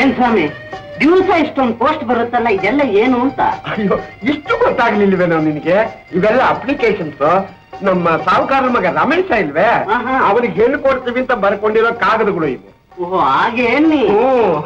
ಏನ್ ಸ್ವಾಮಿ ದಿವಸ ಇಷ್ಟೊಂದು ಪೋಸ್ಟ್ ಬರುತ್ತಲ್ಲ ಇದೆಲ್ಲ ಏನು ಅಂತ ಅಯ್ಯೋ ಇಷ್ಟು ಗೊತ್ತಾಗ್ಲಿಲ್ವೇನೋ ನಿನಗೆ ಇವೆಲ್ಲ ಅಪ್ಲಿಕೇಶನ್ಸ್ ನಮ್ಮ ಸಾಹುಕಾರ ಮಗ ರಮೇಶ ಇಲ್ವೇ ಆಹಾ. ಅವನಿಗೆ ಹೆಣ್ಣು ಕೊಡ್ತೀವಿ ಅಂತ ಬರ್ಕೊಂಡಿರೋ ಕಾಗದಗಳು ಇವು ಓಹೋ ಹಾಗೆ ಅನ್ನಿ ಹ್ಮ್.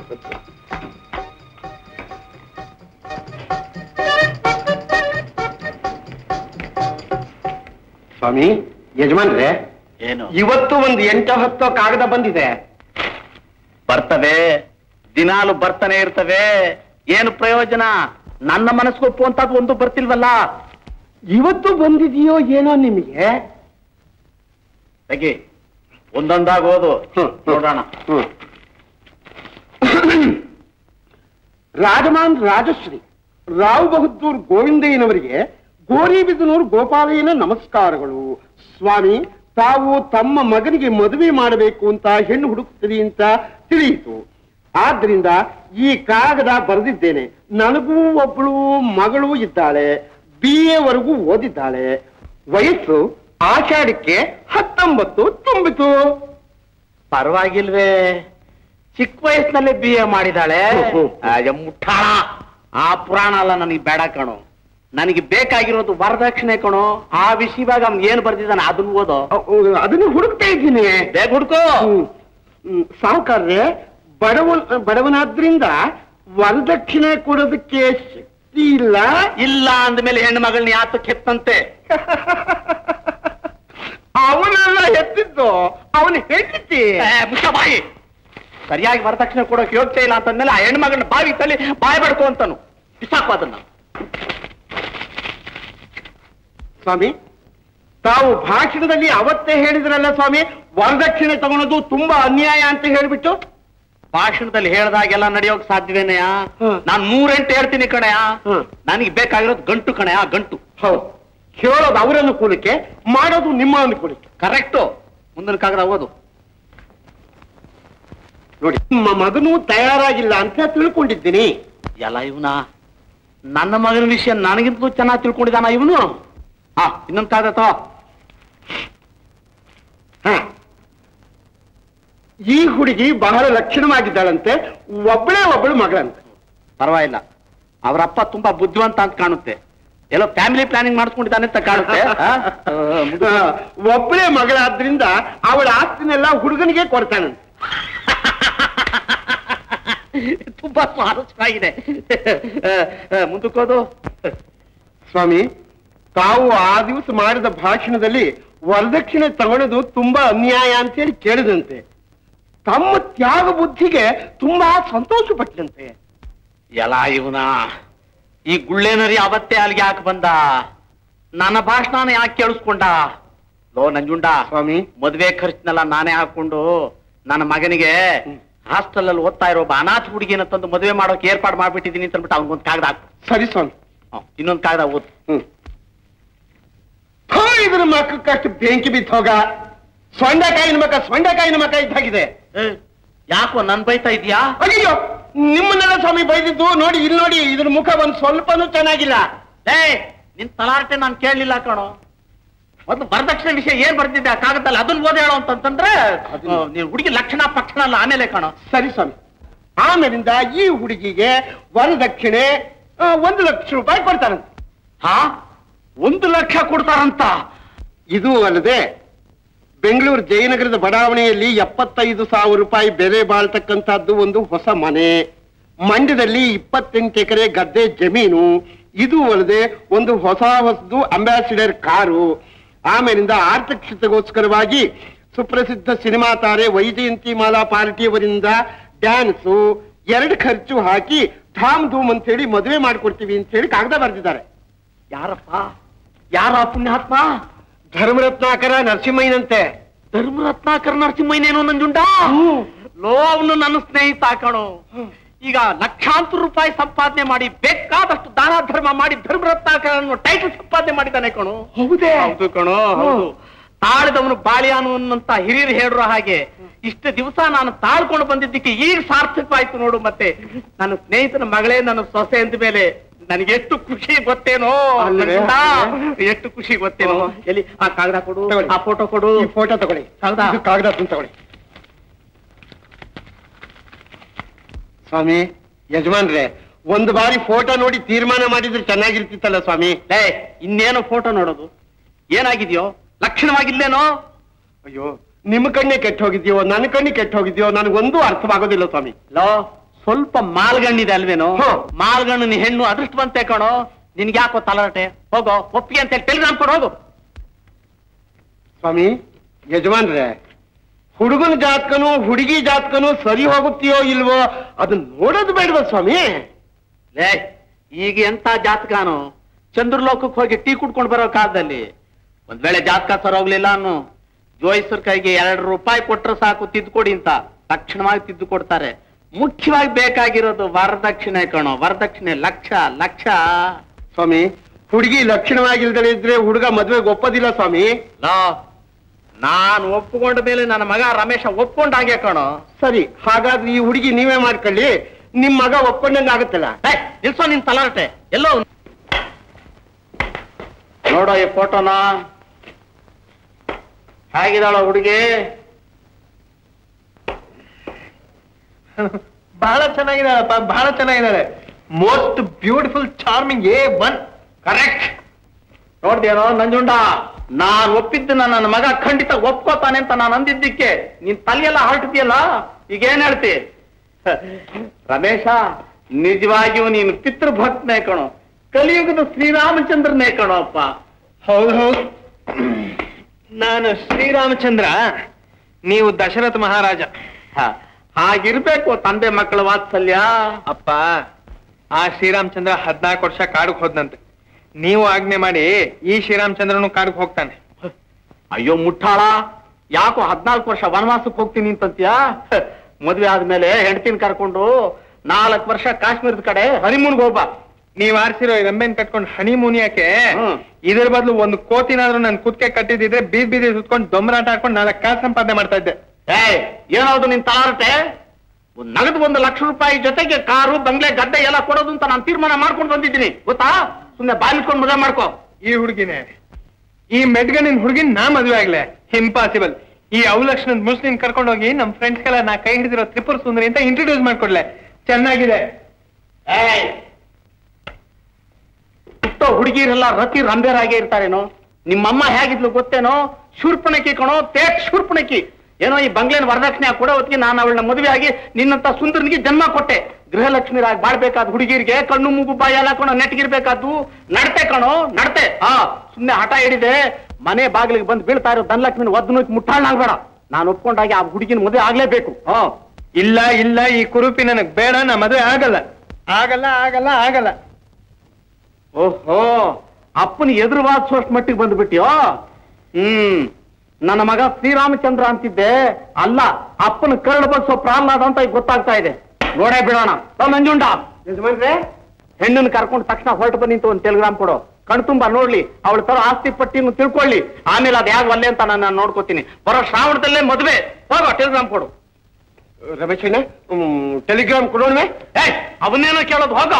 ಸ್ವಾಮಿ ಯಜಮಾನ್ರೆ ಏನು ಇವತ್ತು ಒಂದು ಎಂಟು ಹತ್ತು ಕಾಗದ ಬಂದಿದೆ ಬರ್ತವೆ ದಿನಾಲು ಬರ್ತಾನೆ ಇರ್ತವೆ ಏನು ಪ್ರಯೋಜನ ನನ್ನ ಮನಸ್ಗೊಪ್ಪುವಂತದ್ದು ಒಂದು ಬರ್ತಿಲ್ವಲ್ಲ ಇವತ್ತು ಬಂದಿದೆಯೋ ಏನೋ ನಿಮಗೆ ತೆಗಿ ಒಂದೊಂದಾಗಿ ಓದು ನೋಡೋಣ ಹ್ಮ್. ರಾಜಮಾನ್ ರಾಜಶ್ರೀ ರಾವ್ ಬಹದ್ದೂರ್ ಗೋವಿಂದಯ್ಯನವರಿಗೆ ಗೋರಿಬಿದನೂರು ಗೋಪಾಲಯ್ಯನ ನಮಸ್ಕಾರಗಳು ಸ್ವಾಮಿ ತಾವು ತಮ್ಮ ಮಗನಿಗೆ ಮದುವೆ ಮಾಡಬೇಕು ಅಂತ ಹೆಣ್ಣು ಹುಡುಕ್ತೀರಿ ಅಂತ ತಿಳಿಯಿತು ಆದ್ರಿಂದ ಈ ಕಾಗದ ಬರೆದಿದ್ದೇನೆ ನನಗೂ ಒಬ್ಬಳು ಮಗಳು ಇದ್ದಾಳೆ ಬಿ ಎವರೆಗೂ ಓದಿದ್ದಾಳೆ ವಯಸ್ಸು ಆಷಾಢಕ್ಕೆ ಹತ್ತೊಂಬತ್ತು ತುಂಬಿತು ಪರವಾಗಿಲ್ವೇ ಚಿಕ್ಕ ವಯಸ್ಸಿನಲ್ಲೇ ಬಿ ಎ ಮಾಡಿದಾಳೆ ಹ್ಮ್. ಅಯ್ಯ, ಮುಠಾಳ ಆ ಪುರಾಣ ಅಲ್ಲ ನನಗೆ ಬೇಡ ಕಣೋ ನನಗೆ ಬೇಕಾಗಿರೋದು ವರದಕ್ಷಿಣೆ ಕಣೋ ಆ ವಿಷಯವಾಗ ಅವ್ನು ಏನು ಬರ್ದಿದ್ದಾನೆ ಅದನ್ನ ಓದೋ ಅ- ಅದನ್ನು ಹುಡುಕ್ತಾ ಇದ್ದೀನಿ ಬೇಗ ಹುಡ್ಕೋ ಹ್ಮ್. ಹ್ಮ್. ಸಾಹುಕಾರ್ರೆ ಬಡವ ಬಡವನಾದ್ರಿಂದ ವರದಕ್ಷಿಣೆ ಕೊಡೋದಕ್ಕೆ ಶಕ್ತಿ ಇಲ್ಲ ಇಲ್ಲ ಅಂದ್ಮೇಲೆ ಹೆಣ್ಣು ಮಗಳನ್ನ ಯಾತಕ್ಕೆ ಹೆತ್ತಂತೆ ಅವನೆಲ್ಲ ಎತ್ತಿದ್ದು ಅವನು ಹೆಂಡತಿ ಏ, ಮುಚ್ಚ ಬಾಯಿ ಸರಿಯಾಗಿ ವರದಕ್ಷಿಣೆ ಕೊಡೋಕೆ ಯೋಗ್ಯತೆ ಇಲ್ಲ ಅಂತಂದ್ಮೇಲೆ ಆ ಹೆಣ್ಣು ಮಗಳನ್ನ ಬಾವಿ ತಳ್ಳಿ ಬಾಯಿ ಬಡ್ಕೋ ಅಂತಾನು ಬಿಸಾಕು ಅದನ್ನ ಸ್ವಾಮಿ ತಾವು ಭಾಷಣದಲ್ಲಿ ಅವತ್ತೇ ಹೇಳಿದ್ರಲ್ಲ ಸ್ವಾಮಿ ವರದಕ್ಷಿಣೆ ತಗೊಳೋದು ತುಂಬಾ ಅನ್ಯಾಯ ಅಂತ ಹೇಳ್ಬಿಟ್ಟು ಭಾಷಣದಲ್ಲಿ ಹೇಳ್ದಾಗೆಲ್ಲ ನಡೆಯೋಕ್ ಸಾಧ್ಯವೇನೆಯಾ ಹ್ಮ್. ನಾನ್ ಮೂರೆಂಟು ಹೇಳ್ತೀನಿ ಕಣಯ್ಯ ಹ್ಮ್. ನನಗೆ ಬೇಕಾಗಿರೋದು ಗಂಟು ಕಣಯ್ಯ ಗಂಟು ಹೌದು ಹೇಳೋದು ಅವರ ಅನುಕೂಲಕ್ಕೆ ಮಾಡೋದು ನಿಮ್ಮ ಅನುಕೂಲಕ್ಕೆ ಕರೆಕ್ಟು ಮುಂದಿನ ಕಾಗದ ಓದು ನೋಡಿ ನಿಮ್ಮ ಮಗನು ತಯಾರಾಗಿಲ್ಲ ಅಂತ ತಿಳ್ಕೊಂಡಿದ್ದೀನಿ ಎಲ್ಲ ಇವನ ನನ್ನ ಮಗನ ವಿಷಯ ನನಗಿಂತಲೂ ಚೆನ್ನಾಗಿ ತಿಳ್ಕೊಂಡಿದ್ದಾನ ಇವನು ಹಾ ಇನ್ನೊಂದು ಕಾಗದ ತಗೋ. ಹ. ಈ ಹುಡುಗಿ ಬಹಳ ಲಕ್ಷಣವಾಗಿದ್ದಾಳಂತೆ ಒಬ್ಬಳೇ ಒಬ್ಬಳು ಮಗಳಂತೆ ಪರವಾಗಿಲ್ಲ ಅವರಪ್ಪ ತುಂಬಾ ಬುದ್ಧಿವಂತ ಅಂತ ಕಾಣುತ್ತೆ ಎಲ್ಲೋ ಫ್ಯಾಮಿಲಿ ಪ್ಲಾನಿಂಗ್ ಮಾಡಿಸ್ಕೊಂಡಿದ್ದಾನೆ ಅಂತ ಕಾಣುತ್ತೆ ಆ? ಆ, ಮುಂದೆ- ಆ, ಒಬ್ಬಳೇ ಮಗಳಾದ್ರಿಂದ ಅವಳ ಆಸ್ತಿನೆಲ್ಲ ಹುಡುಗನಿಗೆ ಕೊಡ್ತಾನಂತೆ ತುಂಬಾ ಸ್ವಾರಸ್ಯವಾಗಿದೆ ಮುಂದಕ್ಕೋದು ಸ್ವಾಮಿ ತಾವು ಆ ದಿವಸ ಮಾಡಿದ ಭಾಷಣದಲ್ಲಿ ವರದಕ್ಷಿಣೆ ತಗೊಳ್ಳೋದು ತುಂಬಾ ಅನ್ಯಾಯ ಅಂತೇಳಿ ಕೇಳಿದಂತೆ ತಮ್ಮ ತ್ಯಾಗ ಬುದ್ಧಿಗೆ ತುಂಬಾ ಸಂತೋಷ ಪಟ್ಟಂತೆ ಎಲ್ಲ ಇವನ ಈ ಗುಳ್ಳೆನರಿ ಅವತ್ತೇ ಅಲ್ಲಿಗೆ ಯಾಕೆ ಬಂದ ನನ್ನ ಭಾಷಣನ ಯಾಕೆ ಕೇಳಿಸ್ಕೊಂಡ ಲೋ ನಂಜುಂಡ ಸ್ವಾಮಿ ಮದ್ವೆ ಖರ್ಚನೆಲ್ಲ ನಾನೇ ಹಾಕೊಂಡು ನನ್ನ ಮಗನಿಗೆ ಹಾಸ್ಟೆಲ್ ಅಲ್ಲಿ ಓದ್ತಾ ಇರೋ ಒಬ್ಬ ಅನಾಥ ಹುಡುಗಿನ ತಂದು ಮದುವೆ ಮಾಡೋಕೆ ಏರ್ಪಾಡು ಮಾಡ್ಬಿಟ್ಟಿದೀನಿ ಅಂತ ಅಂದ್ಬಿಟ್ಟು ಅವ್ನಿಗೊಂದು ಕಾಗದ ಹಾಕು ಸರಿ ಸ್ವಾಮಿ ಇನ್ನೊಂದು ಕಾಗದ ಓದ್ ಹ್ಮ್ ಥೋ, ಇದ್ರ ಮಕ್ಕಕ್ಕಷ್ಟು ಬೆಂಕಿ ಬಿದ್ದು ಹೋಗ ಸೊಂಡೆಕಾಯಿನ ಮಕ್ಕ ಸೊಂಡೆಕಾಯಿನ ಮಕ್ಕ ಇದ್ದಾಗಿದೆ ಏ, ಯಾಕೋ ನನ್ ಬೈತಾ ಇದೀಯಾ ಅಯ್ಯೋ ನಿಮ್ಮನ್ನೆಲ್ಲ ಸ್ವಾಮಿ ಬೈದಿದ್ದು ನೋಡಿ ಇಲ್ಲಿ ನೋಡಿ ಇದ್ರ ಮುಖ ಒಂದ್ ಸ್ವಲ್ಪನೂ ಚೆನ್ನಾಗಿಲ್ಲ ಏ ನಿನ್ ತಲಾಟೆ ನಾನು ಕೇಳಲಿಲ್ಲ ಕಣೋ ಮೊದ್ಲು ವರದಕ್ಷಿಣೆ ವಿಷಯ ಏನ್ ಬರ್ತಿದ್ದೆ ಆ ಕಾಗದಲ್ಲಿ ಅದನ್ನ ಓದಿ ಹೇಳೋ ಅಂತಂದ್ರೆ ಅದನ್ನ- ಆ, ನೀನ್ ಹುಡುಗಿ ಲಕ್ಷಣ ಪಕ್ಷಣ ಅಲ್ಲ ಆಮೇಲೆ ಕಣೋ ಸರಿ ಸ್ವಾಮಿ ಆಮೇಲಿಂದ ಈ ಹುಡುಗಿಗೆ ವರದಕ್ಷಿಣೆ ಆ, ಒಂದು ಲಕ್ಷ ರೂಪಾಯಿ ಕೊಡ್ತಾರಂತೆ ಹಾ ಒಂದು ಲಕ್ಷ ಕೊಡ್ತಾರಂತ ಇದು ಅಲ್ಲದೆ ಬೆಂಗಳೂರು ಜಯನಗರದ ಬಡಾವಣೆಯಲ್ಲಿ ಎಪ್ಪತ್ತೈದು ಸಾವಿರ ರೂಪಾಯಿ ಬೆಲೆ ಬಾಳ್ತಕ್ಕಂಥದ್ದು ಒಂದು ಹೊಸ ಮನೆ ಮಂಡ್ಯದಲ್ಲಿ ಇಪ್ಪತ್ತೆಂಟು ಎಕರೆ ಗದ್ದೆ ಜಮೀನು ಇದು ಅಲ್ಲದೆ ಒಂದು ಹೊಸ ಹೊಸದು ಅಂಬಾಸಿಡರ್ ಕಾರು ಆಮೇಲಿಂದ ಆರ್ಥಿಕತೆಗೋಸ್ಕರವಾಗಿ ಸುಪ್ರಸಿದ್ಧ ಸಿನಿಮಾ ತಾರೆ ವೈಜಯಂತಿ ಮಾಲಾ ಪಾರ್ಟಿಯವರಿಂದ ಡ್ಯಾನ್ಸು ಎರಡು ಖರ್ಚು ಹಾಕಿ ಧಾಮ್ ಧೂಮ್ ಅಂತ ಹೇಳಿ ಮದುವೆ ಮಾಡ್ಕೊಡ್ತೀವಿ ಅಂತ ಹೇಳಿ ಕಾಗದ ಬರೆದಿದ್ದಾರೆ ಯಾರಪ್ಪ ಯಾರ ಪುಣ್ಯಾತ್ಮ ಧರ್ಮರತ್ನಾಕರ ನರಸಿಂಹಯ್ಯನಂತೆ ಧರ್ಮರತ್ನಾಕರ ನರಸಿಂಹಯ್ಯನೇನೋ ನಂಜುಂಡ ಲೋ ಅವನು ನನ್ನ ಸ್ನೇಹಿತ ಕಣೋ ಈಗ ಲಕ್ಷಾಂತರ ರೂಪಾಯಿ ಸಂಪಾದನೆ ಮಾಡಿ ಬೇಕಾದಷ್ಟು ದಾನ ಧರ್ಮ ಮಾಡಿ ಧರ್ಮರತ್ನಾಕರ ಅನ್ನೋ ಟೈಟಲ್ ಸಂಪಾದನೆ ಮಾಡಿದ್ದಾನೆ ಕಣೋ ಹೌದೇ ಹೌದು ಕಣೋ ಹೌದು ತಾಳಿದವನು ಬಾಳಿಯಾನು ಅನ್ನಂತ ಹಿರಿಯರು ಹೇಳಿರೋ ಹಾಗೆ ಇಷ್ಟು ದಿವಸ ನಾನು ತಾಳ್ಕೊಂಡು ಬಂದಿದ್ದಕ್ಕೆ ಈಗ ಸಾರ್ಥಕವಾಯ್ತು ನೋಡು ಮತ್ತೆ ನನ್ನ ಸ್ನೇಹಿತನ ಮಗಳೇ ನನ್ನ ಸೊಸೆ ಅಂದ ಮೇಲೆ ನನಗೆ ಎಷ್ಟು ಖುಷಿ ಗೊತ್ತೇನೋ ಅಲ್ವೇ? ನಂಜುಂಡ, ಎಷ್ಟು ಖುಷಿ ಗೊತ್ತೇನೋ ಓಹೋ. ಎಲ್ಲಿ ಆ ಕಾಗದ ಕೊಡು ತಗೊಳ್ಳಿ. ಆ ಫೋಟೋ ಕೊಡು ಈ ಫೋಟೋ ತಗೊಳ್ಳಿ ಕಾಗದ? ಇದು ಕಾಗದ ಅದನ್ನ ತಗೊಳ್ಳಿ ಸ್ವಾಮಿ ಯಜಮಾನ್ರೆ ಒಂದು ಬಾರಿ ಫೋಟೋ ನೋಡಿ ತೀರ್ಮಾನ ಮಾಡಿದ್ರೆ ಚೆನ್ನಾಗಿರ್ತಿತ್ತಲ್ಲ ಸ್ವಾಮಿ ಲೇ ಇನ್ನೇನು ಫೋಟೋ ನೋಡೋದು ಏನಾಗಿದ್ಯೋ ಲಕ್ಷಣವಾಗಿಲ್ಲೇನೋ ಅಯ್ಯೋ ನಿಮ್ಮ ಕಣ್ಣೆ ಕೆಟ್ಟ ಹೋಗಿದ್ಯೋ ನನ್ನ ಕಣ್ಣಿ ಕೆಟ್ಟ ಹೋಗಿದ್ಯೋ ನನಗೊಂದು ಅರ್ಥವಾಗೋದಿಲ್ಲ ಸ್ವಾಮಿ ಲೋ ಸ್ವಲ್ಪ ಮಾಲ್ಗಣ್ಣಿದೆ ಅಲ್ವೇನೋ ಹ್ಮ್. ಮಾಲ್ಗಣ್ಣಿನ ಹೆಣ್ಣು ಅದೃಷ್ಟವಂತೆ ಕಣೋ ನಿನ್ಗೆ ಯಾಕೋ ತಲರಟೆ ಹೋಗೋ ಒಪ್ಪಿಗೆ ಅಂತ ಹೇಳಿ ಟೆಲಿಗ್ರಾಮ್ ಕೊಡು ಹೋಗು ಸ್ವಾಮಿ ಯಜಮಾನ್ರೆ ಹುಡುಗನ ಜಾತಕನು ಹುಡುಗಿ ಜಾತಕನು ಸರಿ ಹೋಗುತ್ತೀಯೋ ಇಲ್ವೋ ಅದನ್ನ ನೋಡೋದು ಬೇಡವಾ ಸ್ವಾಮಿ ಲೇ ಈಗ ಎಂತ ಜಾತಕನು ಚಂದ್ರಲೋಕಕ್ಕೆ ಹೋಗಿ ಟೀ ಕುಡ್ಕೊಂಡು ಬರೋ ಕಾಲದಲ್ಲಿ ಒಂದ್ ವೇಳೆ ಜಾತಕ ಸರ್ ಹೋಗ್ಲಿಲ್ಲ ಅನ್ನು ಜೋಯಿಸರ್ ಕೈಗೆ ಎರಡು ರೂಪಾಯಿ ಕೊಟ್ರೆ ಸಾಕು ತಿದ್ದುಕೊಡಿ ಅಂತ ತಕ್ಷಣವಾಗಿ ತಿದ್ದು ಕೊಡ್ತಾರೆ ಮುಖ್ಯವಾಗಿ ಬೇಕಾಗಿರೋದು ವರದಕ್ಷಿಣೆ ಕಣೋ ವರದಕ್ಷಿಣೆ ಲಕ್ಷ ಲಕ್ಷ ಸ್ವಾಮಿ ಹುಡುಗಿ ಲಕ್ಷಣವಾಗಿಲ್ದಲೇ ಇದ್ರೆ ಹುಡುಗ ಮದ್ವೆಗೆ ಒಪ್ಪೋದಿಲ್ಲ ಸ್ವಾಮಿ ಲೋ ನಾನು ಒಪ್ಪಿಕೊಂಡ ಮೇಲೆ ನನ್ನ ಮಗ ರಮೇಶ ಒಪ್ಕೊಂಡಾಗೆ ಕಣೋ ಸರಿ ಹಾಗಾದ್ರೆ ಈ ಹುಡುಗಿ ನೀವೇ ಮಾಡ್ಕೊಳ್ಳಿ ನಿಮ್ ಮಗ ಒಪ್ಕೊಂಡಂಗ ಆಗುತ್ತಲ್ಲ ಏ, ನಿಲ್ಸೋ ನಿನ್ ತಲಾರಟೆ ಎಲ್ಲೋ ನೋಡೋ ಈ ಫೋಟೋನ ಹೇಗಿದಾಳ ಹುಡುಗಿ ಬಹಳ ಚೆನ್ನಾಗಿದ್ದಾಳಪ್ಪ ಬಹಳ ಚೆನ್ನಾಗಿದ್ದಾಳೆ most beautiful charming A one correct ನೋಡ್ದೇನೋ ನಂಜುಂಡ ನಾನ್ ಒಪ್ಪಿದ್ದನ್ನ ನನ್ನ ಮಗ ಖಂಡಿತ ಒಪ್ಕೋತಾನೆ ಅಂತ ನಾನು ಅಂದಿದ್ದಕ್ಕೆ ನೀನ್ ತಲೆಯೆಲ್ಲ ಹೊರಟಿದ್ಯಲ್ಲ ಈಗ ಏನ್ ಹೇಳ್ತಿ ರಮೇಶ ನಿಜವಾಗಿಯೂ ನೀನು ಪಿತೃಭಕ್ತನೇ ಕಣೋ ಕಲಿಯುಗದ ಶ್ರೀರಾಮಚಂದ್ರನೇ ಕಣೋ ಅಪ್ಪ ಹೌದು ಹೌದು ನಾನು ಶ್ರೀರಾಮಚಂದ್ರ ನೀವು ದಶರಥ ಮಹಾರಾಜ ಹ, ಹಾಗಿರ್ಬೇಕು ತಂದೆ ಮಕ್ಕಳ ವಾತ್ಸಲ್ಯ ಅಪ್ಪ ಆ ಶ್ರೀರಾಮಚಂದ್ರ ಹದ್ನಾಲ್ಕು ವರ್ಷ ಕಾಡಿಗೆ ಹೋದ್ನಂತೆ ನೀವು ಆಜ್ಞೆ ಮಾಡಿ ಈ ಶ್ರೀರಾಮಚಂದ್ರನು ಕಾಡಿಗೆ ಹೋಗ್ತಾನೆ ಅಯ್ಯೋ ಮುಟ್ಟಾಳ ಯಾಕೋ ಹದ್ನಾಲ್ಕು ವರ್ಷ ವನವಾಸಕ್ಕೆ ಹೋಗ್ತೀನಿ ಅಂತಂತ್ಯಾ ಹ, ಮದ್ವೆ ಆದ್ಮೇಲೆ ಹೆಂಡತಿನ ಕರ್ಕೊಂಡು ನಾಲ್ಕು ವರ್ಷ ಕಾಶ್ಮೀರದ ಕಡೆ ಹನಿಮೂನ್ಗೆ ಹೋಗ್ಬ ನೀವ್ ಆರ್ಸಿರೋ ಈ ರಂಬೆನ್ ಕಟ್ಕೊಂಡು ಹನಿ ಮುನಿಯಕ್ಕೆ ಹ್ಮ್. ಇದ್ರ ಬದಲು ಒಂದು ಕೋತಿನಾದ್ರೂ ನನ್ ಕುತ್ಕೆ ಕಟ್ಟಿದಿದ್ರೆ ಬೀದ್ ಬೀದಿ ಸುತ್ಕೊಂಡು ದೊಂಬರಾಟ ಆಡ್ಕೊಂಡು ನಾಲ್ಕು ಕಾಸು ಸಂಪಾದನೆ ಮಾಡ್ತಾ ಇದ್ದೆ ಏಯ್ ಏನಾದ್ರು ನಿನ್ ತಲಾರಟೆ ಒಂದ್ ನಗದು ಒಂದು ಲಕ್ಷ ರೂಪಾಯಿ ಜೊತೆಗೆ ಕಾರು ಬಂಗ್ಲೆ ಗದ್ದೆ ಎಲ್ಲ ಕೊಡೋದು ಅಂತ ನಾನು ತೀರ್ಮಾನ ಮಾಡ್ಕೊಂಡು ಬಂದಿದ್ದೀನಿ ಗೊತ್ತಾ ಸುಮ್ನೆ ಬಾಯಿ ಮುಚ್ಕೊಂಡು ಮದುವೆ ಮಾಡ್ಕೋ ಈ ಹುಡುಗಿನೇ ಈ ಮೆಡ್ಗನಿನ್ ಹುಡುಗಿನ್ ನಾ ಮದುವೆ ಆಗ್ಲೆ ಇಂಪಾಸಿಬಲ್ ಈ ಅವಲಕ್ಷಣದ ಮುಸ್ಲಿಂ ಕರ್ಕೊಂಡು ಹೋಗಿ ನಮ್ ಫ್ರೆಂಡ್ಸ್ಗೆಲ್ಲ ನಾ ಕೈ ಹಿಡಿದಿರೋ ತ್ರಿಪುರ ಸುಂದರಿ ಅಂತ ಇಂಟ್ರೊಡ್ಯೂಸ್ ಮಾಡ್ಕೊಡ್ಲೆ ಚೆನ್ನಾಗಿದೆ ಏಯ್ ಹುಟ್ಟೋ ಹುಡುಗಿರೆಲ್ಲ ರತಿ ರಂಬೇರಾಗೆ ಇರ್ತಾರೇನೋ ನಿಮ್ಮಮ್ಮ ಹೇಗಿದ್ಲು ಗೊತ್ತೇನೋ ಶೂರ್ಪಣಕಿ ಕಣೋ ತೇಟ್ ಶೂರ್ಪಣಕಿ ಏನೋ ಈ ಬಂಗ್ಲೆನ ವರದಕ್ಷಿಣೆ ಕೊಡೋ ಹೊತ್ತಿಗೆ ನಾನು ಅವಳನ್ನ ಮದುವೆ ಆಗಿ ನಿನ್ನಂತ ಸುಂದರನಿಗೆ ಜನ್ಮ ಕೊಟ್ಟೆ ಗೃಹಲಕ್ಷ್ಮಿರಾಗಿ ಬಾಳ್ಬೇಕಾದ ಹುಡುಗಿರಿಗೆ ಕಣ್ಣು ಮೂಗು ಬಾಯಿ ಎಲ್ಲ ಕಣೋ ನೆಟ್ಗಿರ್ಬೇಕಾದ್ದು ನಡತೆ ಕಣೋ ನಡತೆ ಹಾ ಸುಮ್ನೆ ಹಠ ಹಿಡಿದೆ ಮನೆ ಬಾಗಿಲಿಗೆ ಬಂದು ಬೀಳ್ತಾ ಇರೋ ಧನಲಕ್ಷ್ಮಿನ ಒದ್ದು ನುಚ್ಚಿ ಮುಟ್ಟಾಳಾಗ್ಬೇಡ ನಾನು ಒಪ್ಕೊಂಡಾಗಿ ಆ ಹುಡುಗಿನ ಮದುವೆ ಆಗ್ಲೇಬೇಕು ಹಾ ಇಲ್ಲ ಇಲ್ಲ ಈ ಕುರುಪಿ ನನಗ್ ಬೇಡ ನಾ ಮದುವೆ ಆಗಲ್ಲ ಆಗಲ್ಲ ಆಗಲ್ಲ ಆಗಲ್ಲ ಓಹೋ ಅಪ್ಪನ ಎದುರು ವಾದಿಸೋಷ್ಟು ಮಟ್ಟಿಗೆ ಬಂದ್ಬಿಟ್ಟಿಯೋ ಹ್ಮ್ ನನ್ನ ಮಗ ಶ್ರೀರಾಮಚಂದ್ರ ಅಂತಿದ್ದೆ ಅಲ್ಲ ಅಪ್ಪನ ಕರಳು ಬಗ್ಸೋ ಪ್ರಹ್ಲಾದ ಅಂತ ಈಗ ಗೊತ್ತಾಗ್ತಾ ಇದೆ ನೋಡೇ ಬಿಡೋಣ ಬಾ ನಂಜುಂಡ ಯಜಮಾನ್ರೆ ಹೆಣ್ಣನ್ನು ಕರ್ಕೊಂಡು ತಕ್ಷಣ ಹೊರಟು ಬಂದು ನಿಂತು ಒಂದು ಟೆಲಿಗ್ರಾಮ್ ಕೊಡು ಕಣ್ ತುಂಬಾ ನೋಡ್ಲಿ ಅವಳ ತರ ಆಸ್ತಿ ಪಟ್ಟಿಯನ್ನು ತಿಳ್ಕೊಳ್ಳಿ ಆಮೇಲೆ ಅದ್ ಯಾಕೆ ಒಲ್ಲೆ ಅಂತ ನಾನು ನೋಡ್ಕೋತೀನಿ ಬರೋ ಶ್ರಾವಣದಲ್ಲೇ ಮದುವೆ ಹೋಗೋ ಟೆಲಿಗ್ರಾಮ್ ಕೊಡು ರಮೇಶಣ್ಣ ಟೆಲಿಗ್ರಾಮ್ ಕೊಡೋಣ ಏ ಅವನ್ನೇನೋ ಕೇಳೋದು ಹೋಗೋ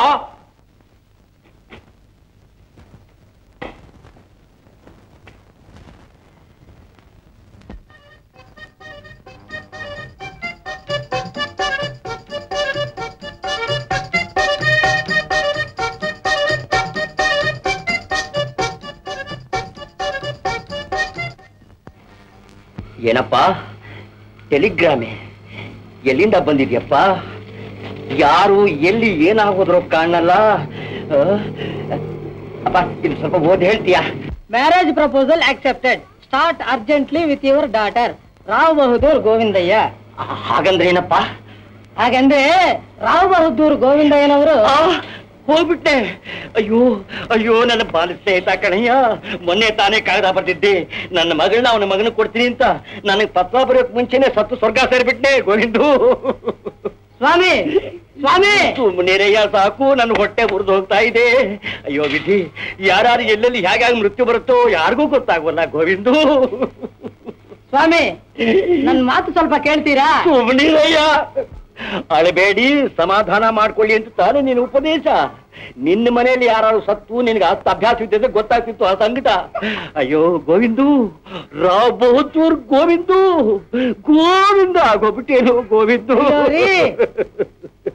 ಏನಪ್ಪ ಟೆಲಿಗ್ರಾಮೆ ಎಲ್ಲಿಂದ ಬಂದಿದ್ಯಪ್ಪ ಯಾರು ಎಲ್ಲಿ ಏನಾಗೋದ್ರೋ ಕಾಣಲ್ಲ ಆ? ಅಪ್ಪ ಇದು ಸ್ವಲ್ಪ ಓದಿ ಹೇಳ್ತೀಯಾ marriage proposal accepted start urgently with your daughter Rao Bahadur Govindayya ಆ, ಹಾಗಂದ್ರೆ ಏನಪ್ಪ ಹಾಗಂದ್ರೆ ರಾವ್ ಬಹದ್ದೂರ್ ಗೋವಿಂದಯ್ಯನವರು ಆ, ಹೋಗ್ಬಿಟ್ಟೆ ಅಯ್ಯೋ ಅಯ್ಯೋ ನನ್ನ ಬಾಲ ಸ್ನೇಹಿತ ಕಣಯ್ಯ ಮೊನ್ನೆ ತಾನೇ ಕಾಗದ ಬರ್ತಿದ್ದೆ ನನ್ನ ಮಗಳನ್ನ ಅವನ ಮಗನ ಕೊಡ್ತೀನಿ ಅಂತ ನನಗೆ ಪತ್ರ ಬರೋಕ್ ಮುಂಚೆನೆ ಸತ್ತು ಸ್ವರ್ಗ ಸೇರ್ಬಿಟ್ನೆ ಗೋವಿಂದು ಸ್ವಾಮಿ ಸ್ವಾಮಿ ಸುಮ್ಮನೆರಯ್ಯ ಸಾಕು ನನ್ನ ಹೊಟ್ಟೆ ಮುರಿದು ಹೋಗ್ತಾ ಇದೆ ಅಯ್ಯೋ ವಿಧಿ ಯಾರು ಎಲ್ಲೆಲ್ಲಿ ಹೇಗಾಗಿ ಮೃತ್ಯು ಬರುತ್ತೋ ಯಾರಿಗೂ ಗೊತ್ತಾಗೋಲ್ಲ ಗೋವಿಂದು ಸ್ವಾಮಿ ನನ್ ಮಾತು ಸ್ವಲ್ಪ ಕೇಳ್ತೀರಾ ಸುಮ್ಮನಿರಯ್ಯ ಅಳಬೇಡಿ ಸಮಾಧಾನ ಮಾಡ್ಕೊಳ್ಳಿ ಅಂತ ತಾನೇ ನಿನ್ನ ಉಪದೇಶ ನಿನ್ನ ಮನೆಯಲ್ಲಿ ಯಾರು ಸತ್ತು ನಿನಗೆ ಅಷ್ಟು ಅಭ್ಯಾಸ ಇದ್ದಿದ್ರೆ ಗೊತ್ತಾಗ್ತಿತ್ತು ಆ ಸಂಕಟ ಅಯ್ಯೋ ಗೋವಿಂದು ರಾವ್ ಬಹದ್ದೂರ್ ಗೋವಿಂದು ಗೋವಿಂದ ಆಗೋಗ್ಬಿಟ್ಟೇನು ಗೋವಿಂದು ಅಯ್ಯೋ ರೀ.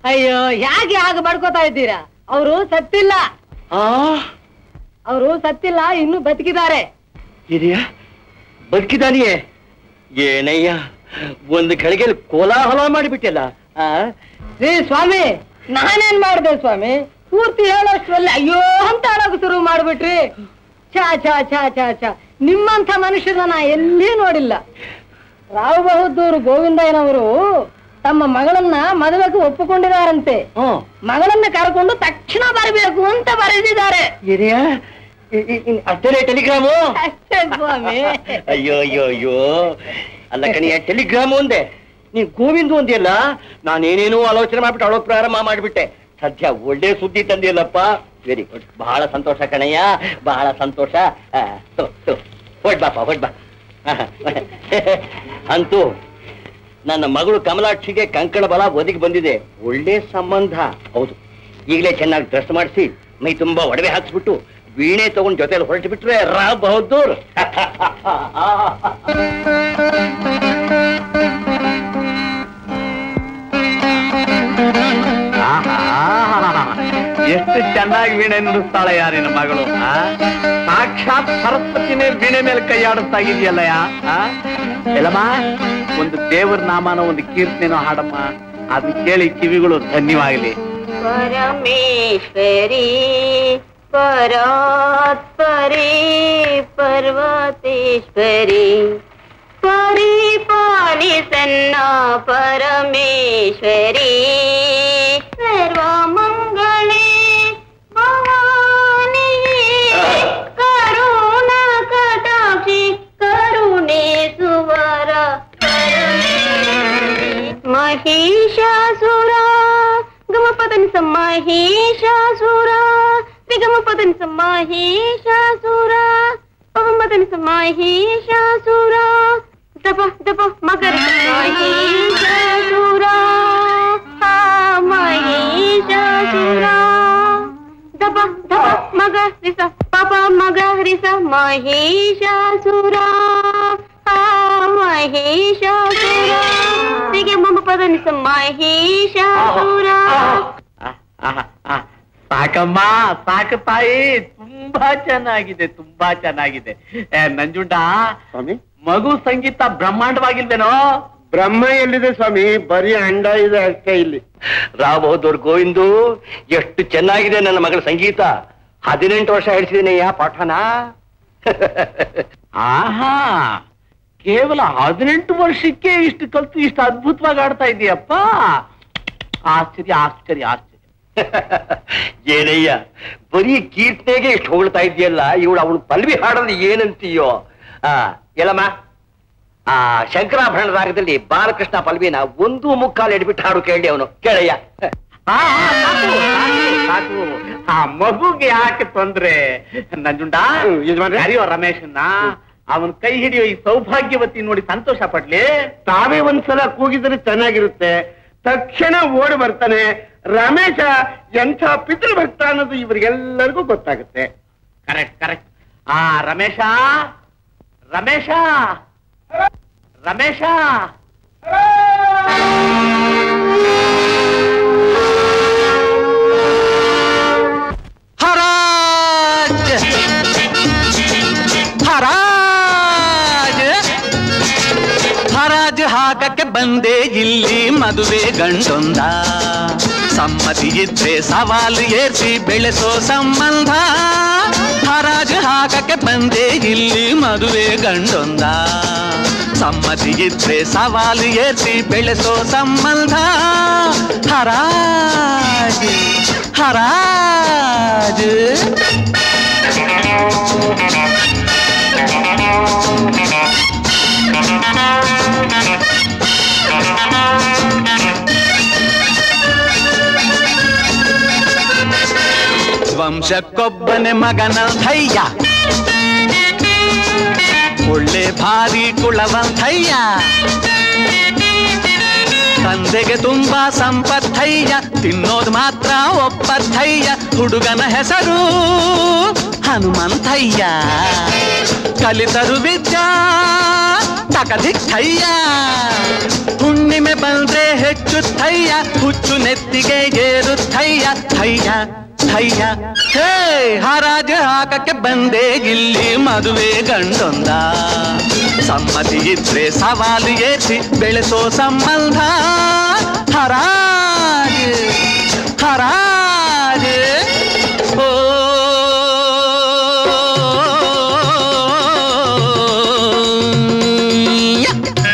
ಅಯ್ಯೋ ಯಾಕೆ ಹಾಗೆ ಬಡ್ಕೋತಾ ಇದ್ದೀರಾ ಅವರು ಸತ್ತಿಲ್ಲ ಆ ಅವರು ಸತ್ತಿಲ್ಲ ಇನ್ನು ಬದುಕಿದ್ದಾರೆ ಹಿರಿಯ ಬದುಕಿದಾನಿಯೇ ಏನಯ್ಯ ಒಂದು ಗಳಿಗೆಯಲ್ಲಿ ಕೋಲಾಹಲ ಮಾಡಿಬಿಟ್ಟಿಲ್ಲ ಆ ರೀ ಸ್ವಾಮಿ ನಾನೇನ್ ಮಾಡ್ದೆ ಸ್ವಾಮಿ ಪೂರ್ತಿ ಹೇಳೋಷ್ಟ್ರಲ್ಲಿ ಅಯ್ಯೋ ಅಂತ ಅಳೋಕೆ ಶುರು ಮಾಡ್ಬಿಟ್ರಿ ಛಾ ಛಾ ಛಾ ಛಾ ಛಾ ನಿಮ್ಮಂಥ ಮನುಷ್ಯನ ನಾ ಎಲ್ಲಿ ನೋಡಿಲ್ಲ ರಾವ್ ಬಹದ್ದೂರು ಗೋವಿಂದಯ್ಯನವರು ತಮ್ಮ ಮಗಳನ್ನ ಮದುವೆಗೆ ಒಪ್ಪಿಕೊಂಡಿದ್ದಾರಂತೆ ಹ್ಮ್ ಮಗಳನ್ನ ಕರ್ಕೊಂಡು ತಕ್ಷಣ ಬರಬೇಕು ಅಂತ ಬರೆದಿದ್ದಾರೆ ಹಿರಿಯ ಅಷ್ಟೇ ಟೆಲಿಗ್ರಾಮು ಅಷ್ಟೇ ಸ್ವಾಮಿ ಅಯ್ಯೋ ಅಯ್ಯೋ ಅಯ್ಯೋ ಅಲ್ಲ ಕಣಿಯ ಟೆಲಿಗ್ರಾಮ್ ಒಂದೇ ನೀನ್ ಗೋವಿಂದು ಒಂದಿಲ್ಲ ನಾನೇನೇನೋ ಆಲೋಚನೆ ಮಾಡ್ಬಿಟ್ಟು ಅಳೋಕ್ ಪ್ರಾರಂಭ ಮಾಡ್ಬಿಟ್ಟೆ ಸದ್ಯ ಒಳ್ಳೆ ಸುದ್ದಿ ತಂದಿಲ್ಲಪ್ಪ ವೆರಿ ಗುಡ್ ಬಹಳ ಸಂತೋಷ ಕಣಯ್ಯ ಬಹಳ ಸಂತೋಷ ಆ, ತೊ, ತೊ. ಹೊಡ್ ಬಾಪ ಹೊಡ್ ಬಾ ಅಂತೂ ನನ್ನ ಮಗಳು ಕಮಲಾಕ್ಷಿಗೆ ಕಂಕಣ ಬಲ ಒದಗಿ ಬಂದಿದೆ ಒಳ್ಳೆ ಸಂಬಂಧ ಹೌದು ಈಗಲೇ ಚೆನ್ನಾಗಿ ಡ್ರೆಸ್ ಮಾಡಿಸಿ ಮೈ ತುಂಬಾ ಒಡವೆ ಹಾಕ್ಸ್ಬಿಟ್ಟು ವೀಣೆ ತಗೊಂಡ್ ಜೊತೆಲಿ ಹೊರಟು ಬಿಟ್ರೆ ರಾ ಬಹದ್ದೂರ್ ಎಷ್ಟು ಚೆನ್ನಾಗಿ ವೀಣೆ ನುಡಿಸ್ತಾಳೆ ಯಾರಿನ ಮಗಳು ಆ? ಸಾಕ್ಷಾತ್ ಸರಸ್ವತಿನೇ ವೀಣೆ ಮೇಲೆ ಕೈಯಾಡಿಸ್ತಾ ಇದೆಯಲ್ಲ ಯಾ ಆ? ಎಲ್ಲಮ್ಮ ಒಂದು ದೇವರ ನಾಮನ ಒಂದು ಕೀರ್ತನೆನೋ ಹಾಡಮ್ಮ ಅದನ್ನ ಕೇಳಿ ಕಿವಿಗಳು ಧನ್ಯವಾಗಲಿ परमेश्वरी परात्परे पर्वतेश्वरी परिपालि सन्ना परमेश्वरी सर्वमङ्गले भवानी करुणा कटाक्षि करुणे सुवर महिषासुरा गमपदन समाहेशासुरा विगमपदन समाहेशासुरा पवमदन समाहेशासुरा दप दप मकर महिषासुरा हा महिषासुरा दप दप मग रिस पप मग रिस महिषासुरा हा महिषासुरा ಹೀಗೆ ಮಮ್ಮ ಪದನಿಸ ಮಹೇಶಾಸುರ ಸಾಕಮ್ಮ ಸಾಕು ತಾಯಿ ತುಂಬಾ ಚೆನ್ನಾಗಿದೆ ತುಂಬಾ ಚೆನ್ನಾಗಿದೆ ಏ, ನಂಜುಂಡ ಸ್ವಾಮಿ ಮಗು ಸಂಗೀತ ಬ್ರಹ್ಮಾಂಡವಾಗಿಲ್ವೇನೋ ಬ್ರಹ್ಮ ಎಲ್ಲಿದೆ ಸ್ವಾಮಿ ಬರೀ ಅಂಡ ಇದೆ ಅಷ್ಟೇ ಇಲ್ಲಿ ರಾ ಬಹದ್ದೂರ್ ಗೋವಿಂದು ಎಷ್ಟು ಚೆನ್ನಾಗಿದೆ ನನ್ನ ಮಗಳ ಸಂಗೀತ ಹದಿನೆಂಟು ವರ್ಷ ಹೇಳ್ಸಿದ್ದೀನಯ್ಯ ಪಾಠನ ಆಹಾ ಕೇವಲ ಹದಿನೆಂಟು ವರ್ಷಕ್ಕೆ ಇಷ್ಟು ಕಲ್ತು ಇಷ್ಟು ಅದ್ಭುತವಾಗಿ ಆಡ್ತಾ ಇದೀಯಪ್ಪ ಆಶ್ಚರ್ಯ ಆಶ್ಚರ್ಯ ಆಶ್ಚರ್ಯ ಏನಯ್ಯ ಬರೀ ಕೀರ್ತನೆಗೆ ಇಷ್ಟು ಹೊಗಳ್ತಾ ಇದೆಯಲ್ಲ ಇವಳು ಅವಳು ಪಲ್ವಿ ಹಾಡೋದು ಏನಂತೀಯೋ ಆ ಎಲ್ಲಮ್ಮ ಆ ಶಂಕರಾಭರಣ ರಾಗದಲ್ಲಿ ಬಾಲಕೃಷ್ಣ ಪಲ್ವಿನ ಒಂದು ಮುಕ್ಕಾಲು ಎಡ್ಬಿಟ್ಟು ಹಾಡು ಕೇಳಿ ಅವನು ಕೇಳಯ್ಯ ಆ, ಆ, ಸಾಕು, ಸಾಕು, ಸಾಕು. ಆ ಮಗುಗೆ ಯಾಕೆ ತೊಂದ್ರೆ ನಂಜುಂಡ ಹ್ಮ್, ಯಜಮಾನ್ರೆ. ಕರೆಯೋ ರಮೇಶನ್ನ ಅವನ್ ಕೈ ಹಿಡಿಯೋ ಈ ಸೌಭಾಗ್ಯವತಿ ನೋಡಿ ಸಂತೋಷ ಪಡ್ಲಿ ತಾವೇ ಒಂದ್ಸಲ ಕೂಗಿದ್ರೆ ಚೆನ್ನಾಗಿರುತ್ತೆ ತಕ್ಷಣ ಓಡಿ ಬರ್ತಾನೆ ರಮೇಶ ಎಂಥ ಪಿತೃ ಭಕ್ತ ಅನ್ನೋದು ಇವರಿಗೆಲ್ಲರಿಗೂ ಗೊತ್ತಾಗುತ್ತೆ ಕರೆಕ್ಟ್ ಕರೆಕ್ಟ್ ಆ ರಮೇಶ ರಮೇಶ ರಮೇಶ ಹರಾಜ್ ಹರಾಜ್ ಹರಾಜ್ ಹಾಕಕ್ಕೆ ಬಂದೆ ಇಲ್ಲಿ ಮದುವೆ ಗಂಡೊಂದ ಸಮ್ಮತಿ ಇದ್ರೆ ಸವಾಲು ಏರ್ಸಿ ಬೆಳೆಸೋ ಸಂಬಂಧ ಹರಾಜ್ ಹಾಕಕ್ಕೆ ಬಂದೆ ಇಲ್ಲಿ ಮದುವೆ ಗಂಡೊಂದ ಸಮ್ಮತಿ ಇದ್ರೆ ಸವಾಲು ಏರ್ಸಿ ಬೆಳೆಸೋ ಸಂಬಂಧ ಹರಾಜ್ ಹರಾಜ್ ವಂಶಕ್ಕೊಬ್ಬನೆ ಮಗನ ಧೈರ್ಯ ಒಳ್ಳೆ ಭಾರಿ ಕುಳವಂತಯ್ಯ ತಂದೆಗೆ ತುಂಬಾ ಸಂಪತ್ತಯ್ಯ ತಿನ್ನೋದು ಮಾತ್ರ ಒಪ್ಪತ್ತಯ್ಯ ಹುಡುಗನ ಹೆಸರು ಹನುಮಂತಯ್ಯ ಕಲಿತರು ವಿದ್ಯಾ ತಕದಿಕ್ಕಯ್ಯ ಹುಣ್ಣಿಮೆ ಬಂದ್ರೆ ಹೆಚ್ಚು ಥಯ್ಯ ಹುಚ್ಚು ನೆತ್ತಿಗೆ ಏರುತ್ತಯ್ಯ ಥಯ್ಯ ಥಯ್ಯ ಹೇ ಹರಾಜು ಹಾಕಕ್ಕೆ ಬಂದೆ ಇಲ್ಲಿ ಮದುವೆ ಗಂಡೊಂದ ಸಮ್ಮತಿ ಇದ್ರೆ ಸವಾಲು ಏಸಿ ಬೆಳೆಸೋ ಸಂಬಂಧ ಹರಾಜ್ ಹರಾಜ್ ಓ ಯಾ.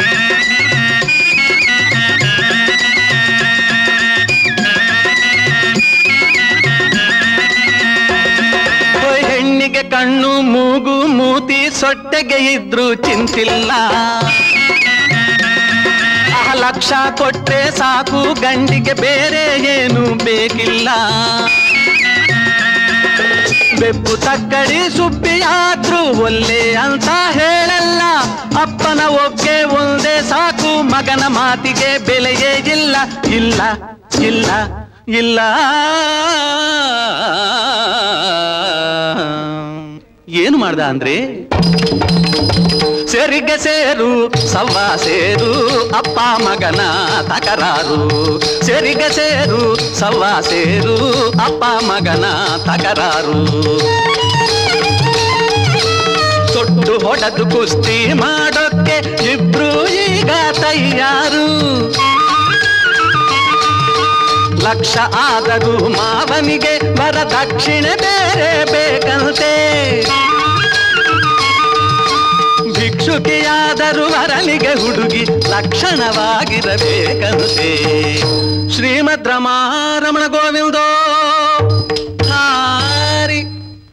ಓಯ್ ಹೆಣ್ಣಿಗೆ ಕಣ್ಣು ಮೂಗು ಮೂತಿ ಸೊಟ್ಟೆಗೆ ಇದ್ರು ಚಿಂತಿಲ್ಲ ಆ ಲಕ್ಷ ಕೊಟ್ರೆ ಸಾಕು ಗಂಡಿಗೆ ಬೇರೆ ಏನು ಬೇಕಿಲ್ಲ ಬೆಪ್ಪು ತಕ್ಕಡಿ ಸುಬ್ಬಿಯಾದ್ರೂ ಒಲ್ಲೆ ಅಂತ ಹೇಳಲ್ಲ ಅಪ್ಪನ ಒಕ್ಕೆ ಒಂದೇ ಸಾಕು ಮಗನ ಮಾತಿಗೆ ಬೆಲೆಯೇ ಇಲ್ಲ ಇಲ್ಲ ಇಲ್ಲ ಇಲ್ಲ ಏನು ಮಾಡ್ದ ಅಂದ್ರೆ ಸೇರಿಗೆ ಸೇರು ಸವ್ವ ಸೇರು ಅಪ್ಪ ಮಗನ ತಕರಾರು ಸೇರಿಗೆ ಸೇರು ಸವ್ವ ಸೇರು ಅಪ್ಪ ಮಗನ ತಕರಾರು ತೊಟ್ಟು ಹೊಡೆದು ಕುಸ್ತಿ ಮಾಡೋಕ್ಕೆ ಇಬ್ರು ಈಗ ತಯಾರು ಲಕ್ಷ ಆದರೂ ಮಾವನಿಗೆ ವರದಕ್ಷಿಣೆ ಬೇರೆ ಬೇಕಂತೆ ಭಿಕ್ಷುಕಿಯಾದರೂ ವರನಿಗೆ ಹುಡುಗಿ ಲಕ್ಷಣವಾಗಿರಬೇಕಂತೆ ಶ್ರೀಮದ್ ರಮಾರಮಣ ಗೋವಿಂದೋ ಹಾರಿ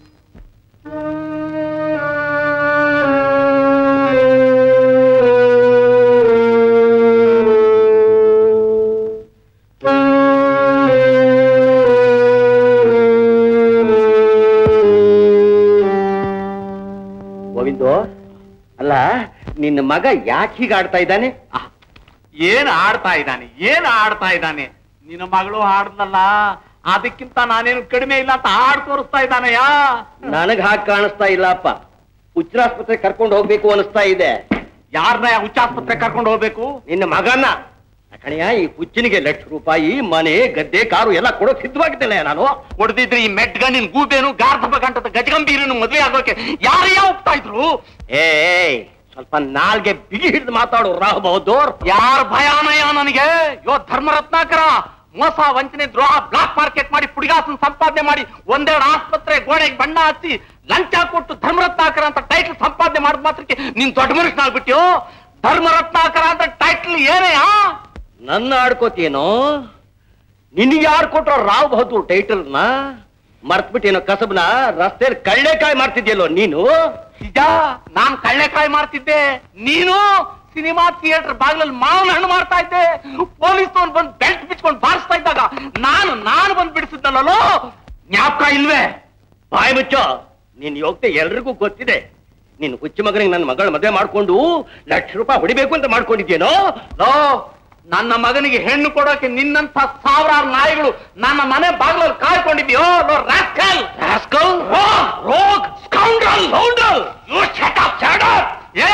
ಗೋವಿಂದು ಅಲ್ಲ ನಿನ್ನ ಮಗ ಯಾಕೆ ಹೀಗೆ ಆಡ್ತಾ ಇದ್ದಾನೆ ಆಹ್, ಏನ್ ಆಡ್ತಾ ಇದ್ದಾನೆ ಏನ್ ಆಡ್ತಾ ಇದ್ದಾನೆ ನಿನ್ನ ಮಗಳು ಹಾಡ್ದಲ್ಲ ಅದಕ್ಕಿಂತ ನಾನೇನು ಕಡಿಮೆ ಇಲ್ಲ ಅಂತ ಹಾಡ್ ತೋರಿಸ್ತಾ ಇದ್ದಾನಯ್ಯ ನನಗ್ ಹಾಗೆ ಕಾಣಿಸ್ತಾ ಇಲ್ಲ ಅಪ್ಪ ಹುಚ್ಚರಾಸ್ಪತ್ರೆ ಕರ್ಕೊಂಡು ಹೋಗ್ಬೇಕು ಅನಿಸ್ತಾ ಇದೆ ಯಾರನ್ನ ಹುಚ್ಚಾಸ್ಪತ್ರೆ ಕರ್ಕೊಂಡು ಹೋಗ್ಬೇಕು ನಿನ್ನ ಮಗನ ಕಣಯ್ಯ ಈ ಹುಚ್ಚನಿಗೆ ಲಕ್ಷ ರೂಪಾಯಿ ಮನೆ ಗದ್ದೆ ಕಾರು ಎಲ್ಲ ಕೊಡೋಕ್ ಸಿದ್ಧವಾಗಿದ್ದೇನೆ ನಾನು ಹೊಡೆದಿದ್ರೆ ಈ ಮೆಟ್ಗಣ್ಣಿನ ಗೂಬೇನು ಗಾರ್ಧಬ ಗಂಟದ ಗಜಗಂಭೀರನು ಮದ್ವೆ ಆಗೋಕೆ ಯಾರಯ್ಯ ಹೋಗ್ತಾ ಇದ್ರು ಏಯ್ ಸ್ವಲ್ಪ ನಾಲ್ಗೆ ಬಿಗಿ ಹಿಡಿದು ಮಾತಾಡು ರಾಹಬಹುದು ಯಾರ ಭಯಾನಯ ನನಗೆ ಯೋ ಧರ್ಮರತ್ನಾಕರ ಮೋಸ ವಂಚನೆ ದ್ರೋಹ ಬ್ಲಾಕ್ ಮಾರ್ಕೆಟ್ ಮಾಡಿ ಪುಡಿಗಾಸನ್ ಸಂಪಾದನೆ ಮಾಡಿ ಒಂದೆರಡು ಆಸ್ಪತ್ರೆ ಗೋಡೆಗೆ ಬಣ್ಣ ಹಚ್ಚಿ ಲಂಚ ಕೊಟ್ಟು ಧರ್ಮರತ್ನಾಕರ ಅಂತ ಟೈಟಲ್ ಸಂಪಾದನೆ ಮಾಡಿದ ಮಾತ್ರಕ್ಕೆ ನೀನ್ ದೊಡ್ಡ ಮನುಷ್ಯನಾಗ್ಬಿಟ್ಯೋ ಧರ್ಮರತ್ನಾಕರ ಅಂತ ಟೈಟಲ್ ಏನೆಯಾ ನನ್ನ ಆಡ್ಕೋತೀನೋ ನಿನಗೆ ಯಾರು ಕೊಟ್ರೋ ರಾವ್ ಬಹದ್ದೂರ್ ಟೈಟಲ್ನ ಮರ್ತ್ಬಿಟ್ಟೇನೋ ಕಸಬ್ನ ರಸ್ತೆಯಲ್ಲಿ ಕಳ್ಳೆಕಾಯಿ ಮಾಡ್ತಿದ್ಯಲ್ಲೋ ನೀನು ನಿಜ ನಾನ್ ಕಳ್ಳೆಕಾಯಿ ಮಾಡ್ತಿದ್ದೆ ನೀನು ಸಿನಿಮಾ ಥಿಯೇಟರ್ ಬಾಗಿಲಲ್ಲಿ ಮಾವಿನ ಹಣ್ಣು ಮಾಡ್ತಾ ಇದ್ದೆ ಪೊಲೀಸ್ ಬಂದು ಬೆಲ್ಟ್ ಬಿಚ್ಕೊಂಡು ಬಾರಿಸ್ತಾ ಇದ್ದಾಗ ನಾನು ನಾನು ಬಂದು ಬಿಡಿಸಿದ್ನಲ್ಲೋ ಜ್ಞಾಪಕ ಇಲ್ವೇ ಬಾಯ್ ಮುಚ್ಚೋ ನಿನ್ ಯೋಗ್ಯತೆ ಎಲ್ರಿಗೂ ಗೊತ್ತಿದೆ ನಿನ್ ಹುಚ್ಚು ಮಗನಿಗೆ ನನ್ನ ಮಗಳ ಮದುವೆ ಮಾಡ್ಕೊಂಡು ಲಕ್ಷ ರೂಪಾಯಿ ಹೊಡಿಬೇಕು ಅಂತ ಮಾಡ್ಕೊಂಡಿದ್ಯೇನೋ ಲೋ ನನ್ನ ಮಗನಿಗೆ ಹೆಣ್ಣು ಕೊಡೋಕೆ ನಿನ್ನಂತ ಸಾವಿರಾರು ನಾಯಿಗಳು ನನ್ನ ಮನೆ ಬಾಗಿಲಲ್ಲಿ ಕಾಯ್ಕೊಂಡಿದ್ಯೋ ಲೋ rascal rascal rogue scoundrel scoundrel you shut up shut up ಏ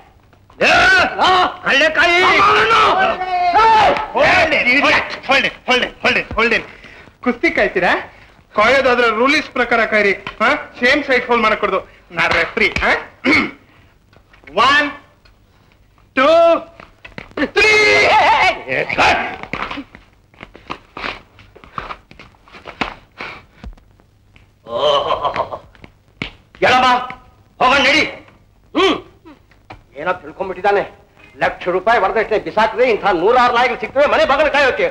ಕಳ್ಳೆಕಾಯಿ ಕುಸ್ತಿ ಕಾಯ್ತೀರಾ ಕಾಯೋದಾದ್ರೆ ರೂಲ್ಸ್ ಪ್ರಕಾರ ಕಾಯ್ರಿ ಸೇಮ್ ಸೈಡ್ ಹೋಲ್ ಮಾಡಕ್ ಕೊಡ್ದು ನಾ ರೆಫ್ರಿ ಒನ್ ಟೂ ತ್ರೀ ಎಳಬಾ ಹೋಗೋಣ ನಡಿ ಹ್ಮ್ ಏನೋ ತಿಳ್ಕೊಂಡ್ಬಿಟ್ಟಿದ್ದಾನೆ ಲಕ್ಷ ರೂಪಾಯಿ ವರದಷ್ಟೇ ಬಿಸಾಕಿದ್ರೆ ಇಂಥ ನೂರಾರು ನಾಯಿಗಳು ಸಿಗ್ತವೆ ಮನೆ ಬಗಲು ಕಾಯೋಕೆ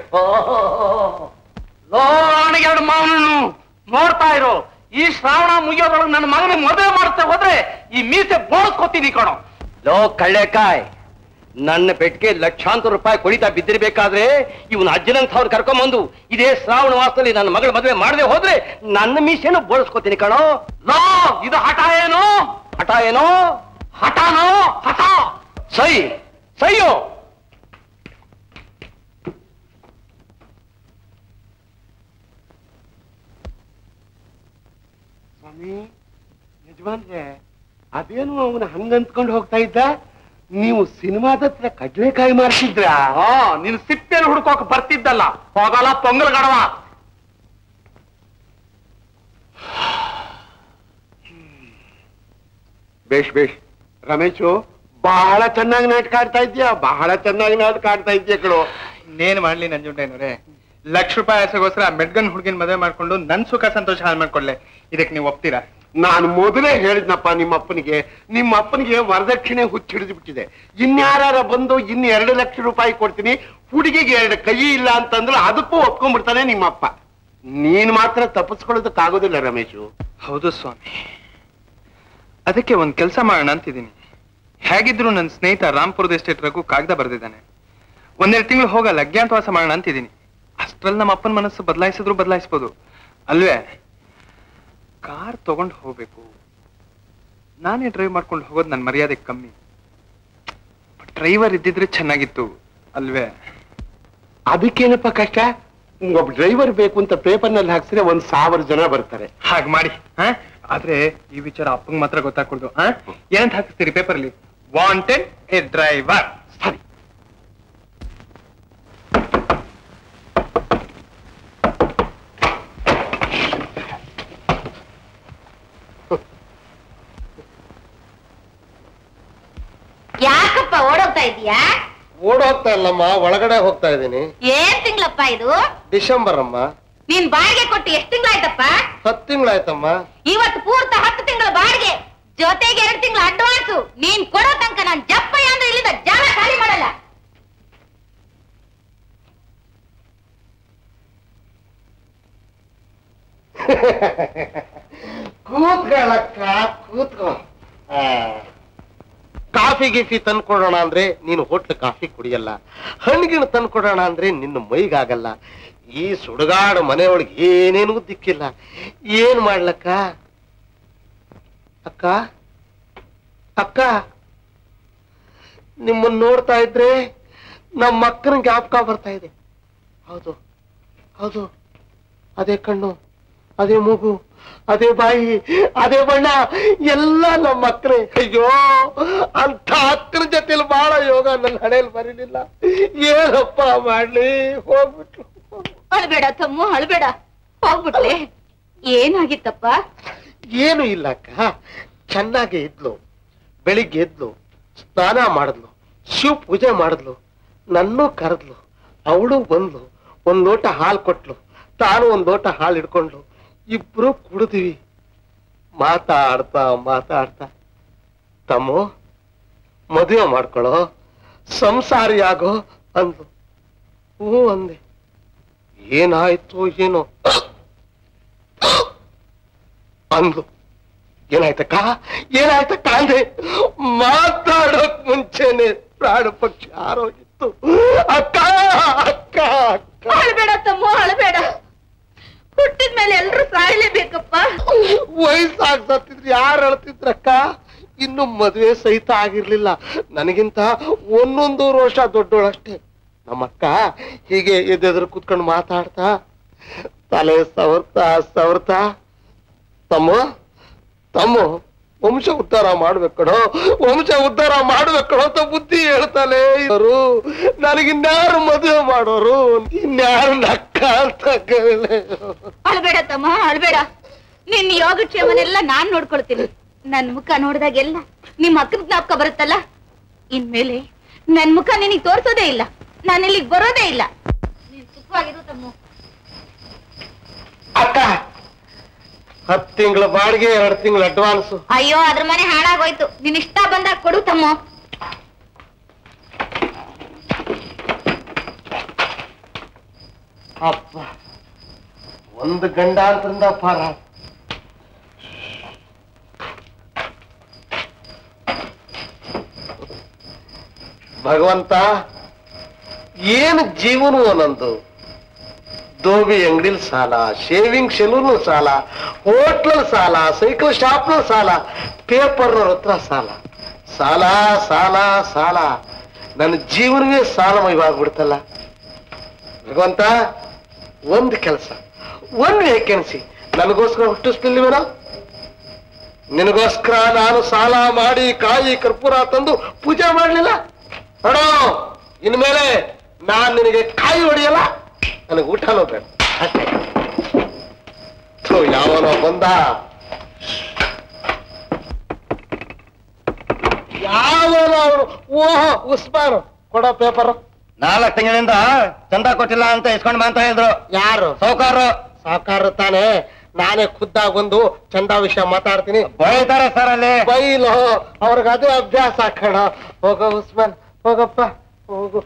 ಲೋ ಎರಡು ಮಾವನನ್ನು ನೋಡ್ತಾ ಇರೋ ಈ ಶ್ರಾವಣ ಮುಗಿಯೋದ್ರೊಳಗೆ ನನ್ನ ಮಗನಿಗೆ ಮದುವೆ ಮಾಡ್ತಾ ಹೋದ್ರೆ ಈ ಮೀಸೆ ಬೋಳ್ಸ್ಕೊತೀನಿ ಕಣೋ ಲೋ ಕಳ್ಳೆಕಾಯ್ ನನ್ನ ಪೆಟ್ಟಿಗೆ ಲಕ್ಷಾಂತರ ರೂಪಾಯಿ ಕೊಡಿತಾ ಬಿದ್ದಿರ್ಬೇಕಾದ್ರೆ ಇವನ ಅಜ್ಜನಂಥವ್ರು ಕರ್ಕೊಂಬಂದು ಇದೇ ಶ್ರಾವಣ ಮಾಸದಲ್ಲಿ ನನ್ನ ಮಗಳ ಮದುವೆ ಮಾಡದೆ ಹೋದ್ರೆ ನನ್ನ ಮೀಸೆನು ಬೋಳಿಸ್ಕೊತೀನಿ ಕಣೋ ಲೋ ಇದು ಹಠ ಏನು ಹಠ ಏನೋ ಹಠನೋ ಹಠ ಸೈ ಸೈಯೋ ಸ್ವಾಮಿ ಯಜಮಾನ್ರೆ ಅದೇನು ಅವನು ಹಂಗಂತ್ಕೊಂಡು ಹೋಗ್ತಾ ಇದ್ದ ನೀವು ಸಿನಿಮಾದ ಹತ್ರ ಕಡ್ಲೆಕಾಯಿ ಮಾಡ್ತಿದ್ರಾ ಹಾ ನೀನು ಸಿಪ್ಪೆಯಲ್ಲಿ ಹುಡ್ಕೋಕ್ ಬರ್ತಿದ್ದಲ್ಲ ಹೋಗಲ್ಲ ಪೊಂಗಲ್ ಗಡವ ಬೇಷ್ ಬೇಷ್ ರಮೇಶು ಬಹಳ ಚೆನ್ನಾಗಿ ನಾಟಕ ಆಡ್ತಾ ಇದ್ಯಾ ಬಹಳ ಚೆನ್ನಾಗಿ ನಾಟಕ ಆಡ್ತಾ ಇದ್ಯಾ ಕಣೋ ಇನ್ನೇನ್ ಮಾಡ್ಲಿ ನಂಜುಂಡೇನವ್ರೆ ಲಕ್ಷ ರೂಪಾಯಿ ಆಸೆಗೋಸ್ಕರ ಮೆಡ್ಗನ್ ಹುಡುಗಿನ ಮದುವೆ ಮಾಡ್ಕೊಂಡು ನನ್ ಸುಖ ಸಂತೋಷ ಹಾಳು ಮಾಡ್ಕೊಳ್ಳೆ ಇದಕ್ಕೆ ನೀವು ಒಪ್ತೀರಾ ನಾನು ಮೊದಲೇ ಹೇಳಿದ್ನಪ್ಪ ನಿಮ್ಮ ಅಪ್ಪನಿಗೆ ನಿಮ್ಮ ಅಪ್ಪನಿಗೆ ವರದಕ್ಷಿಣೆ ಹುಚ್ಚಿಡಿದು ಬಿಟ್ಟಿದೆ ಇನ್ಯಾರ ಬಂದು ಇನ್ನು ಎರಡು ಲಕ್ಷ ರೂಪಾಯಿ ಕೊಡ್ತೀನಿ ಹುಡುಗಿಗೆ ಎರಡು ಕೈ ಇಲ್ಲ ಅಂತಂದ್ರೆ ಅದಕ್ಕೂ ಒಪ್ಕೊಂಡ್ಬಿಡ್ತಾನೆ ನಿಮ್ಮ ಅಪ್ಪ ನೀನ್ ಮಾತ್ರ ತಪ್ಪಿಸ್ಕೊಳ್ಳೋದಕ್ಕಾಗೋದಿಲ್ಲ ರಮೇಶು ಹೌದು ಸ್ವಾಮಿ ಅದಕ್ಕೆ ಒಂದ್ ಕೆಲಸ ಮಾಡೋಣ ಅಂತಿದ್ದೀನಿ ಹೇಗಿದ್ರು ನನ್ನ ಸ್ನೇಹಿತ ರಾಮ್ಪುರದ ಎಸ್ಟೇಟ್ ರಘು ಕಾಗದ ಬರೆದಿದ್ದಾನೆ ಒಂದೆರಡು ತಿಂಗಳು ಹೋಗಲ್ಲ ಅಜ್ಞಾತವಾಸ ಮಾಡೋಣ ಅಂತಿದ್ದೀನಿ ಅಷ್ಟ್ರಲ್ಲಿ ನಮ್ಮ ಅಪ್ಪನ ಮನಸ್ಸು ಬದಲಾಯಿಸಿದ್ರು ಬದಲಾಯಿಸ್ಬೋದು ಅಲ್ವೇ ಕಾರ್ ತಗೊಂಡು ಹೋಗ್ಬೇಕು ನಾನೇ ಡ್ರೈವ್ ಮಾಡ್ಕೊಂಡು ಹೋಗೋದು ನನ್ನ ಮರ್ಯಾದೆ ಕಮ್ಮಿ ಡ್ರೈವರ್ ಇದ್ದಿದ್ರೆ ಚೆನ್ನಾಗಿತ್ತು ಅಲ್ವೇ ಅದಕ್ಕೇನಪ್ಪ ಕಷ್ಟ ಒಬ್ಬ ಡ್ರೈವರ್ ಬೇಕು ಅಂತ ಪೇಪರ್ನಲ್ಲಿ ಹಾಕ್ಸಿದ್ರೆ ಒಂದ್ ಸಾವಿರ ಜನ ಬರ್ತಾರೆ ಹಾಗೆ ಮಾಡಿ ಹಾ ಆದ್ರೆ ಈ ವಿಚಾರ ಅಪ್ಪಂಗ್ ಮಾತ್ರ ಗೊತ್ತಾಗ್ಕೊಡ್ದು ಹಾ ಏನಂತ ಹಾಕಿಸ್ತೀರಿ ಪೇಪರ್ಲಿ ವಾಂಟೆಡ್ ಎ ಡ್ರೈವರ್ ಸರಿ ಯಾಕಪ್ಪ ಓಡೋಗ್ತಾ ಇದೀಯಾ ಓಡೋಗ್ತಾ ಇಲ್ಲಮ್ಮ ಒಳಗಡೆ ಹೋಗ್ತಾ ಇದ್ದೀನಿ ಏನ್ ತಿಂಗ್ಳಪ್ಪ ಇದು ಡಿಸೆಂಬರ್ ಅಮ್ಮ ನೀನ್ ಬಾಡಿಗೆ ಕೊಟ್ಟು ಎಷ್ಟ್ ತಿಂಗಳಾಯ್ತಪ್ಪ ಹತ್ತು ತಿಂಗಳಾಯ್ತಮ್ಮ ಇವತ್ತು ಪೂರ್ತ ಹತ್ತು ತಿಂಗಳ ಬಾಡಿಗೆ ಜೊತೆಗೆ ಎರಡು ತಿಂಗಳ ಅಡ್ವಾನ್ಸ್ ನೀನ್ ಕೊಡೋ ತನಕ ನಾನ್ ಜಪ್ಪಯ್ಯ ಅಂದ್ರೆ ಇಲ್ಲಿಂದ ಜಾಗ ಖಾಲಿ ಮಾಡಲ್ಲ ಕೂತ್ಕೊಳ್ಳಕ್ಕ ಕೂತ್ಕೋ ಆ. ಕಾಫಿ ಗೀಫಿ ತಂದ್ಕೊಡೋಣ ಅಂದ್ರೆ ನೀನು ಹೋಟ್ಲ್ ಕಾಫಿ ಕುಡಿಯಲ್ಲ ಹಣ್ಣಿಗಿಣ ತಂದ್ಕೊಡೋಣ ಅಂದ್ರೆ ನಿನ್ನ ಮೈಗಾಗಲ್ಲ ಈ ಸುಡುಗಾಡು ಮನೆಯೊಳಗೆ ಏನೇನು ದಿಕ್ಕಿಲ್ಲ ಏನ್ ಮಾಡ್ಲಕ್ಕ ಅಕ್ಕ ಅಕ್ಕ ನಿಮ್ಮನ್ನ ನೋಡ್ತಾ ಇದ್ರೆ ನಮ್ಮ ಅಕ್ಕನ ಜ್ಞಾಪಕ ಬರ್ತಾ ಇದೆ ಹೌದು ಹೌದು ಅದೇ ಕಣ್ಣು ಅದೇ ಮೂಗು ಅದೇ ಬಾಯಿ ಅದೇ ಬಣ್ಣ ಎಲ್ಲ ನಮ್ಮ ಮಕ್ಕಳೇ ಅಯ್ಯೋ ಅಂತ ಅಕ್ಕನ ಜೊತೆಲಿ ಬಹಳ ಯೋಗ ನನ್ನ ಹಣೆಯಲ್ಲಿ ಬರೀಲಿಲ್ಲ ಏನಪ್ಪ ಮಾಡ್ಲಿ ಹೋಗ್ಬಿಟ್ರು ಅಳ್ಬೇಡ ತಮ್ಮು ಅಳ್ಬೇಡ ಹೋಗ್ಬಿಟ್ಲೆ ಏನಾಗಿತ್ತಪ್ಪ ಏನು ಇಲ್ಲ ಅಕ್ಕ ಚೆನ್ನಾಗಿ ಇದ್ಲು ಬೆಳಿಗ್ಗೆ ಎದ್ಲು ಸ್ನಾನ ಮಾಡಿದ್ಲು ಶಿವ ಪೂಜೆ ಮಾಡಿದ್ಲು ನನ್ನೂ ಕರೆದ್ಲು ಅವಳು ಬಂದ್ಲು ಒಂದ್ ಲೋಟ ಹಾಲು ಕೊಟ್ಲು ತಾನು ಒಂದ್ ಲೋಟ ಹಾಲು ಹಿಡ್ಕೊಂಡ್ಲು ಇಬ್ರು ಕುಡಿದ್ವಿ ಮಾತಾಡ್ತಾ ಮಾತಾಡ್ತಾ ತಮ್ಮು ಮದುವೆ ಮಾಡ್ಕೊಳ್ಳೋ ಸಂಸಾರಿ ಆಗೋ ಅಂದ್ಲು ಹ್ಞೂ ಅಂದೆ ಏನಾಯ್ತು ಏನೋ ಅಂದ್ಲು ಏನಾಯ್ತಕ್ಕ ಏನಾಯ್ತಕ್ಕ ಅಂದೆ ಮಾತಾಡೋಕ್ ಮುಂಚೆನೆ ಪ್ರಾಣ ಪಕ್ಷಿ ಆರೋಗಿತ್ತು ಅಕ್ಕ ಅಕ್ಕ ಅಕ್ಕ ಅಳ್ಬೇಡ ತಮ್ಮು ಅಳ್ಬೇಡ ಹುಟ್ಟಿದ ಮೇಲೆ ಎಲ್ರು ಸಾಯ್ಲೇಬೇಕಪ್ಪ ವಯಸ್ಸಾಗ್ ಸತ್ತಿದ್ರು ಯಾರು ಅಳ್ತಿದ್ರಕ್ಕ ಇನ್ನು ಮದುವೆ ಸಹಿತ ಆಗಿರ್ಲಿಲ್ಲ ನನಗಿಂತ ಒಂದೊಂದೂರು ವರ್ಷ ದೊಡ್ಡೋಳಷ್ಟೇ ನಮ್ಮಕ್ಕ ಹೀಗೆ ಎದೆದ್ರು ಕುತ್ಕೊಂಡು ಮಾತಾಡ್ತಾ ತಲೆ ಸವರ್ತಾ ಸವರ್ತಾ ತಮ್ಮ ತಮ್ಮ ವಂಶ ಉದ್ಧಾರ ಮಾಡ್ಬೇಕಣೋ ವಂಶ ಉದ್ಧಾರ ಮಾಡ್ಬೇಕಣೋ ಅಂತ ಬುದ್ಧಿ ಹೇಳ್ತಾನೆ ಇವರು ನನಗಿನ್ಯಾರು ಮದುವೆ ಮಾಡೋರು ಇನ್ಯಾರು ನಕ್ಕ ಅಂತ ಕೇಳಿ ಅಳ್ಬೇಡ ತಮ್ಮ ಅಳ್ಬೇಡ ನಿನ್ ಯೋಗಕ್ಷೇಮನೆಲ್ಲ ನಾನ್ ನೋಡ್ಕೊಳ್ತೀನಿ ನನ್ ಮುಖ ನೋಡಿದಾಗೆಲ್ಲ ನಿಮ್ ಅಕ್ಕನ ಜ್ಞಾಪಕ ಬರುತ್ತಲ್ಲ ಇನ್ಮೇಲೆ ನನ್ ಮುಖ ನಿನಗ್ ತೋರ್ಸೋದೇ ಇಲ್ಲ ನಾನು ಇಲ್ಲಿಗೆ ಬರೋದೇ ಇಲ್ಲ ನೀನ್ ಸುಖವಾಗಿರು ತಮ್ಮ ಅಕ್ಕ ಹತ್ತು ತಿಂಗಳ ಬಾಡಿಗೆ ಎರಡು ತಿಂಗಳ ಅಡ್ವಾನ್ಸ್ ಅಯ್ಯೋ ಅದ್ರ ಮನೆ ಹಾಳಾಗೋಯ್ತು ನಿನ್ ಇಷ್ಟ ಬಂದಾಗ ಕೊಡು ತಮ್ಮ ಅಪ್ಪ ಒಂದು ಗಂಡಾಂತರಿಂದ ಪಾರ ಭಗವಂತ ಏನು ಜೀವನವೋ ನಂದು ದೋಬಿ ಅಂಗಡಿಲ್ ಸಾಲ ಶೇವಿಂಗ್ ಸೆಲೂನ್ ಸಾಲ ಹೋಟ್ಲಲ್ ಸಾಲ ಸೈಕಲ್ ಶಾಪ್ನ ಸಾಲ ಪೇಪರ್ನವ್ರ ಹತ್ರ ಸಾಲ ಸಾಲ ಸಾಲ ಸಾಲ ನನ್ನ ಜೀವನವೇ ಸಾಲಮಯವಾಗ್ಬಿಡ್ತಲ್ಲ ಭಗವಂತ ಒಂದು ಕೆಲಸ ಒಂದು ವೇಕೆನ್ಸಿ ನನಗೋಸ್ಕರ ಹುಟ್ಟಿಸ್ತಿಲ್ವೇನೋ ನಿನಗೋಸ್ಕರ ನಾನು ಸಾಲ ಮಾಡಿ ಕಾಯಿ ಕರ್ಪೂರ ತಂದು ಪೂಜೆ ಮಾಡ್ಲಿಲ್ಲ ನೋಡೋ ಇನ್ಮೇಲೆ ನಾನ್ ನಿನಗೆ ಕಾಯಿ ಹೊಡಿಯಲ್ಲ ನನಗೆ ಊಟನೂ ಬೇಡ ಅಷ್ಟೇ ಥು, ಯಾವನೋ ಬಂದ ಯಾವನೋ ಅವನು ಓಹೋ ಉಸ್ಮಾನು ಕೊಡೋ ಪೇಪರ್ ನಾಲ್ಕು ತಿಂಗಳಿಂದ ಚಂದ ಕೊಟ್ಟಿಲ್ಲ ಅಂತ ಇಸ್ಕೊಂಡ್ ಬಾ ಅಂತ ಹೇಳಿದ್ರು ಯಾರು ಸೌಕಾರು ಸಾಕಾರ ತಾನೆ ನಾನೇ ಖುದ್ದಾಗಿ ಬಂದು ಚಂದ ವಿಷಯ ಮಾತಾಡ್ತೀನಿ ಬೈತಾರೆ ಸರ್ ಅಲ್ಲಿ ಬೈಲು ಅವ್ರಿಗೆ ಅದೇ ಅಭ್ಯಾಸ ಕಣ ಹೋಗೋ ಉಸ್ಮಾನ್ ಹೋಗಪ್ಪ ಹೋಗು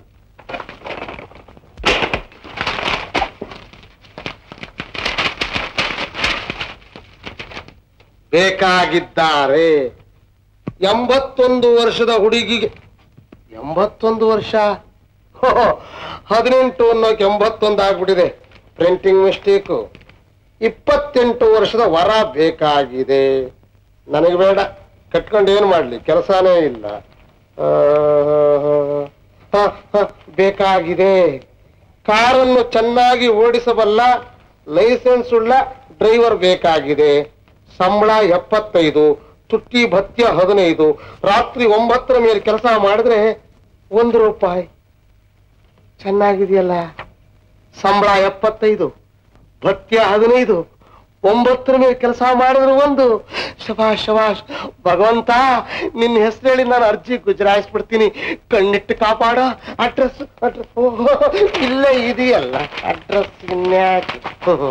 ಬೇಕಾಗಿದ್ದಾರೆ ಎಂಬತ್ತೊಂದು ವರ್ಷದ ಹುಡುಗಿಗೆ ಎಂಬತ್ತೊಂದು ವರ್ಷ ಹೋ, ಹದಿನೆಂಟು ಅನ್ನೋಕೆ ಎಂಬತ್ತೊಂದು ಆಗ್ಬಿಟ್ಟಿದೆ ಪ್ರಿಂಟಿಂಗ್ ಮಿಸ್ಟೇಕು ಇಪ್ಪತ್ತೆಂಟು ವರ್ಷದ ವರ ಬೇಕಾಗಿದೆ ನನಗೆ ಬೇಡ ಕಟ್ಕೊಂಡು ಏನು ಮಾಡ್ಲಿ ಕೆಲಸನೇ ಇಲ್ಲ ಆ, ಹ, ಹ, ಬೇಕಾಗಿದೆ ಕಾರನ್ನು ಚೆನ್ನಾಗಿ ಓಡಿಸಬಲ್ಲ ಲೈಸೆನ್ಸ್ ಉಳ್ಳ ಡ್ರೈವರ್ ಬೇಕಾಗಿದೆ ಸಂಬಳ ಎಪ್ಪತ್ತೈದು ತುಟ್ಟಿ ಭತ್ಯ ಹದಿನೈದು ರಾತ್ರಿ ಒಂಬತ್ತರ ಮೇಲೆ ಕೆಲಸ ಮಾಡಿದ್ರೆ ಒಂದು ರೂಪಾಯಿ ಚೆನ್ನಾಗಿದೆಯಲ್ಲ ಸಂಬಳ ಎಪ್ಪತ್ತೈದು ಭತ್ಯ ಹದಿನೈದು ಒಂಬತ್ತರ ಮೇಲೆ ಕೆಲಸ ಮಾಡಿದ್ರೆ ಒಂದು ಶಬಾಷ್ ಶಬಾಷ್ ಭಗವಂತ ನಿನ್ನ ಹೆಸರು ಹೇಳಿ ನಾನು ಅರ್ಜಿ ಗುಜರಾಯಿಸ್ಬಿಡ್ತೀನಿ ಕಣ್ಣಿಟ್ಟು ಕಾಪಾಡ ಅಡ್ರೆಸ್ ಅಡ್ರೆಸ್ ಓಹೋ ಇಲ್ಲೇ ಇದೆಯಲ್ಲ ಅಡ್ರೆಸ್ ಇನ್ಯಾಕೆ ಓಹೋ.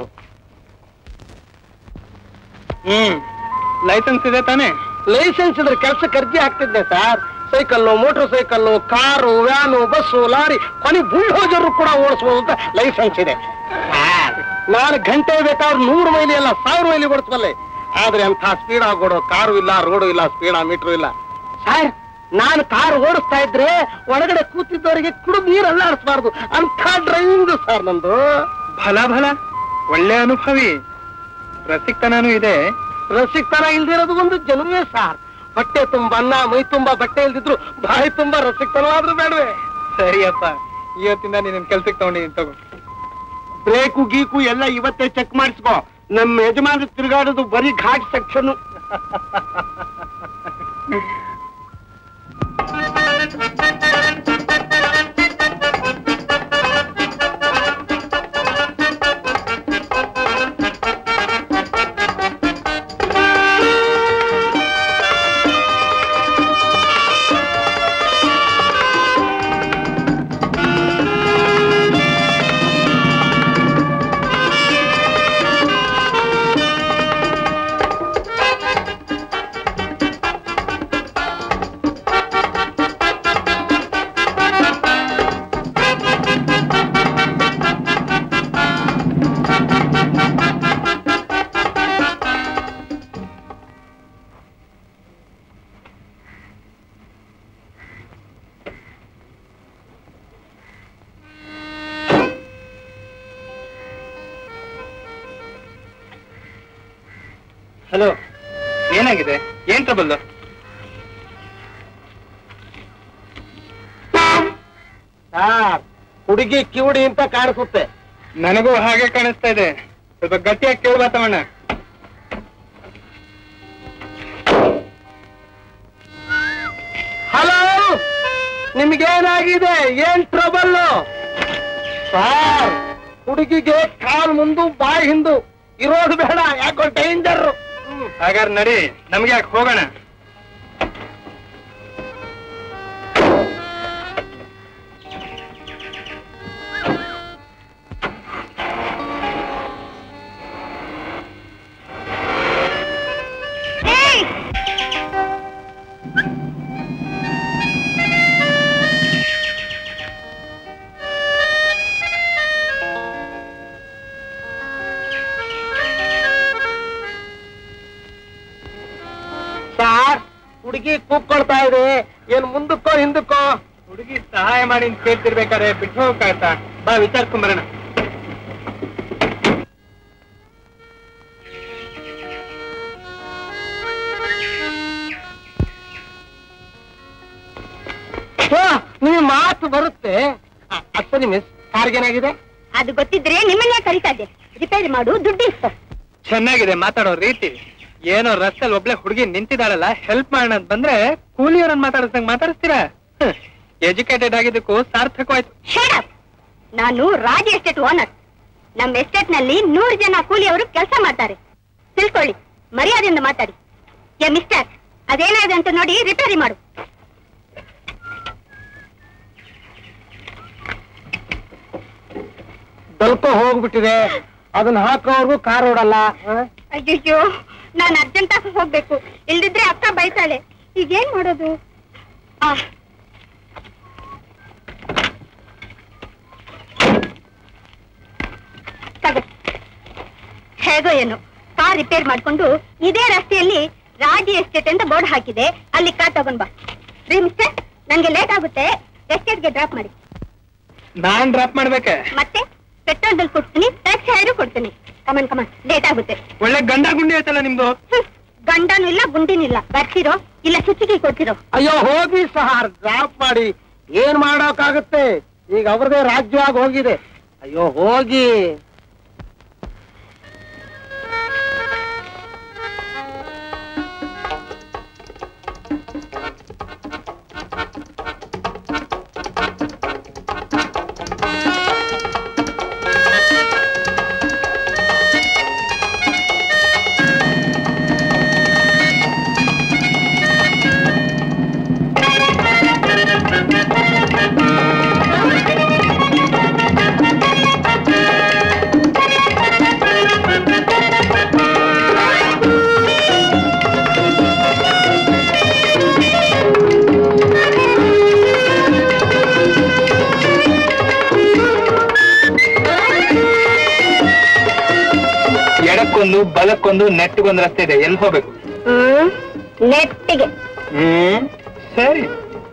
ಹ್ಮ್ ಲೈಸೆನ್ಸ್ ಇದೆ ತಾನೇ ಲೈಸೆನ್ಸ್ ಇದ್ರೆ ಕೆಲಸಕ್ಕೆ ಅರ್ಜಿ ಹಾಕ್ತಿದ್ದೆ sir cycle motor cycle car van bus lorry ಕೊನೆ ಬುಲ್ಡೋಜರ್ ಕೂಡ ಓಡಿಸಬಹುದು ಅಂತ ಲೈಸೆನ್ಸ್ ಇದೆ ಸರ್, ನಾನು ಗಂಟೆ ಬೇಕಾದ್ರೆ ನೂರು ಮೈಲಿ ಅಲ್ಲ ಸಾವಿರ ಮೈಲಿ ಓಡಿಸ್ಬಲ್ಲೆ ಆದ್ರೆ ಅಂತ ಸ್ಪೀಡ್ ಆಗೋಡು ಕಾರು ಇಲ್ಲ ರೋಡು ಇಲ್ಲ ಸ್ಪೀಡ್ ಮೀಟರ್ ಇಲ್ಲ ಸರ್ ನಾನು ಕಾರ್ ಓಡಿಸ್ತಾ ಇದ್ರೆ ಒಳಗಡೆ ಕೂತಿದ್ದವರಿಗೆ ಕುಡಿದು ನೀರು ಅಲ್ಲಾಡಿಸ್ಬಾರ್ದು ಅಂತ ಡ್ರೈವಿಂಗ್ ಸರ್ ನಂದು ಭಲ ಭಲ ಒಳ್ಳೆ ಅನುಭವಿ ರಸಿಕ್ತನೂ ಇದೆ ರಸಿಕ್ತನ ಇಲ್ದಿರೋದು ಒಂದು ಜನ್ಮವೇ ಸಾರ್ ಹೊಟ್ಟೆ ತುಂಬಾ ಅನ್ನ ಮೈ ತುಂಬಾ ಬಟ್ಟೆ ಇಲ್ದಿದ್ರು ಬಾಯಿ ತುಂಬಾ ರಸಿಕ್ತನವಾದ್ರೂ ಬೇಡವೆ ಸರಿಯಪ್ಪ ಇವತ್ತಿಂದ ನೀನ್ ಕೆಲ್ಸಕ್ಕೆ ತಗೊಂಡಿದ್ದೀನಿ ತಗೋ ಬ್ರೇಕು ಗೀಕು ಎಲ್ಲ ಇವತ್ತೇ ಚೆಕ್ ಮಾಡಿಸ್ಕೋ ನಮ್ಮ ಯಜಮಾನ ತಿರುಗಾಡೋದು ಬರೀ ಘಾಟ್ ಸೆಕ್ಷನ್ ಹಲೋ ಏನಾಗಿದೆ ಏನ್ ಟ್ರಬಲ್ ಸಾರ್ ಹುಡುಗಿ ಕಿವುಡಿ ಅಂತ ಕಾಣಿಸುತ್ತೆ ನನಗೂ ಹಾಗೆ ಕಾಣಿಸ್ತಾ ಇದೆ ಸ್ವಲ್ಪ ಗಟ್ಟಿಯಾಗಿ ಕೇಳ್ಬಾ ತಮ್ಮಣ್ಣ ಹಲೋ ನಿಮ್ಗೇನಾಗಿದೆ ಏನ್ ಟ್ರಬಲ್ ಸಾರ್ ಹುಡುಗಿಗೆ ಕಾಲ್ ಮುಂದು ಬಾಯಿ ಹಿಂದು ಇರೋದು ಬೇಡ ಯಾಕೋ ಡೇಂಜರ್ ಹಾಗಾದ್ರೆ ನಡಿ ನಮ್ಗೆ ಯಾಕೆ ಹೋಗೋಣ ಸಾರ್ ಹುಡುಗಿ ಕೂಗ್ಕೊಳ್ತಾ ಇದೆ ಏನ್ ಮುಂದಕ್ಕೋ ಹಿಂದಕ್ಕೋ ಹುಡುಗಿ ಸಹಾಯ ಮಾಡಿ ಅಂತ ಕೇಳ್ತಿರ್ಬೇಕಾದ್ರೆ ಬಿಟ್ಟು ಹೋಗಕ್ಕಾಗತ್ತಾ ಬಾ ವಿಚಾರಿಸ್ಕೊಂಡ್ ಬರೋಣ ನಿಮ್ ಮಾತು ಬರುತ್ತೆ ಅಷ್ಟೇ ಮಿಸ್ ಕಾರ್ಗೇನಾಗಿದೆ ಅದು ಗೊತ್ತಿದ್ರೆ ನಿಮ್ಮನ್ನ ಕರಿತಾ ಇದ್ದೆ ರಿಪೇರಿ ಮಾಡು ದುಡ್ಡು ಇಸ್ಕೊ ಚೆನ್ನಾಗಿದೆ ಮಾತಾಡೋ ರೀತಿ ಏನೋ ರಸ್ತೆಲ್ ಒಬ್ಳೆ ಹುಡುಗಿ ನಿಂತಿದ್ದಾಳಲ್ಲ ಹೆಲ್ಪ್ ಮಾಡೋಣ ಅಂತ ಬಂದ್ರೆ ಕೂಲಿಯವರನ್ನ ಮಾತಾಡಿಸ್ದಂಗ್ ಮಾತಾಡಿಸ್ತೀರಾ ಎಜುಕೇಟೆಡ್ ಆಗಿದ್ದಕ್ಕೂ ಸಾರ್ಥಕವಾಯ್ತು ಶೇಡಪ್ ನಾನು ರಾಜ್ ಎಸ್ಟೇಟ್ ಓನರ್ ನಮ್ಮ ಎಸ್ಟೇಟ್ ನಲ್ಲಿ ನೂರು ಜನ ಕೂಲಿಯವರು ಕೆಲಸ ಮಾಡ್ತಾರೆ ತಿಳ್ಕೊಳ್ಳಿ ಮರ್ಯಾದೆಯಿಂದ ಮಾತಾಡಿ ಏ ಮಿಸ್ಟರ್ ಅದೇನಾಗಿದೆ ಅಂತ ನೋಡಿ ರಿಪೇರಿ ಮಾಡು ಸ್ವಲ್ಪ ಹೋಗ್ಬಿಟ್ಟಿದೆ ಅದನ್ನ ಹಾಕೋರ್ಗು ಕಾರ್ ಓಡಲ್ಲ ಅಯ್ಯಯ್ಯೋ ನಾನು ಅರ್ಜೆಂಟ್ ಆಗಿ ಹೋಗ್ಬೇಕು ಇಲ್ದಿದ್ರೆ ಅಕ್ಕ ಬೈತಾಳೆ ಈಗೇನ್ ಮಾಡೋದು ಆ ತಗೋ ಹೇಗೋ ಏನು ಕಾರ್ ರಿಪೇರ್ ಮಾಡ್ಕೊಂಡು ಇದೇ ರಸ್ತೆಯಲ್ಲಿ ರಾಜಿ ಎಸ್ಟೇಟ್ ಅಂತ ಬೋರ್ಡ್ ಹಾಕಿದೆ ಅಲ್ಲಿ ಕಾರ್ ತಗೊಂಡ್ ಬಾ ರೀ ಮಿಸ್ಟರ್ ನನ್ಗೆ ಲೇಟ್ ಆಗುತ್ತೆ ಎಸ್ಟೇಟ್ಗೆ ಡ್ರಾಪ್ ಮಾಡಿ ನಾನ್ ಡ್ರಾಪ್ ಮಾಡ್ಬೇಕೆ ಮತ್ತೆ ಪೆಟ್ರೋಲ್ ಬಿಲ್ ಕೊಡ್ತೀನಿ ಟ್ಯಾಕ್ಸಿ ಹೈರು ಕೊಡ್ತೀನಿ ಕಮನ್ ಕಮನ್ ಲೇಟ್ ಆಗುತ್ತೆ ಒಳ್ಳೆ ಗಂಡ ಗುಂಡಿ ಆಯ್ತಲ್ಲ ನಿಮ್ದು ಹ್ಮ್. ಗಂಡನೂ ಇಲ್ಲ ಗುಂಡಿನೂ ಇಲ್ಲ ಬರ್ತಿರೋ ಇಲ್ಲ ಸುತ್ತಿಗೆ ಕೊಡ್ತಿರೋ ಅಯ್ಯೋ ಹೋಗಿ ಸರ್ ಡ್ರಾಪ್ ಮಾಡಿ ಏನ್ ಮಾಡೋಕಾಗುತ್ತೆ ಈಗ ಅವ್ರದೇ ರಾಜ್ಯವಾಗಿ ಹೋಗಿದೆ ಅಯ್ಯೋ ಹೋಗಿ ಎಡಕ್ಕೊಂದು ಬಲಕ್ಕೊಂದು ನೆಟ್ಗೊಂದು ರಸ್ತೆ ಇದೆ ಎಲ್ಲಿ ಹೋಗ್ಬೇಕು ಹ್ಮ್ ನೆಟ್ಟಿಗೆ ಹ್ಮ್ ಸರಿ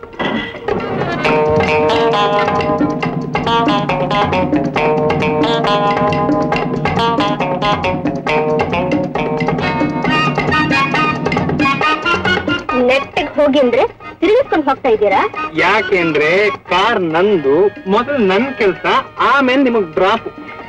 ನೆಟ್ಟಿಗೆ ಹೋಗಿ ಅಂದ್ರೆ ತಿರುಗಿಸ್ಕೊಂಡು ಹೋಗ್ತಾ ಇದ್ದೀರಾ ಯಾಕೆಂದ್ರೆ ಕಾರ್ ನಂದು ಮೊದಲು ನನ್ ಕೆಲ್ಸ ಆಮೇಲೆ ನಿಮಗ್ ಡ್ರಾಪ್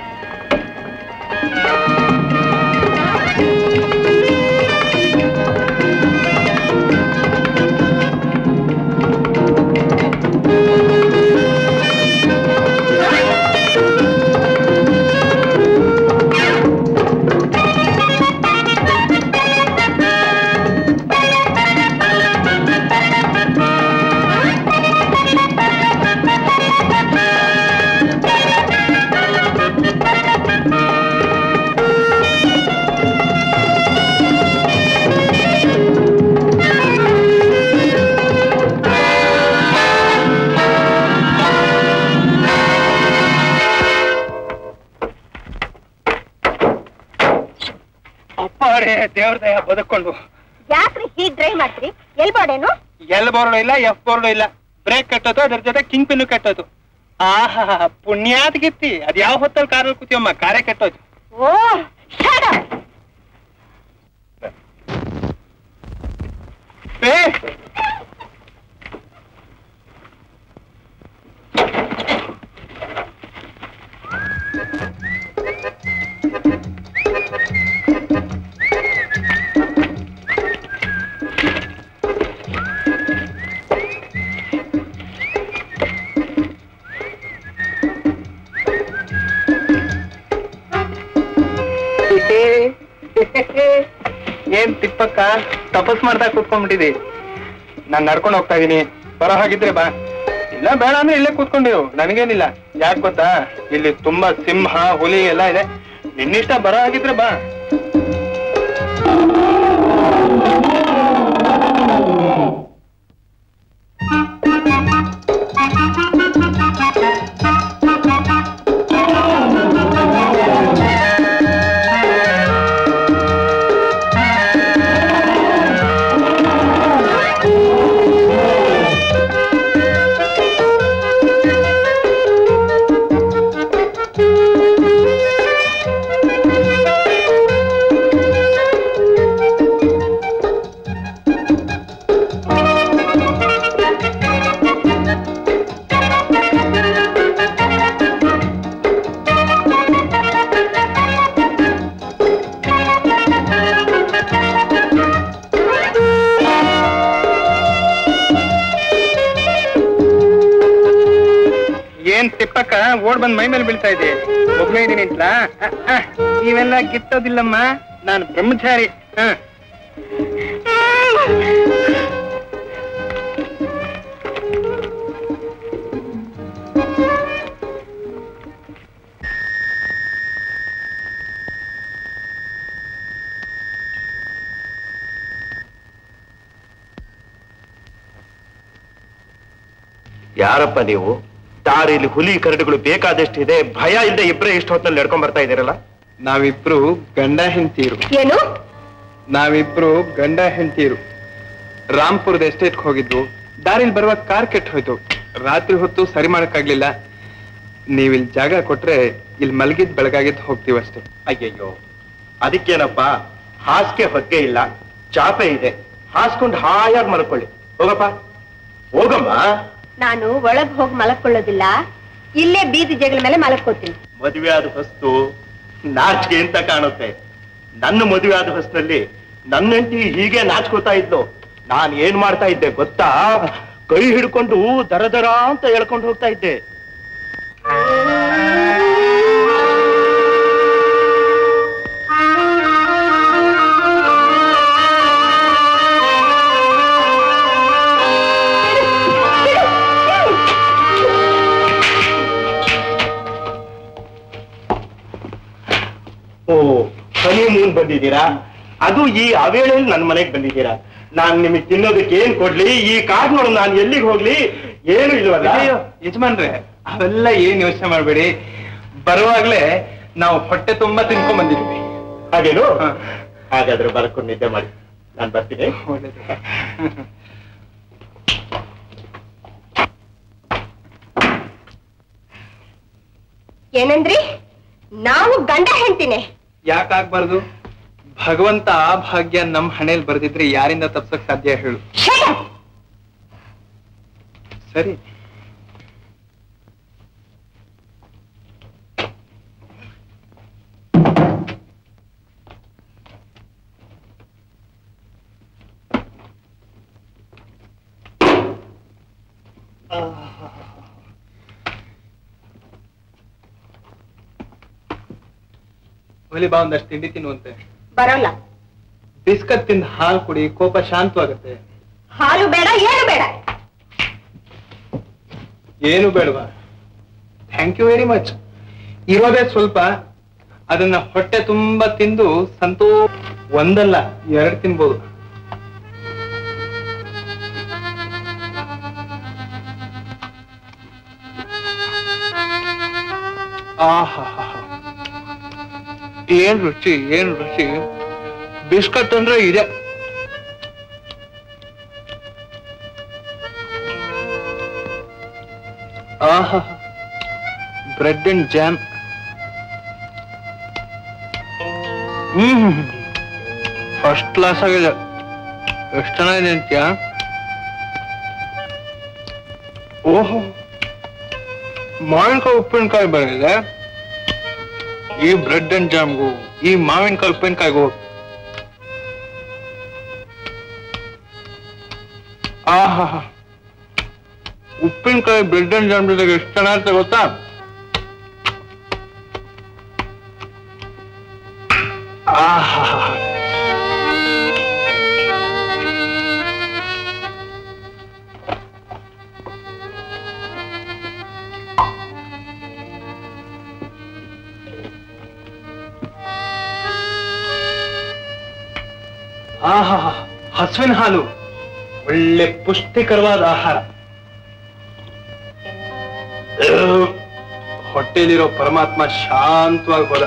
ಅಪ್ಪ ಅವರೇ ದೇವ್ರ ದಯ ಬದುಕೊಂಡು ಯಾಕ್ರಿ ಹೀಗ್ ಡ್ರೈವ್ ಮಾಡ್ತೀರಿ ಎಲ್ ಬಾಡೇನು ಎಲ್ ಬೋರ್ಡು ಇಲ್ಲ ಎಫ್ ಬೋರ್ಡು ಇಲ್ಲ ಬ್ರೇಕ್ ಕಟ್ಟೋದು ಅದ್ರ ಜೊತೆ ಕಿಂಗ್ ಪಿನ್ನು ಕಟ್ಟೋದು ಆಹಾ ಪುಣ್ಯಾತ್ ಗಿತ್ತಿ ಅದ್ ಯಾವ ಹೊತ್ತಲ್ಲಿ ಕಾರಲ್ಲಿ ಕೂತಿಯಮ್ಮ ಕಾರೇ ಕೆಟ್ಟೋದು ಓ shut up. ಏ ಏನ್ ತಿಪ್ಪಕ್ಕ ತಪಸ್ ಮಾಡ್ತಾ ಕೂತ್ಕೊಂಡ್ಬಿಟ್ಟಿದಿ ನಾನ್ ನಡ್ಕೊಂಡು ಹೋಗ್ತಾ ಇದೀನಿ ಬರೋ ಹಾಗಿದ್ರೆ ಬಾ ಇಲ್ಲ ಬೇಡ ಅಂದ್ರೆ ಇಲ್ಲೇ ಕೂತ್ಕೊಂಡಿರು ನನಗೇನಿಲ್ಲ ಯಾಕೆ ಗೊತ್ತಾ ಇಲ್ಲಿ ತುಂಬಾ ಸಿಂಹ ಹುಲಿ ಎಲ್ಲ ಇದೆ ನಿನ್ನಿಷ್ಟ ಬರೋ ಹಾಗಿದ್ರೆ ಬಾ ಏನ್ ತಿಪ್ಪಕ್ಕ ಓಡ್ ಬಂದ್ ಮೈ ಮೇಲೆ ಬೀಳ್ತಾ ಇದೆ ಒಬ್ಬನೇ ಇದೀನಿ ಅಂತಲಾ ಅಹ್, ಅಹ್, ಇವೆಲ್ಲ ಗಿಟ್ಟೋದಿಲ್ಲಮ್ಮ ನಾನು ಬ್ರಹ್ಮಚಾರಿ ಹ ಯಾರಪ್ಪ ನೀವು ದಾರಿಲಿ ಹುಲಿ ಕರಡುಗಳು ಬೇಕಾದಷ್ಟಿದೆ ಭಯ ಇಲ್ಲದೆ ಇಬ್ಬರೇ ಇಷ್ಟು ಹೊತ್ತಲ್ಲಿ ನಡ್ಕೊಂಡ್ ಬರ್ತಾ ಇದ್ದೀರಲ್ಲ ನಾವಿಬ್ರು ಗಂಡ ಹೆಂಡತಿರು ಏನು ನಾವಿಬ್ರು ಗಂಡ ಹೆಂಡತಿರು ರಾಂಪುರದ ಎಸ್ಟೇಟ್ಗೆ ಹೋಗಿದ್ವು ದಾರಿಲಿ ಬರುವಾಗ ಕಾರ್ ಕೆಟ್ಟ ಹೋಯ್ತು ರಾತ್ರಿ ಹೊತ್ತು ಸರಿ ಮಾಡಕ್ಕಾಗ್ಲಿಲ್ಲ ನೀವಿಲ್ ಜಾಗ ಕೊಟ್ರೆ ಇಲ್ಲಿ ಮಲಗಿದ್ ಬೆಳಗಾಗಿದ್ದು ಹೋಗ್ತೀವಷ್ಟೇ ಅಯ್ಯಯ್ಯೋ ಅದಕ್ಕೇನಪ್ಪ ಹಾಸಿಗೆ ಹೊಕ್ಕೆ ಇಲ್ಲ ಚಾಪೆ ಇದೆ ಹಾಸ್ಕೊಂಡು ಹಾಯಾಗಿ ಮಲ್ಕೊಳ್ಳಿ ಹೋಗಪ್ಪ ಹೋಗಮ್ಮ ನಾನು ಒಳಗ್ ಹೋಗಿ ಮಲಕೊಳ್ಳೋದಿಲ್ಲ ಇಲ್ಲೇ ಬೀದಿ ಜಗಳ ಮೇಲೆ ಮಲಕ್ಕೋತೀನಿ ಮದುವೆ ಆದ ಹೊಸ್ತು ನಾಚಿಕೆ ಅಂತ ಕಾಣುತ್ತೆ ನನ್ನ ಮದುವೆ ಆದ ಹೊಸ್ನಲ್ಲಿ ನನ್ನ ಹೆಂಡತಿ ಹೀಗೆ ನಾಚ್ಕೋತಾ ಇದ್ಲು ನಾನ್ ಏನ್ ಮಾಡ್ತಾ ಇದ್ದೆ ಗೊತ್ತಾ ಕೈ ಹಿಡ್ಕೊಂಡು ದರ ದರ ಅಂತ ಎಳ್ಕೊಂಡು ಹೋಗ್ತಾ ಇದ್ದೆ ಓ ಹನಿಮೂನ್ ಬಂದಿದ್ದೀರಾ ಅದು ಈ ಅವೇಳೆಯಲ್ಲಿ ನನ್ನ ಮನೆಗೆ ಬಂದಿದ್ದೀರಾ ನಾನ್ ನಿಮಗೆ ತಿನ್ನೋದಕ್ಕೆ ಏನ್ ಕೊಡ್ಲಿ ಈ ಕಾಡ್ ನೋಡು ನಾನು ಎಲ್ಲಿಗೆ ಹೋಗ್ಲಿ ಏನು ಇಲ್ವಲ್ಲ ಅಯ್ಯೋ ಯಜಮಾನ್ರೆ ಅವೆಲ್ಲ ಏನ್ ಯೋಚನೆ ಮಾಡ್ಬೇಡಿ ಬರುವಾಗ್ಲೇ ನಾವು ಹೊಟ್ಟೆ ತುಂಬಾ ತಿನ್ಕೊಂಡ್ ಬಂದಿದ್ವಿ ಹಾಗೇನು ಹಾ. ಹಾಗಾದ್ರೆ ಬರ್ಕೊಂಡು ನಿದ್ದೆ ಮಾಡಿ ನಾನು ಬರ್ತೀನಿ ಒಳ್ಳೇದು ಏನಂದ್ರಿ ನಾವು ಗಂಡ ಹೆಂಡ್ತಿನೇ ಯಾಕಾಗ್ಬಾರ್ದು ಭಗವಂತ ಆ ಭಾಗ್ಯ ನಮ್ ಹಣೆಯಲ್ಲಿ ಬರ್ದಿದ್ರೆ ಯಾರಿಂದ ತಪ್ಸಕ್ ಸಾಧ್ಯ ಹೇಳು ಸರಿ ಹುಲಿ ಬಾ ಒಂದಷ್ಟು ತಿಂಡಿ ತಿನ್ನುವಂತೆ ಬರೋಲ್ಲ ಬಿಸ್ಕತ್ ತಿಂದು ಹಾಲು ಕುಡಿ ಕೋಪ ಶಾಂತವಾಗುತ್ತೆ ಹಾಲು ಬೇಡ ಏನು ಬೇಡ ಏನು ಬೇಡವಾ ಥ್ಯಾಂಕ್ ಯು ವೆರಿ ಮಚ್ ಇರೋದೇ ಸ್ವಲ್ಪ ಅದನ್ನ ಹೊಟ್ಟೆ ತುಂಬಾ ತಿಂದು ಸಂತೋ ಒಂದಲ್ಲ ಎರಡು ತಿನ್ಬೋದು ಆಹಾ ಏನ್ ರುಚಿ ಏನ್ ರುಚಿ ಬಿಸ್ಕತ್ ಅಂದ್ರೆ ಇದೆ ಆಹಾ ಬ್ರೆಡ್ ಅಂಡ್ ಜಾಮ್ ಹ್ಮ್ ಫಸ್ಟ್ ಕ್ಲಾಸ್ ಆಗಿದೆ ಎಷ್ಟು ಚೆನ್ನಾಗಿದೆ ಅಂತ್ಯ ಓಹೋ ಮಾವಿನಕಾಯಿ ಉಪ್ಪಿನಕಾಯಿ ಬಂದಿದೆ ಈ ಬ್ರೆಡ್ ಅಂಡ್ ಜಾಮ್ಗೂ ಈ ಮಾವಿನಕಾಯಿ ಉಪ್ಪಿನಕಾಯಿಗೂ ಆಹಾ ಉಪ್ಪಿನಕಾಯಿ ಬ್ರೆಡ್ ಅಂಡ್ ಜಾಮ್ ಜೊತೆಗೆ ಎಷ್ಟು ಚೆನ್ನಾಗಿರುತ್ತೆ ಗೊತ್ತಾ ಆಹಾ ಆಹಾ ಹಸುವಿನ ಹಾಲು ಒಳ್ಳೆ ಪುಷ್ಟಿಕರವಾದ ಆಹಾರ ಅಹ್, ಹೊಟ್ಟೆಲಿರೋ ಪರಮಾತ್ಮ ಶಾಂತವಾಗಿ ಹೋದ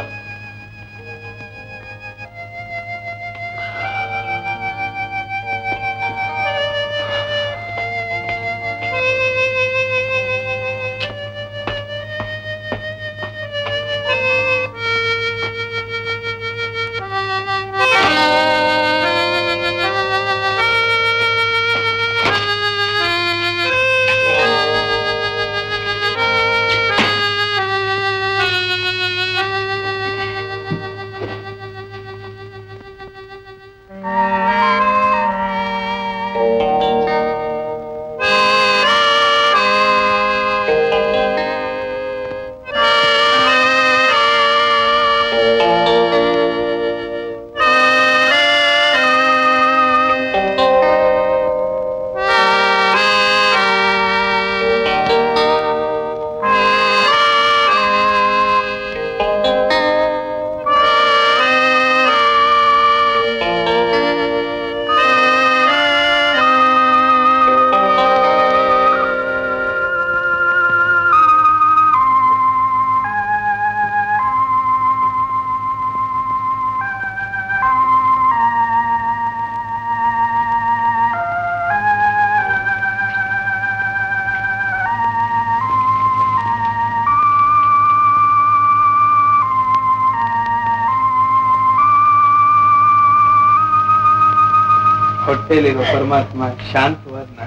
ಸೊಸೆಯಲ್ಲಿರೋ ಪರಮಾತ್ಮ ಶಾಂತವರ್ಣ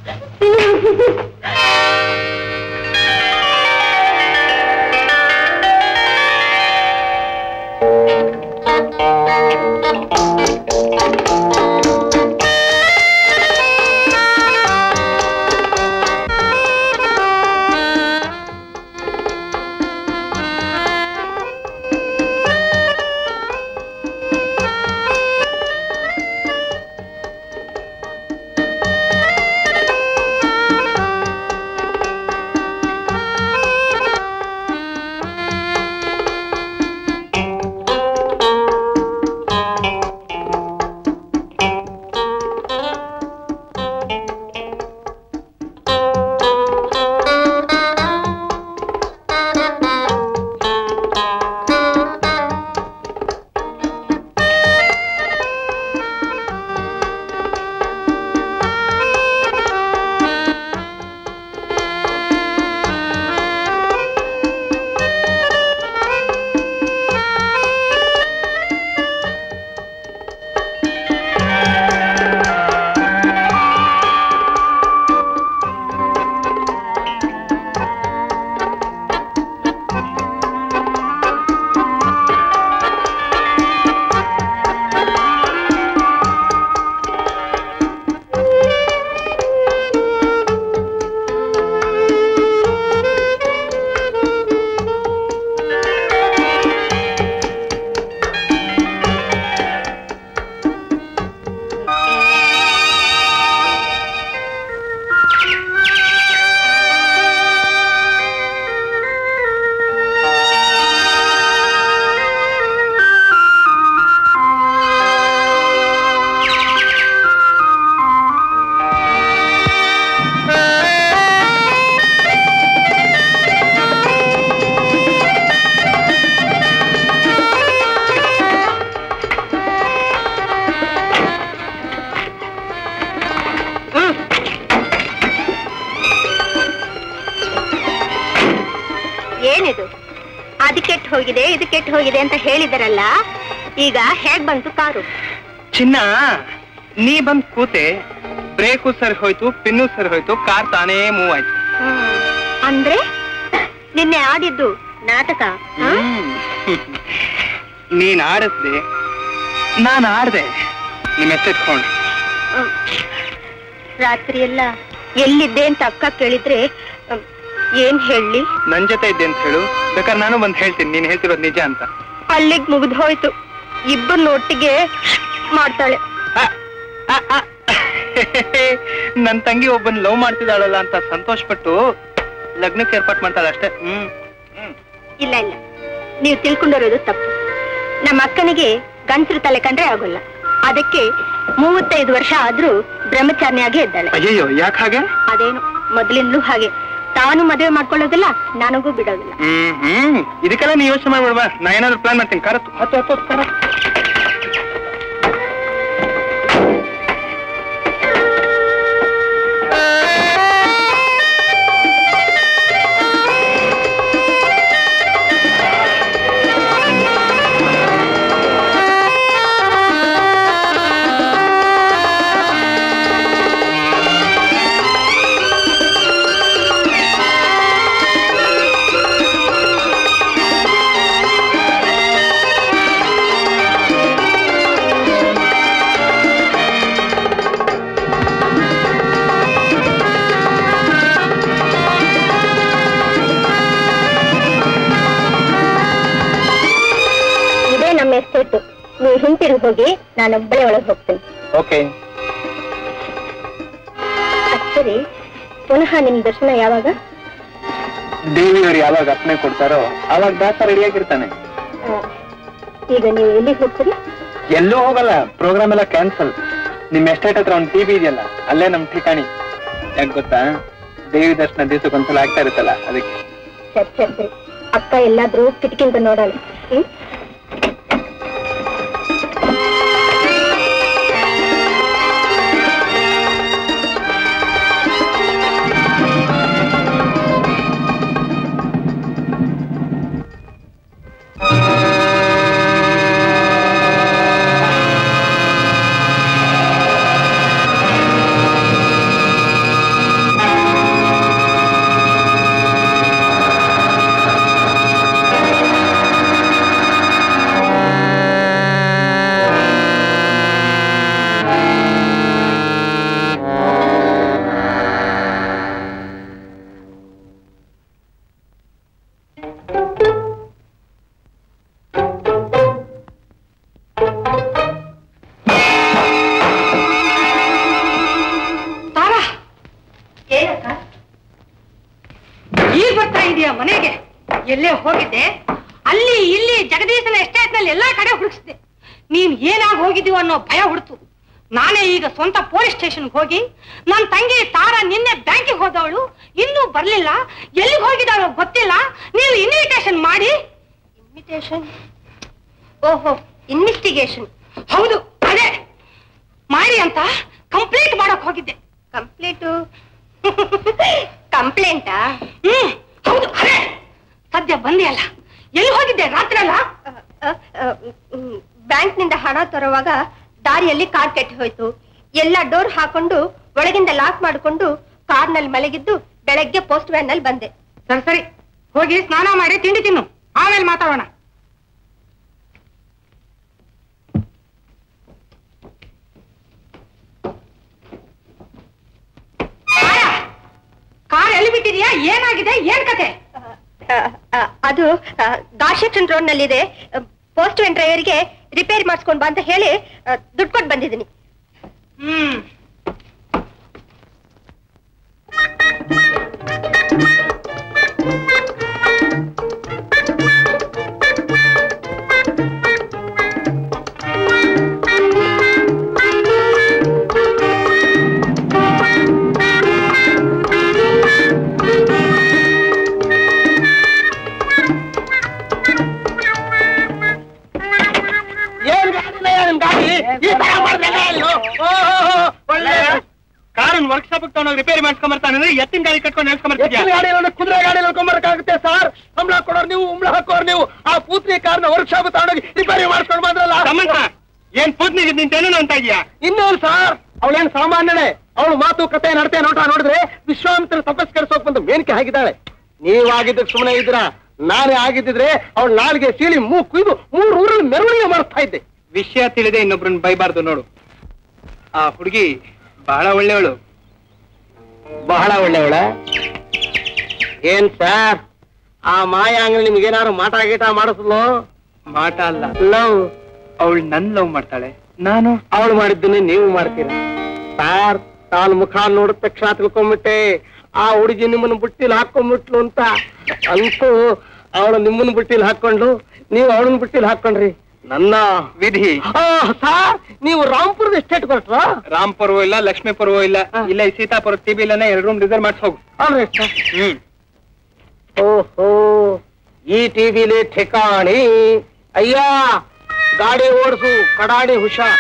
ಏನಿದು ಅದು ಕೆಟ್ಟು ಹೋಗಿದೆ ಇದು ಕೆಟ್ಟು ಹೋಗಿದೆ ಅಂತ ಹೇಳಿದಾರಲ್ಲ ಈಗ ಹೇಗ್ ಬಂತು ಕಾರು ಚಿನ್ನ ನೀ ಬಂದ್ ಕೂತೆ ಬ್ರೇಕು ಸರಿ ಹೋಯ್ತು ಪಿನ್ನು ಸರಿ ಹೋಯ್ತು ಕಾರ್ ತಾನೇ ಮೂವ್ ಆಯ್ತು ಅಂದ್ರೆ ನಿನ್ನೆ ಆಡಿದ್ದು ನಾಟಕ ಹ? ನೀನ್ ಆಡಿಸ್ದೆ ನಾನ್ ಆಡ್ದೆ ನಿಮ್ ಎತ್ತಿಟ್ಕೊಂಡು ಹ್ಮ್. ರಾತ್ರಿ ಎಲ್ಲ ಎಲ್ಲಿದ್ದೆ ಅಂತ ಅಕ್ಕ ಕೇಳಿದ್ರೆ ಹ್ಮ್, ಏನ್ ಹೇಳಿ ನನ್ ಜೊತೆ ಇದ್ದೆ ಅಂತ ಹೇಳು ಬೇಕಾದ್ರೆ ನಾನು ಬಂದ್ ಹೇಳ್ತೀನಿ ನೀನ್ ಹೇಳ್ತಿರೋದು ನಿಜ ಅಂತ ಅಲ್ಲಿಗ್ ಮುಗಿದು ಹೋಯ್ತು ಇಬ್ಬರನ್ನ ಒಟ್ಟಿಗೆ ಮಾಡ್ತಾಳೆ ನನ್ ತಂಗಿ ಒಬ್ಬನ್ ಲವ್ ಮಾಡ್ತಿದ್ದಾಳಲ್ಲ ಅಂತ ಸಂತೋಷ ಪಟ್ಟು ಲಗ್ನಕ್ಕೆ ಏರ್ಪಾಟ್ ಮಾಡ್ತಾಳೆ ಅಷ್ಟೇ ಹ್ಮ್ ಇಲ್ಲ ಇಲ್ಲ ನೀವು ತಿಳ್ಕೊಂಡಿರೋದು ತಪ್ಪು ನಮ್ಮ ಅಕ್ಕನಿಗೆ ಗಂಡಸರು ತಲೆ ಕಂಡ್ರೆ ಆಗೋಲ್ಲ ಅದಕ್ಕೆ ಮೂವತ್ತೈದು ವರ್ಷ ಆದ್ರೂ ಬ್ರಹ್ಮಚಾರಿಯಾಗಿ ಇದ್ದಾಳೆ ಅಯ್ಯಯ್ಯೋ ಯಾಕೆ ಹಾಗೆ ಅದೇನು ಮೊದಲಿಂದಲೂ ಹಾಗೆ ತಾನು ಮದುವೆ ಮಾಡ್ಕೊಳ್ಳೋದಿಲ್ಲ ನನಗೂ ಬಿಡೋದಿಲ್ಲ ಹ್ಮ್ ಹ್ಮ್ ಇದಕ್ಕೆಲ್ಲ ನೀ ಯೋಚನೆ ಮಾಡ್ಬಿಡ್ವಾ ನಾ ಏನಾದ್ರು ಪ್ಲಾನ್ ಮಾಡ್ತೀನಿ ಕರ ಹತ್ತು ಹತ್ತು ಹತ್ತು ಕರ ಇದೇ ನಮ್ಮ ಎಸ್ಟೇಟ್ ನೀವು ಹಿಂತಿರುಗಿ ಹೋಗಿ ನಾನೊಬ್ಬಳೇ ಒಳಗೆ ಹೋಗ್ತೀನಿ ಓಕೆ ಅದ್ ಸರಿ ಪುನಃ ನಿಮ್ ದರ್ಶನ ಯಾವಾಗ ದೇವಿಯವ್ರು ಯಾವಾಗ ಅಪ್ಪಣೆ ಕೊಡ್ತಾರೋ ಅವಾಗ ದಾಸ ರೆಡಿಯಾಗಿರ್ತಾನೆ ಆ, ಈಗ ನೀವು ಎಲ್ಲಿಗೆ ಹೋಗ್ತೀರಿ ಎಲ್ಲೂ ಹೋಗಲ್ಲ ಪ್ರೋಗ್ರಾಮ್ ಎಲ್ಲ ಕ್ಯಾನ್ಸಲ್ ನಿಮ್ ಎಸ್ಟೇಟ್ ಹತ್ರ ಒಂದು ಟಿವಿ ಇದೆಯಲ್ಲ ಅಲ್ಲೇ ನಮ್ ಠಿಕಾಣಿ ಯಾಕೆ ಗೊತ್ತಾ ದೇವಿ ದರ್ಶನ ದಿವಸಕ್ಕೊಂದ್ಸಲ ಆಗ್ತಾ ಇರುತ್ತಲ್ಲ ಅದಕ್ಕೆ ಸರಿ ಸರಿ ಸರಿ ಅಕ್ಕ ಎಲ್ಲಾದ್ರೂ ಕಿಟಕಿಂದ ನೋಡೋಣ ಹ್ಮ್ ಈಗ ಬರ್ತಾ ಇದೀಯ ಮನೆಗೆ ಎಲ್ಲೇ ಹೋಗಿದ್ದೆ ಅಲ್ಲಿ ಇಲ್ಲಿ ಜಗದೀಶನ ಎಸ್ಟೇಟ್ ನಲ್ಲಿ ಎಲ್ಲಾ ಕಡೆ ಹುಡುಕ್ಸಿದೆ ನೀನ್ ಏನಾಗ್ ಹೋಗಿದೀವ ಅನ್ನೋ ಭಯ ಹುಡ್ತು ನಾನೇ ಈಗ ಸ್ವಂತ ಪೊಲೀಸ್ ಸ್ಟೇಷನ್ಗೆ ಹೋಗಿ ನನ್ನ ತಂಗಿ ತಾರ ನಿನ್ನೆ ಬ್ಯಾಂಕಿಗೆ ಹೋದವಳು ಇನ್ನೂ ಬರ್ಲಿಲ್ಲ ಎಲ್ಲಿಗೆ ಹೋಗಿದ್ದಾಳೋ ಗೊತ್ತಿಲ್ಲ ನೀವು ಇನ್ವಿಟೇಷನ್ ಮಾಡಿ ಇನ್ವಿಟೇಷನ್ ಓಹೋ ಇನ್ವೆಸ್ಟಿಗೇಷನ್ ಹೌದು ಅದೇ ಮಾಡಿ ಅಂತ ಕಂಪ್ಲೀಟ್ ಮಾಡಕ್ ಹೋಗಿದ್ದೆ ಕಂಪ್ಲೀಟು ಕಂಪ್ಲೇಂಟಾ ಹ್ಮ್ ಹೌದು ಅದೇ ಸದ್ಯ ಬಂದೆ ಅಲ್ಲ ಎಲ್ಲಿ ಹೋಗಿದ್ದೆ ರಾತ್ರಿ ಅಲ್ಲ ಬ್ಯಾಂಕ್ನಿಂದ ಹಣ ತರುವಾಗ ದಾರಿಯಲ್ಲಿ ಕಾರ್ ಕೆಟ್ಟು ಹೋಯ್ತು ಎಲ್ಲ ಡೋರ್ ಹಾಕೊಂಡು ಒಳಗಿಂದ ಲಾಕ್ ಮಾಡಿಕೊಂಡು ಕಾರ್ನಲ್ಲಿ ಮಲಗಿದ್ದು ಬೆಳಗ್ಗೆ ಪೋಸ್ಟ್ ವ್ಯಾನ್ ನಲ್ಲಿ ಬಂದೆ ಸರಿ ಸರಿ ಹೋಗಿ ಸ್ನಾನ ಮಾಡಿ ತಿಂಡಿ ತಿನ್ನು ಆಮೇಲೆ ಮಾತಾಡೋಣ ಆಯಾ, ಕಾರ್ ಎಲ್ಲಿ ಬಿಟ್ಟಿದ್ಯಾ ಏನಾಗಿದೆ ಏನ್ ಕತೆ ಆ, ಆ, ಅದು ಗಾಶೆಕ್ಷನ್ ರೋಡ್ ನಲ್ಲಿದೆ ಪೋಸ್ಟ್ ವ್ಯಾನ್ ಡ್ರೈವರ್ಗೆ ರಿಪೇರಿ ಮಾಡಿಸ್ಕೊಂಡ್ ಬಾ ಅಂತ ಹೇಳಿ ದುಡ್ಡು ಕೊಟ್ಟು ಬಂದಿದ್ದೀನಿ ಹ್ಮ್ ಏನ್ ಗಾಡಿನ ಏನ್ ಗಾಡಿ ಈ ತರ ಮಾಡ್ಬೇಡ ನೀನು. ಓ, ಓ, ಓ, ಒಳ್ಳೆ ಕಾರನ್ ವರ್ಕ್ಶಾಪ್ ತಗೊಂಡೋಗಿ ರಿಪೇರಿ ಮಾಡ್ಕೊಂಡ್ ಬರ್ತಾನೆ ಎತ್ತಿನ ಗಾಡಿ ಕಟ್ಕೊಂಡು ಎತ್ತಿನ ನೆನ್ಸ್ಕೊಂಡ್ ಗಾಡಿ ಇಲ್ಲ, ಕುದುರೆ ಗಾಡಿ ಹೇಳ್ಕೊಂಬರಕ್ಕಾಗುತ್ತೆ ಸರ್ ಸಂಬಳ ಕೊಡೋರು ನೀವು ಉಂಬಳ ಹಾಕೋರು ನೀವು ಆ ಪೂತ್ರಿ ಕಾರ್ನ ವರ್ಕ್ಶಾಪ್ ತಗೊಂಡೋಗಿ ರಿಪೇರಿ ಮಾಡ್ಕೊಂಡು ಬಂದ್ರಲ್ಲ ಸಂಬಂಧ ಏನ್ ಪೂತ್ನಿಗೆ ನಿಂತೇನು ಅಂತ ಇದೆಯಾ ಇನ್ನೇನು ಸರ್ ಅವಳೇನ್ ಸಾಮಾನ್ಯನೇ ಅವಳು ಮಾತು ಕತೆ ನಡತೆ ನೋಟ ನೋಡಿದ್ರೆ ವಿಶ್ವಾಮಿತ್ರ ತಪಸ್ ಕೆಡಿಸೋಕ್ ಬಂದು ಮೇನಿಕೆ ಹಾಕಿದ್ದಾಳೆ ನೀವಾಗಿದ್ದಕ್ಕೆ ಸುಮ್ಮನೆ ಇದ್ರ ನಾನೇ ಆಗಿದ್ದಿದ್ರೆ ಅವಳು ನಾಲ್ಗೆ ಸೀಳಿ ಮೂ ಕುಯ್ದು ಮೂರು ಊರಲ್ಲಿ ಮೆರವಣಿಗೆ ಮಾಡ್ತಾ ಇದ್ದೆ ವಿಷಯ ತಿಳಿದೆ ಇನ್ನೊಬ್ರನ್ನ ಬೈಬಾರ್ದು ನೋಡು ಆ ಹುಡುಗಿ ಬಹಳ ಒಳ್ಳೆಯವಳು ಬಹಳ ಒಳ್ಳೆಯವಳ ಏನ್ ಸರ್ ಆ ಮಾಯ ಅಂಗಡಿ ನಿಮ್ಗೇನಾದ್ರು ಮಾಟ ಗೀಟ ಮಾಡಿಸ್ಲು ಮಾಟ ಅಲ್ಲ ಲವ್ ಅವಳು ನನ್ ಲವ್ ಮಾಡ್ತಾಳೆ ನಾನು ಅವಳು ಮಾಡಿದ್ದನ್ನೇ ನೀವು ಮಾಡ್ತೀರ ಸಾರ್ ತಾನು ಮುಖ ನೋಡಿದ ತಕ್ಷಣ ತಿಳ್ಕೊಂಬಿಟ್ಟೆ ಆ ಹುಡುಗಿ ನಿಮ್ಮನ್ನ ಬುಟ್ಟಿಲಿ ಹಾಕೊಂಡ್ಬಿಟ್ಲು ಅಂತ ಅಂತೂ ಅವಳು ನಿಮ್ಮನ್ನ ಬುಟ್ಟಿಲಿ ಹಾಕೊಂಡು ನೀವು ಅವಳನ್ನ ಬುಟ್ಟಿಲಿ ಹಾಕೊಂಡ್ರಿ ನನ್ನ ವಿಧಿ ಆ, ಸಾರ್ ನೀವು ರಾಂಪುರದ ಎಸ್ಟೇಟ್ ಕೊಟ್ರಾ ರಾಮ್ಪುರವೂ ಇಲ್ಲ ಲಕ್ಷ್ಮೀಪುರವೂ ಇಲ್ಲ ಇಲ್ಲ ಈ ಸೀತಾಪುರ ಟಿ ಇಲ್ಲ ಎರಡು ರೂಮ್ ರಿಸರ್ವ್ ಮಾಡ್ಸ್ ಹೋಗು ಅಲ್ರಿ ಸರ್ ಹ್ಮ್ ಓಹೋ ಈ ಟಿವಿಲಿ ಠಿಕಾಣಿ ಅಯ್ಯ ಗಾಡಿ ಓಡಿಸು ಕಡಾಡಿ ಹುಷಾರ್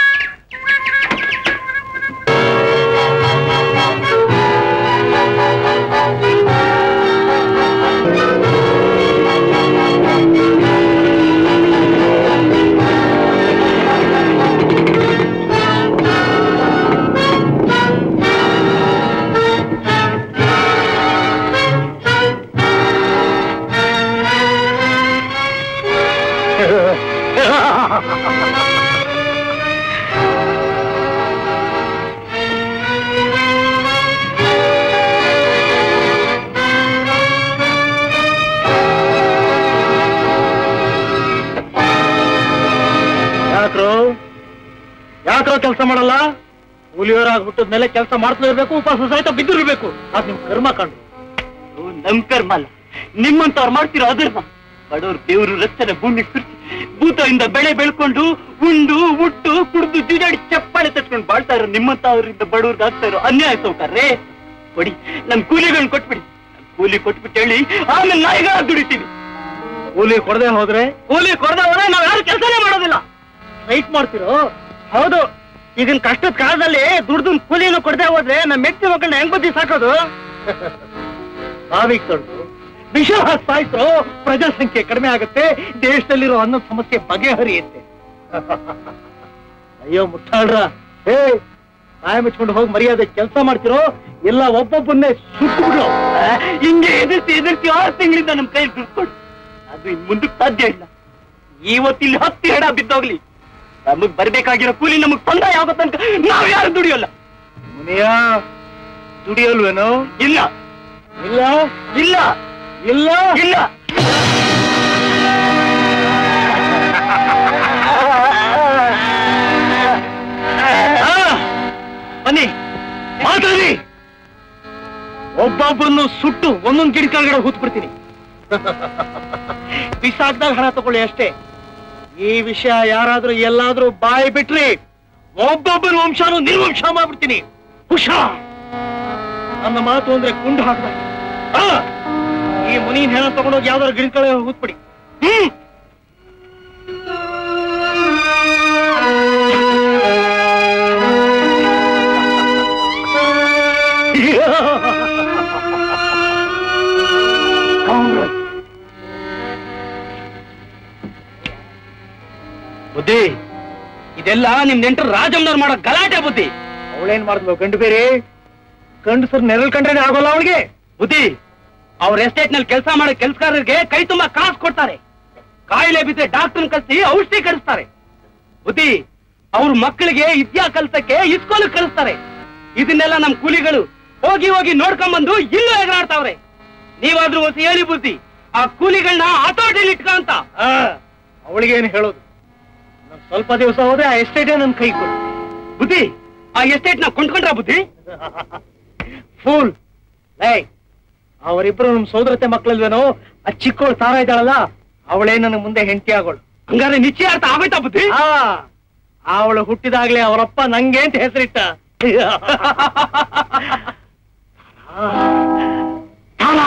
ಯಾಕ್ರೋ ಯಾಕ್ರೋ ಕೆಲಸ ಮಾಡಲ್ಲ ಕೂಲಿಯವರ ಆಗ್ಬಿಟ್ಟದ ಮೇಲೆ ಕೆಲಸ ಮಾಡ್ತಾ ಇರ್ಬೇಕು ಉಪವಾಸ ಸಹಿತ ಬಿದ್ದಿರ್ಬೇಕು ಅದ್ ನಿಮ್ ಕರ್ಮ ಕಂಡು ನಮ್ ಕರ್ಮ ಅಲ್ಲ ನಿಮ್ಮಂತವ್ರು ಮಾಡ್ತಿರೋ ಅಧರ್ಮ ಬಡವ್ರು ದೇವರು ರಚನೆ ಭೂಮಿ ಕುರ್ಚಿ ಭೂತದಿಂದ ಬೆಳೆ ಬೆಳ್ಕೊಂಡು ಉಂಡು ಉಟ್ಟು ಕುಡ್ದು ಜಿಡಾಡಿ ಚಪ್ಪಾಳೆ ತಟ್ಕೊಂಡು ಬಾಳ್ತಾ ಇರೋ ನಿಮ್ಮಂತ ಅವರಿಂದ ಬಡವ್ರಿಗೆ ಆಗ್ತಾ ಇರೋ ಅನ್ಯಾಯ ಸೌಕರ್ಯ ಕೊಡಿ ನಮ್ ಕೂಲಿಗಳನ್ನ ಕೊಟ್ಬಿಡಿ ನಮ್ ಕೂಲಿ ಕೊಟ್ಬಿಟ್ಟು ಹೇಳಿ ಆಮೇಲೆ ನಾಯಿಗಳ ದುಡಿತೀವಿ ಕೂಲಿ ಕೊಡದೆ ಹೋದ್ರೆ ಕೂಲಿ ಕೊಡದೆ ಹೋದ್ರೆ ನಾವ್ ಯಾರು ಕೆಲಸನೇ ಮಾಡೋದಿಲ್ಲ ಸ್ಟ್ರೈಕ್ ಮಾಡ್ತಿರೋ ಹೌದು ಈಗಿನ ಕಷ್ಟದ ಕಾಲದಲ್ಲಿ ದುಡ್ದು ಕೂಲಿನೂ ಕೊಡದೆ ಹೋದ್ರೆ ನಮ್ಮ ಮೆಟ್ಟಿ ಮಕ್ಕಳನ್ನ ಹೆಂಗ್ ಬುದ್ಧಿ ಸಾಕೋದು ಸಾವಿಗೆ ತೊಡ್ದು ವಿಷ ಹಾಕಿ ಸಾಯ್ತರು ಪ್ರಜಾಸಂಖ್ಯೆ ಕಡಿಮೆ ಆಗುತ್ತೆ ದೇಶದಲ್ಲಿರೋ ಅನ್ನೋ ಸಮಸ್ಯೆ ಬಗೆಹರಿಯುತ್ತೆ ಅಯ್ಯೋ ಮುಟ್ಟಾಳ್ರ ಹೇ ಬಾಯ ಮುಚ್ಕೊಂಡು ಹೋಗಿ ಮರ್ಯಾದೆ ಕೆಲಸ ಮಾಡ್ತಿರೋ ಎಲ್ಲ ಒಬ್ಬೊಬ್ಬನ್ನೇ ಸುಟ್ಟು ಹಿಂಗೆ ಎದುರ್ಸಿ ಎದುರ್ಸಿ ಆರು ತಿಂಗಳಿಂದ ನಮ್ ಕೈ ದುಡ್ಡು ಅದು ಇನ್ ಮುಂದಕ್ಕೆ ಸಾಧ್ಯ ಇಲ್ಲ ಇವತ್ತಿಲ್ಲಿ ಹತ್ತಿ ಹೆಡ ಬಿದ್ದೋಗ್ಲಿ ನಮಗ್ ಬರ್ಬೇಕಾಗಿರೋ ಕೂಲಿ ನಮಗ್ ತೊಂದರೆ ಆಗೋ ತನಕ ನಾವ್ ಯಾರು ದುಡಿಯೋಲ್ಲ ಮುನಿಯ ದುಡಿಯಲ್ವೇನೋ ಇಲ್ಲ ಇಲ್ಲ ಇಲ್ಲ ಇಲ್ಲ ಇಲ್ಲ ಆ, ಬನ್ನಿ ಮಾತಾಡಿ ಒಬ್ಬೊಬ್ಬರನ್ನು ಸುಟ್ಟು ಒಂದೊಂದ್ ಗಿಡ ಕೆಳಗಡೆ ಹೂತ್ ಬಿಡ್ತೀನಿ ಬಿಸಾಕ್ದಾಗ ಹಣ ತಗೊಳ್ಳಿ ಅಷ್ಟೇ ಈ ವಿಷಯ ಯಾರಾದ್ರೂ ಎಲ್ಲಾದ್ರೂ ಬಾಯಿ ಬಿಟ್ರಿ ಒಬ್ಬೊಬ್ಬರ ವಂಶನೂ ನಿರ್ವಂಶ ಮಾಡ್ಬಿಡ್ತೀನಿ ಹುಷಾರ್ ನನ್ನ ಮಾತು ಅಂದ್ರೆ ಕುಂಡು ಹಾಕ್ದ ಈ ಮುನಿನ್ ಹೆಣ ತಗೊಂಡೋಗಿ ಯಾವ್ದಾದ್ರು ಗಿಡ ಕೆಳಗೆ ಹೂತ್ಬಿಡಿ ಹ್ಮ್ ಬುದ್ಧಿ ಇದೆಲ್ಲ ನಿಮ್ ನೆಂಟರು ರಾಜಮ್ಮನವ್ರು ಮಾಡೋ ಗಲಾಟೆ ಬುದ್ಧಿ ಅವಳೇನ್ ಮಾಡಿದ್ಲು ಗಂಡು ಬೇರೆ ಗಂಡಸರು ನೆರಳು ಕಂಡ್ರೆ ಆಗೋಲ್ಲ ಅವಳಿಗೆ ಬುದ್ಧಿ ಅವ್ರ ಎಸ್ಟೇಟ್ ನಲ್ಲಿ ಕೆಲಸ ಮಾಡೋ ಕೆಲ್ಸಗಾರರಿಗೆ ಕೈ ತುಂಬಾ ಕಾಸು ಕೊಡ್ತಾರೆ ಕಾಯಿಲೆ ಬಿದ್ದರೆ ಡಾಕ್ಟರ್ ಕಳಿಸಿ ಔಷಧಿ ಕಳಿಸ್ತಾರೆ ಬುದ್ಧಿ ಅವ್ರ ಮಕ್ಕಳಿಗೆ ವಿದ್ಯಾ ಕಲ್ಸಕ್ಕೆ ಇಸ್ಕೋಲು ಕಳಿಸ್ತಾರೆ ಇದನ್ನೆಲ್ಲ ನಮ್ ಕೂಲಿಗಳು ಹೋಗಿ ಹೋಗಿ ನೋಡ್ಕೊಂಬಂದು ಇಲ್ಲೂ ಎಗರಾಡ್ತಾವ್ರೆ ನೀವಾದ್ರೂ ಒಂದು ಹೇಳಿ ಬುದ್ಧಿ ಆ ಕೂಲಿಗಳನ್ನ ಹತೋಟಿಲಿ ಇಟ್ಕ ಅಂತ ಅವಳಿಗೇನು ಹೇಳೋದು ನಾನ್ ಸ್ವಲ್ಪ ದಿವಸ ಹೋದ್ರೆ ಆ ಎಸ್ಟೇಟೇ ನನ್ ಕೈ ಕೊಡು ಬುದ್ಧಿ ಆ ಎಸ್ಟೇಟ್ ನ ಕೊಂಡ್ಕೊಂಡ್ರ ಬುದ್ಧಿ ಫೂಲ್ ಲೇ ಅವರಿಬ್ರು ನಮ್ ಸೋದರತೆ ಮಕ್ಕಳಲ್ವೇನೋ ಆ ಚಿಕ್ಕವಳು ತಾರ ಇದ್ದಾಳಲ್ಲ ಅವಳೇ ನನ್ನ ಮುಂದೆ ಹೆಂಡತಿ ಆಗೋಳು ಹಂಗಾದ್ರೆ ನಿಶ್ಚಯಾರ್ಥ ಆಗೋಯ್ತಾ ಬುದ್ಧಿ ಅವಳು ಹುಟ್ಟಿದಾಗ್ಲೇ ಅವರಪ್ಪ ನಂಗೆ ಅಂತ ಹೆಸರಿಟ್ಟ ತಾರ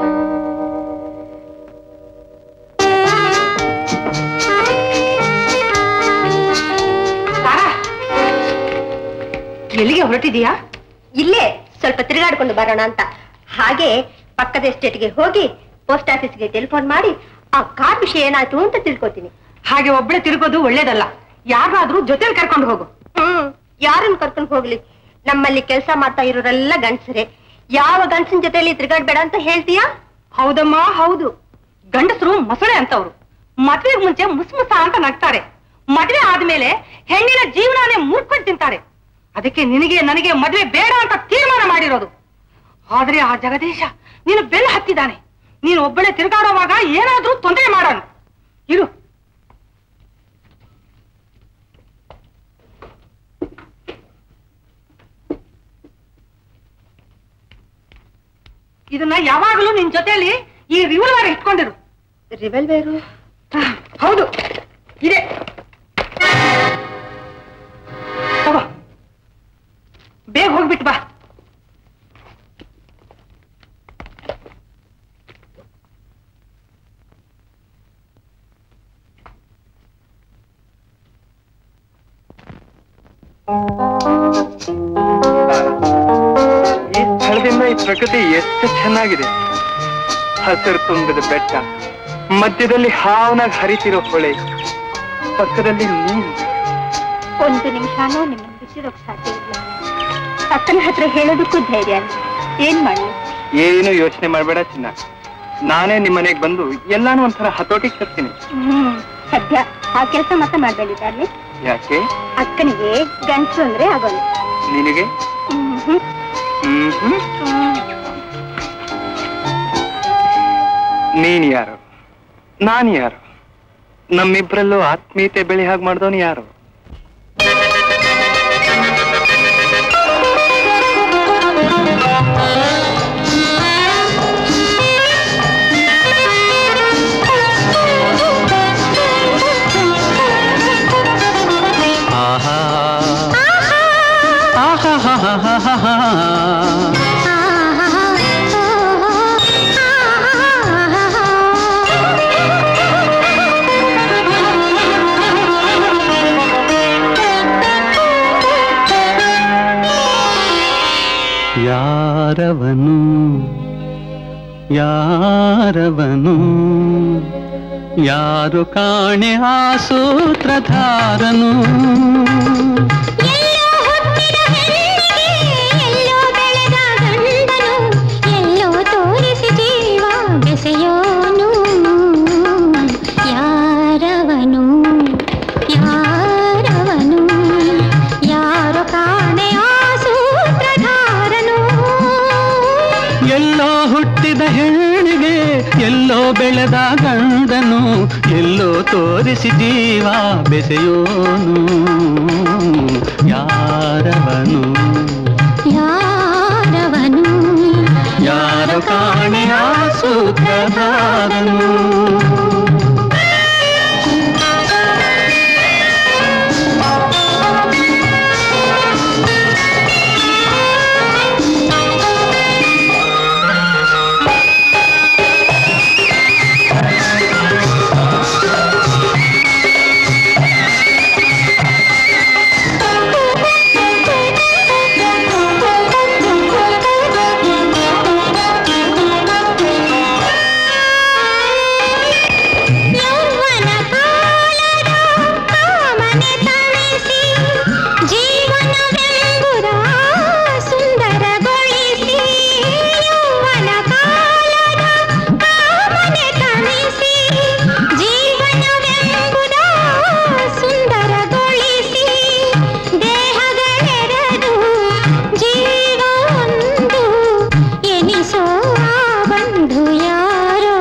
ಎಲ್ಲಿಗೆ ಹೊರಟಿದೀಯಾ ಇಲ್ಲೇ ಸ್ವಲ್ಪ ತಿರುಗಾಡ್ಕೊಂಡು ಬರೋಣ ಅಂತ ಹಾಗೆ ಪಕ್ಕದ ಎಸ್ಟೇಟ್ಗೆ ಹೋಗಿ ಪೋಸ್ಟ್ ಆಫೀಸ್ಗೆ ಟೆಲಿಫೋನ್ ಮಾಡಿ ಆ ಕಾರ್ ವಿಷಯ ಏನಾಯ್ತು ಅಂತ ತಿಳ್ಕೊತೀನಿ ಹಾಗೆ ಒಬ್ಳೆ ತಿರುಗೋದು ಒಳ್ಳೇದಲ್ಲ ಯಾರಾದ್ರೂ ಜೊತೆಲಿ ಕರ್ಕೊಂಡು ಹೋಗು ಹ್ಮ್ ಯಾರನ್ನ ಕರ್ಕೊಂಡು ಹೋಗ್ಲಿ ನಮ್ಮಲ್ಲಿ ಕೆಲಸ ಮಾಡ್ತಾ ಇರೋರೆಲ್ಲ ಗಂಡಸರೇ ಯಾವ ಗಂಡಸಿನ ಜೊತೆಲಿ ತಿರುಗಾಡ್ಬೇಡ ಅಂತ ಹೇಳ್ತೀಯಾ ಹೌದಮ್ಮ ಹೌದು ಗಂಡಸರು ಮೊಸಳೆ ಅಂತವ್ರು ಮದ್ವೆಗ್ ಮುಂಚೆ ಮುಸ್ಮುಸ ಅಂತ ನಗ್ತಾರೆ ಮದ್ವೆ ಆದ್ಮೇಲೆ ಹೆಣ್ಣಿನ ಜೀವನನೇ ಮುರ್ಕೊಂಡು ತಿಂತಾರೆ ಅದಕ್ಕೆ ನಿನಗೆ ನನಗೆ ಮದ್ವೆ ಬೇಡ ಅಂತ ತೀರ್ಮಾನ ಮಾಡಿರೋದು ಆದ್ರೆ ಆ ಜಗದೀಶ ನೀನು ಬೆನ್ನು ಹತ್ತಿದ್ದಾನೆ ನೀನು ಒಬ್ಬಳೆ ತಿರುಗಾಡುವಾಗ ಏನಾದ್ರೂ ತೊಂದರೆ ಮಾಡೋಣ ಇರು ಇದನ್ನ ಯಾವಾಗಲೂ ನಿನ್ ಜೊತೆಲಿ ಈ ರಿವಲ್ವರ್ ಇಟ್ಕೊಂಡಿರು ರಿವೆಲ್ವೇರು ಆ, ಹೌದು ಇದೆ ತಗೋ ಬೇಗ ಹೋಗ್ಬಿಟ್ಟು ಬಾ ಈ ಸ್ಥಳದಿಂದ ಈ ಪ್ರಕೃತಿ ಎಷ್ಟು ಚೆನ್ನಾಗಿದೆ ಹಸಿರು ತುಂಬಿದ ಬೆಟ್ಟ ಮಧ್ಯದಲ್ಲಿ ಹಾವನಾಗಿ ಹರಿತಿರೋ ಹೊಳೆ ಪಕ್ಕದಲ್ಲಿ ನೀರು ಒಂದು ನಿಮಿಷನೂ ನಿಮ್ಮನ್ನು ಬಿಟ್ಟಿರೋಕ್ ಸಾಧ್ಯ ಇಲ್ಲ ಅಕ್ಕನ ಹತ್ರ ಹೇಳೋದಕ್ಕೂ ಧೈರ್ಯ ಇಲ್ಲ ಏನ್ ಮಾಡ್ಲಿ ಏನು ಯೋಚನೆ ಮಾಡಬೇಡ ಚಿನ್ನ ನಾನೇ ನಿಮ್ಮ ಮನೆಗೆ ಬಂದು ಎಲ್ಲಾನು ಒಂಥರ ಹತೋಟಿಗೆ ತರ್ತೀನಿ ಹ್ಮ್ ಸದ್ಯ ಆ ಕೆಲಸ ಮತ್ತೆ ಮಾಡ್ಬೇಕಿದ್ದಾರೆ ಯಾಕೆ ಅಕ್ಕನಿಗೆ ಗಂಡಸು ಅಂದ್ರೆ ಆಗೋಲ್ಲ ನಿನಗೆ ಹ್ಮ್ ಹ್ಮ್ ಹ್ಮ್ ಹ್ಮ್ ಹ್ಮ್. ನೀನ್ ಯಾರು ನಾನ್ ಯಾರು ನಮ್ಮಿಬ್ರಲ್ಲೂ ಆತ್ಮೀಯತೆ ಬೆಳಿ ಹಾಗೆ ಮಾಡ್ದವನು ಯಾರು ಆಹಾ ಆಹಾಹಾಹಾಹಾಹಾ. ಯಾರವನು ಯಾರವನು ಯಾರು ಕಾಣೆ ಆ ಸೂತ್ರಧಾರನು ಎಲ್ಲೋ ಹುಟ್ಟಿದ ಹೆಣ್ಣಿಗೆ ಎಲ್ಲೋ ಬೆಳೆದ ಗಂಡನು ಎಲ್ಲೋ ತೋರಿಸಿ ಜೀವ ಬೆಸೆಯೋನು ಯಾರವನು ಯಾರವನು ಯಾರು ಕಾಣೆ ಆ ಸೂತ್ರಧಾರನು ಎಲ್ಲೋ ಹುಟ್ಟಿದ ಹೆಣ್ಣಿಗೆ ಎಲ್ಲೋ ಬೆಳೆದ ಗಂಡನು ಎಲ್ಲೋ ತೋರಿಸಿ ಜೀವ ಬೆಸೆಯೋನು ಯಾರವನು ಯಾರವನು ಯಾರವನು ಯಾರು ಕಾಣೆ ಆ ಸೂತ್ರಧಾರನು ಯೌವನ ಕಾಲದ ಕಾಮನೆ ತಣಿಸಿ ಜೀವನವೆಂಬುದ ಸುಂದರಗೊಳಿಸಿ ಯೌವನ ಕಾಲದ ಕಾಮನೆ ತಣಿಸಿ ಜೀವನವೆಂಬುದ ಸುಂದರಗೊಳಿಸಿ ದೇಹಗಳೆರಡು ಜೀವ ಒಂದು ಎನಿಸೋ ಆ ಬಂಧು ಯಾರೋ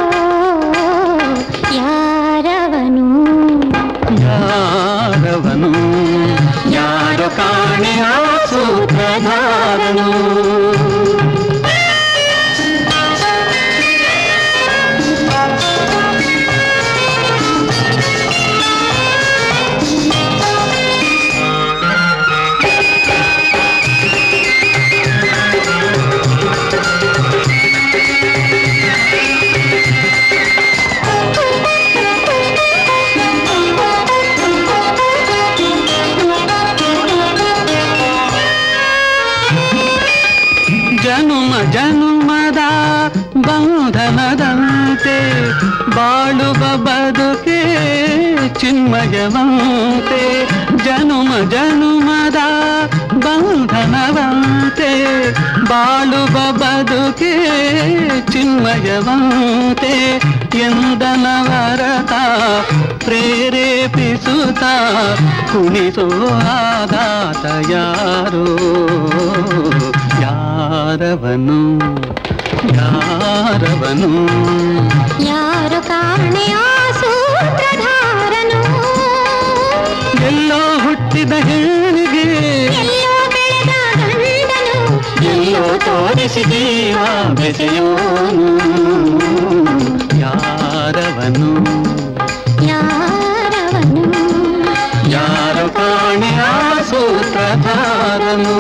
ಯಾರವನು ಯಾರವನು ಯಾರು ಕಾಣೆ ಆ ಸೂತ್ರಧಾರನು ಜನುಮ ಜನುಮದ ಬಂಧನದಂತೆ ಬಾಳುವ ಬದುಕೆ ಚಿನ್ಮಯವಂತೆ ಜನುಮ ಜನುಮದ ಬಂಧನವಂತೆ ಬಾಳುವ ಬದುಕೆ ಚಿನ್ಮಯವಂತೆ ಎಂದನವರತ ಪ್ರೇರೇಪಿಸುತ್ತ ಕುಣಿಸೋ ಆಗಾತ ಯಾರೋ ಯಾರವನು ಯಾರವನು ಯಾರು ಕಾಣೆ ಆ ಸೂತ್ರಧಾರನು ಎಲ್ಲೋ ಹುಟ್ಟಿದ ಹೆಣ್ಣಿಗೆ ಎಲ್ಲೋ ಬೆಳೆದ ಗಂಡನು ಎಲ್ಲೋ ತೋರಿಸಿ ಜೀವ ಬೆಸೆಯೋನು ಯಾರವನು ಯಾರವನು ಯಾರು ಕಾಣೆ ಆ ಸೂತ್ರಧಾರನು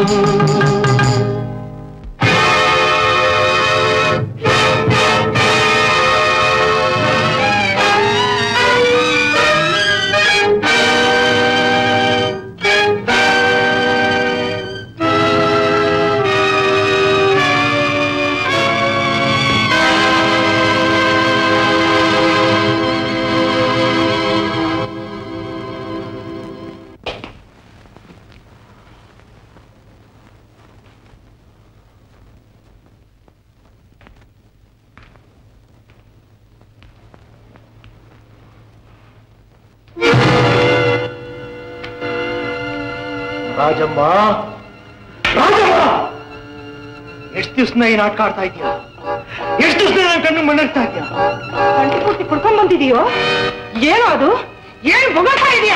ರಾಜಮ್ಮ ರಾಜಮ್ಮ ಎಷ್ಟು ದಿವ್ಸನ ಈ ನಾಟಕ ಆಡ್ತಾ ಇದೀಯ ಎಷ್ಟು ದಿವ್ಸ ನನ್ನ ಕಣ್ಣು ಮಣ್ಣಾಗ್ತಾ ಇದೆಯಾ ಗಂಟೆ ಪೂರ್ತಿ ಕುಡ್ಕೊಂಡ್ ಬಂದಿದೀಯೋ ಏನೋ ಅದು ಏನ್ ಬೊಗಳ್ತಾ ಇದೀಯಾ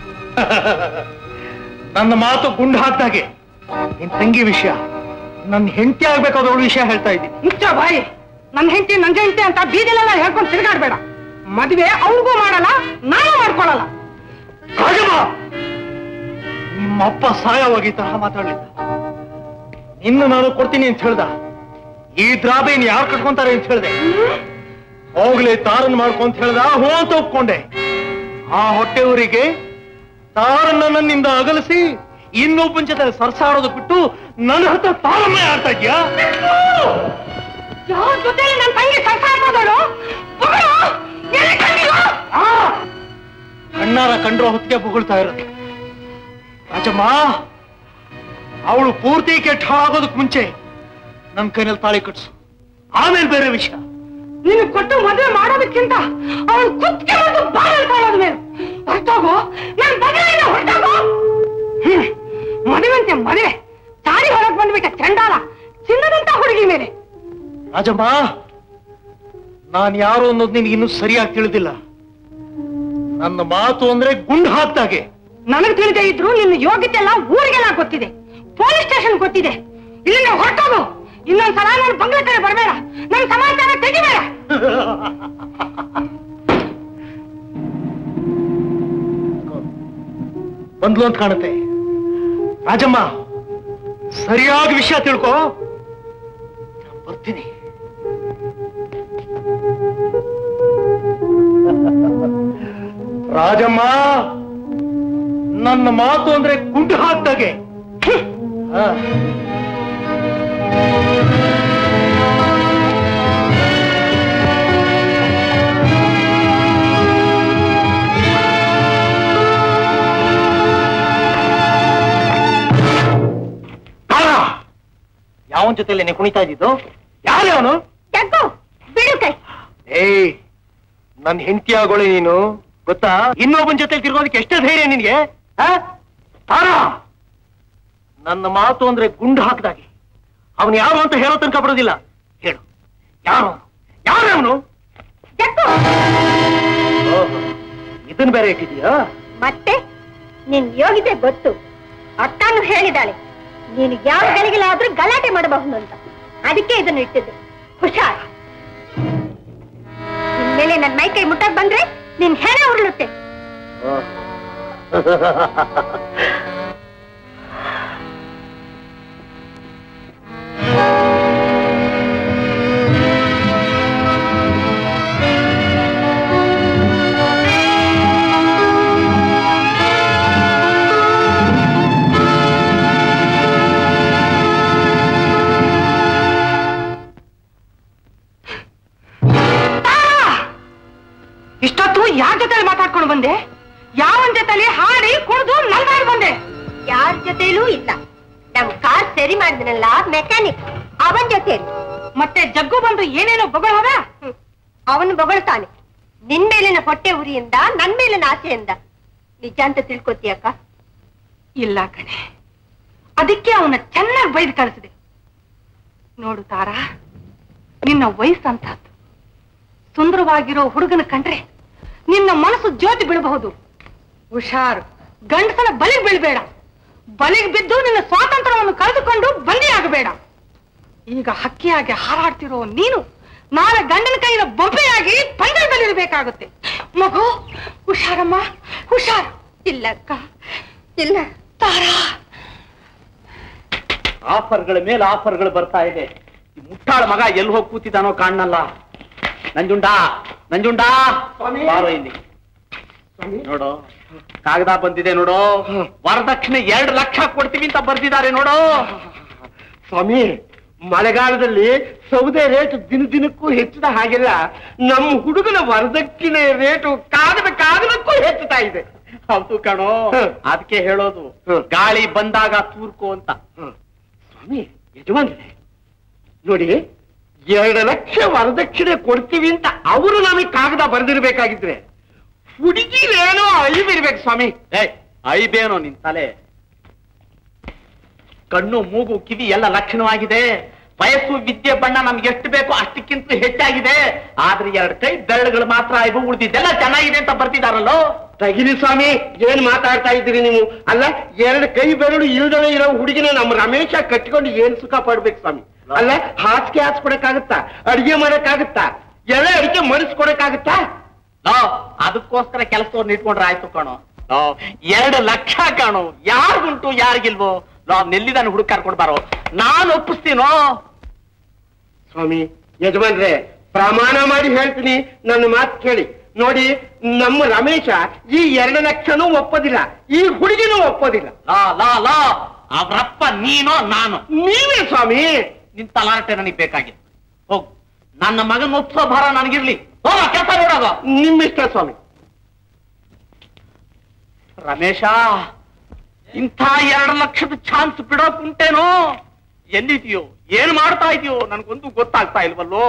ನನ್ನ ಮಾತು ಗುಂಡು ಹಾಕ್ದಾಗೆ ನಿನ್ ತಂಗಿ ವಿಷಯ ನನ್ನ ಹೆಂಡತಿ ಆಗ್ಬೇಕಾದವಳ ವಿಷಯ ಹೇಳ್ತಾ ಇದ್ದೀನಿ ಮುಚ್ಚ ಬಾಯಿ ನನ್ ಹೆಂಡತಿ ನನ್ ಹೆಂಡತಿ ಅಂತ ಬೀದಿಲೆಲ್ಲ ಹೇಳ್ಕೊಂಡು ತಿರ್ಗಾಡ್ಬೇಡ ಮದ್ವೆ ಅವ್ರಿಗೂ ಮಾಡಲ್ಲ ನಾನು ಮಾಡ್ಕೊಳಲ್ಲ ರಾಜಮ್ಮ ನಿಮ್ಮಪ್ಪ ಸಾಯವಾಗಿ ಈ ತರಹ ಮಾತಾಡ್ಲಿಲ್ಲ ಇನ್ನು ನಾನು ಕೊಡ್ತೀನಿ ಅಂತ ಹೇಳ್ದ ಈ ದ್ರಾಬೇನ್ ಯಾರು ಕಟ್ಕೊಂತಾರೆ ಅಂತ ಹೇಳ್ದೆ ಹೋಗ್ಲಿ ತಾರನ್ ಮಾಡ್ಕೊ ಅಂತ ಹೇಳ್ದ ಹೋ ಅಂತ ಒಪ್ಕೊಂಡೆ ಆ ಹೊಟ್ಟೆಯವರಿಗೆ ತಾರನ್ನ ನನ್ನಿಂದ ಅಗಲಿಸಿ ಇನ್ನೊಬ್ಬನ ಜೊತೆ ಸರ್ಸಾಡೋದು ಬಿಟ್ಟು ನನ್ನ ಹತ್ರ ತಾರಮ್ಮೆ ಆಡ್ತಾ ಇದ್ಯಾ ಯಾರ ಜೊತೆ ನನ್ ತಂಗಿ ಸಂಸಾರ ಮಾಡೋಳು ಆ! ಕಣ್ಣಾರ ಕಂಡ್ರೋ ಹೊತ್ತಿಗೆ ಬುಗುಳ್ತಾ ಇರೋದು ರಾಜಮ್ಮ ಅವಳು ಪೂರ್ತಿ ಕೆಟ್ಟ ಆಗೋದಕ್ ಮುಂಚೆ ನನ್ ಕೈನಲ್ಲಿ ತಾಳಿ ಕಟ್ಸು ಆಮೇಲೆ ಬೇರೆ ವಿಷಯ ನೀನು ಕೊಟ್ಟು ಮದುವೆ ಮಾಡೋದಕ್ಕಿಂತ ಅವಳು ಕುತ್ತಿಗೆ ಮತ್ತು ಬಾಯಲ್ಲಿ ತಾಳೋದ್ ಮೇಲೆ ಹೊರಟೋಗು ನನ್ ಬಗೆಯಿಂದ ಹೊರಟೋಗು ಹ್ಮ್ ಮದುವೆಂತೆ ಮದುವೆ ತಾಳಿ ಹೊರಗ್ ಬಂದ್ಬಿಟ್ಟ ಚಂಡಾಲ ಚಿನ್ನದಂತ ಹುಡುಗಿ ಮೇಲೆ ರಾಜಮ್ಮ ನಾನ್ ಯಾರು ಅನ್ನೋದು ನಿನ್ಗೆ ಇನ್ನೂ ಸರಿಯಾಗಿ ತಿಳಿದಿಲ್ಲ ನನ್ನ ಮಾತು ಅಂದ್ರೆ ಗುಂಡು ಹಾಕ್ದಾಗೆ ನನಗ್ ತಿಳಿದೇ ಇದ್ರು ನಿನ್ನ ಯೋಗ್ಯತೆ ಎಲ್ಲ ಊರಿಗೆಲ್ಲ ಗೊತ್ತಿದೆ ಪೊಲೀಸ್ ಸ್ಟೇಷನ್ ಗೊತ್ತಿದೆ ಇಲ್ಲಿಂದ ಹೊರಟೋಗು ಇನ್ನೊಂದ್ಸಲ ನನ್ನ ಬಂಗ್ಲೆ ಕಡೆ ಬರ್ಬೇಡ ನನ್ನ ಸಮಾಚಾರ ತೆಗಿಬೇಡ ಬಂದ್ಲು ಅಂತ ಕಾಣುತ್ತೆ ರಾಜಮ್ಮ ಸರಿಯಾಗಿ ವಿಷಯ ತಿಳ್ಕೊ ನಾನ್ ಬರ್ತೀನಿ ರಾಜಮ್ಮ ನನ್ನ ಮಾತು ಅಂದ್ರೆ ಗುಂಡು ಹಾಕ್ದಾಗೆ ಹಾ. ಯಾವನ್ ಜೊತೆಲಿ ನೀ ಕುಣಿತಾ ಇದ್ದಿದ್ದು ಯಾರೇ ಅವನು ಜಗ್ಗು ಬಿಡು ಕೈ ಏಯ್ ನನ್ ಹೆಂಡತಿ ಆಗೋಳೆ ನೀನು ಗೊತ್ತಾ ಇನ್ನೊಬ್ಬನ ಜೊತೆ ತಿರ್ಗೋದಕ್ಕೆ ಎಷ್ಟೇ ಧೈರ್ಯ ನಿನ್ಗೆ ಆ? ತಾರಾ ನನ್ನ ಮಾತು ಅಂದ್ರೆ ಗುಂಡು ಹಾಕ್ದಾಗೆ ಅವನು ಯಾರು ಅಂತ ಹೇಳೋ ತನಕ ಬರೋದಿಲ್ಲ ಹೇಳು ಯಾರು ಯಾರು ಅವನು ಜಗ್ಗು ಇದನ್ ಬೇರೆ ಇಟ್ಟಿದ್ಯಾ ಮತ್ತೆ ನಿನ್ ಯೋಗ್ಯತೆ ಗೊತ್ತು ಅಕ್ಕನು ಹೇಳಿದಾಳೆ ನೀನು ಯಾವ ಗಳಿಗೆಲಾದ್ರೂ ಗಲಾಟೆ ಮಾಡಬಹುದು ಅಂತ ಅದಕ್ಕೆ ಇದನ್ನ ಇಟ್ಟಿದ್ದೆ ಹುಷಾರ್ ಇನ್ಮೇಲೆ ನನ್ ಮೈ ಕೈ ಮುಟ್ಟಕ್ ಬಂದ್ರೆ ನಿನ್ ಹೆಣ ಉರುಳುತ್ತೆ ಇಷ್ಟೊತ್ತು ಯಾರ ಜೊತೆ ಮಾತಾಡ್ಕೊಂಡು ಬಂದೆ ಯಾವನ್ ಜೊತೆಲಿ ಹಾಡಿ ಕುಣಿದು ನಲ್ಗಾಡ್ ಬಂದೆ ಯಾರ ಜೊತೆಲೂ ಇಲ್ಲ ನಮ್ ಕಾರ್ ಸರಿ ಮಾಡಿದ್ನಲ್ಲ ಮೆಕ್ಯಾನಿಕ್ ಅವನ್ ಜೊತೆ ಮತ್ತೆ ಜಗ್ಗು ಬಂದು ಏನೇನೋ ಬೊಗಳದ ಅವನು ಬೊಗಳ್ತಾನೆ ನಿನ್ ಮೇಲಿನ ಹೊಟ್ಟೆ ಉರಿಯಿಂದ ನನ್ ಮೇಲಿನ ಆಸೆಯಿಂದ ನಿಜ ಅಂತ ತಿಳ್ಕೊತೀಯಕ್ಕ ಇಲ್ಲ ಕಣೆ ಅದಕ್ಕೆ ಅವನ ಚೆನ್ನಾಗಿ ಬೈದು ಕಳಿಸಿದೆ ನೋಡು ತಾರಾ ನಿನ್ನ ವಯಸ್ಸಂತಹದ್ದು ಸುಂದರವಾಗಿರೋ ಹುಡುಗನ ಕಂಡ್ರೆ ನಿನ್ನ ಮನಸ್ಸು ಜ್ಯೋತಿ ಬೀಳಬಹುದು ಹುಷಾರು ಗಂಡಸನ ಬಲಿಗೆ ಬೀಳ್ಬೇಡ ಬಲಿಗೆ ಬಿದ್ದು ನಿನ್ನ ಸ್ವಾತಂತ್ರ್ಯವನ್ನು ಕಳೆದುಕೊಂಡು ಬಂದಿಯಾಗಬೇಡ ಈಗ ಹಕ್ಕಿಯಾಗಿ ಹಾರಾಡ್ತಿರೋ ನೀನು ನಾಳೆ ಗಂಡನ ಕೈಯಿಂದ ಬೊಬ್ಬೆಯಾಗಿ ಪಂಜರದಲ್ಲಿರಬೇಕಾಗುತ್ತೆ ಮಗು ಹುಷಾರಮ್ಮ ಹುಷಾರು ಇಲ್ಲ ಅಕ್ಕ ಇಲ್ಲ ತಾರಾ ಆಫರ್ಗಳ ಮೇಲೆ ಆಫರ್ಗಳು ಬರ್ತಾ ಇದೆ ಈ ಮುಟ್ಟಾಳ ಮಗ ಎಲ್ಲಿ ಹೋಗಿ ಕೂತಿದ್ದಾನೋ ಕಾಣಲ್ಲ ನಂಜುಂಡಾ ನಂಜುಂಡಾ ಬಾರೋ ಇಲ್ಲಿ ನೋಡು ಕಾಗದ ಬಂದಿದೆ ನೋಡು ವರದಕ್ಷಿಣೆ ಎರಡು ಲಕ್ಷ ಕೊಡ್ತೀವಿ ಅಂತ ಬರ್ದಿದ್ದಾರೆ ನೋಡು ಸ್ವಾಮಿ ಮಳೆಗಾಲದಲ್ಲಿ ಸೌದೆ ರೇಟ್ ದಿನ ದಿನಕ್ಕೂ ಹೆಚ್ಚಿದ ಹಾಗೆಲ್ಲ ನಮ್ಮ ಹುಡುಗನ ವರದಕ್ಷಿಣೆ ರೇಟು ಕಾಗದ ಕಾಗದಕ್ಕೂ ಹೆಚ್ಚುತ್ತಾ ಇದೆ ಹೌದು ಕಣೋ ಹ್ಮ್. ಅದಕ್ಕೆ ಹೇಳೋದು ಹ್ಮ್. ಗಾಳಿ ಬಂದಾಗ ತೂರ್ಕು ಅಂತ ಸ್ವಾಮಿ ಯಜಮಾನ್ರೆ ನೋಡಿ ಎರಡು ಲಕ್ಷ ವರದಕ್ಷಿಣೆ ಕೊಡ್ತೀವಿ ಅಂತ ಅವರು ನಮಗೆ ಕಾಗದ ಬರೆದಿರ್ಬೇಕಾಗಿದ್ರೆ ಹುಡುಗಿಲೇನೋ ಅಳಿವಿರ್ಬೇಕು ಸ್ವಾಮಿ ಏ ಐಬೇನೋ ನಿನ್ ತಲೆ ಕಣ್ಣು ಮೂಗು ಕಿವಿ ಎಲ್ಲ ಲಕ್ಷಣವಾಗಿದೆ ವಯಸ್ಸು ವಿದ್ಯೆ ಬಣ್ಣ ನಮ್ಗೆ ಎಷ್ಟು ಬೇಕೋ ಅಷ್ಟಕ್ಕಿಂತ ಹೆಚ್ಚಾಗಿದೆ ಆದ್ರೆ ಎರಡು ಕೈ ಬೆರಳುಗಳು ಮಾತ್ರ ಇವು ಉಳಿದಿದ್ದೆಲ್ಲ ಚೆನ್ನಾಗಿದೆ ಅಂತ ಬರ್ತಿದಾರಲ್ಲೋ ತಗಿರಿ ಸ್ವಾಮಿ ಏನ್ ಮಾತಾಡ್ತಾ ಇದ್ದೀರಿ ನೀವು ಅಲ್ಲ ಎರಡು ಕೈ ಬೆರಳು ಇಲ್ದಲೇ ಇರೋ ಹುಡುಗಿನ ನಮ್ಮ ರಮೇಶ ಕಟ್ಕೊಂಡು ಏನ್ ಸುಖ ಪಡ್ಬೇಕು ಸ್ವಾಮಿ ಅಲ್ಲ ಹಾಸಿಗೆ ಹಾಸ್ಕೊಡಕ್ಕಾಗುತ್ತಾ ಅಡಿಗೆ ಮಾಡಕ್ಕಾಗುತ್ತಾ ಎಳೆ ಅಡಿಕೆ ಮಡಿಸ್ಕೊಡಕ್ಕಾಗುತ್ತಾ ಲೋ ಅದಕ್ಕೋಸ್ಕರ ಕೆಲಸದವ್ರನ್ನ ಇಟ್ಕೊಂಡ್ರೆ ಆಯ್ತು ಕಣೋ ಲೋ ಎರಡು ಲಕ್ಷ ಕಾಣು ಯಾರಿಗುಂಟು ಯಾರಿಗಿಲ್ವೋ ಲೋ ನೆಲ್ಲಿದಾನ ಹುಡುಗ ಕರ್ಕೊಂಡ್ ಬಾರೋ ನಾನು ಒಪ್ಪಿಸ್ತೀನೋ ಸ್ವಾಮಿ ಯಜಮಾನ್ರೆ ಪ್ರಮಾಣ ಮಾಡಿ ಹೇಳ್ತೀನಿ ನನ್ನ ಮಾತು ಕೇಳಿ ನೋಡಿ ನಮ್ಮ ರಮೇಶ ಈ ಎರಡು ಲಕ್ಷನೂ ಒಪ್ಪೋದಿಲ್ಲ ಈ ಹುಡುಗಿನೂ ಒಪ್ಪೋದಿಲ್ಲ ಲಾ ಲಾ ಲಾ ಅವ್ರಪ್ಪ ನೀನೋ ನಾನು ನೀವೇ ಸ್ವಾಮಿ ನಿನ್ ತಲಾಟೆ ನನಗೆ ಬೇಕಾಗಿದೆ ಹೋಗು ನನ್ನ ಮಗನ ಒಪ್ಸೋ ಭಾರ ನನಗಿರ್ಲಿ ಹೋಗ ಕೆಲಸ ನೋಡೋಗ ನಿಮ್ಮಿಷ್ಟ ಸ್ವಾಮಿ ರಮೇಶ ಇಂಥ ಎರಡು ಲಕ್ಷದ ಚಾನ್ಸ್ ಬಿಡೋಕ್ ಉಂಟೇನೋ ಎಲ್ಲಿದೆಯೋ ಏನ್ ಮಾಡ್ತಾ ಇದೆಯೋ ನನ್ಗೊಂದು ಗೊತ್ತಾಗ್ತಾ ಇಲ್ವಲ್ಲೋ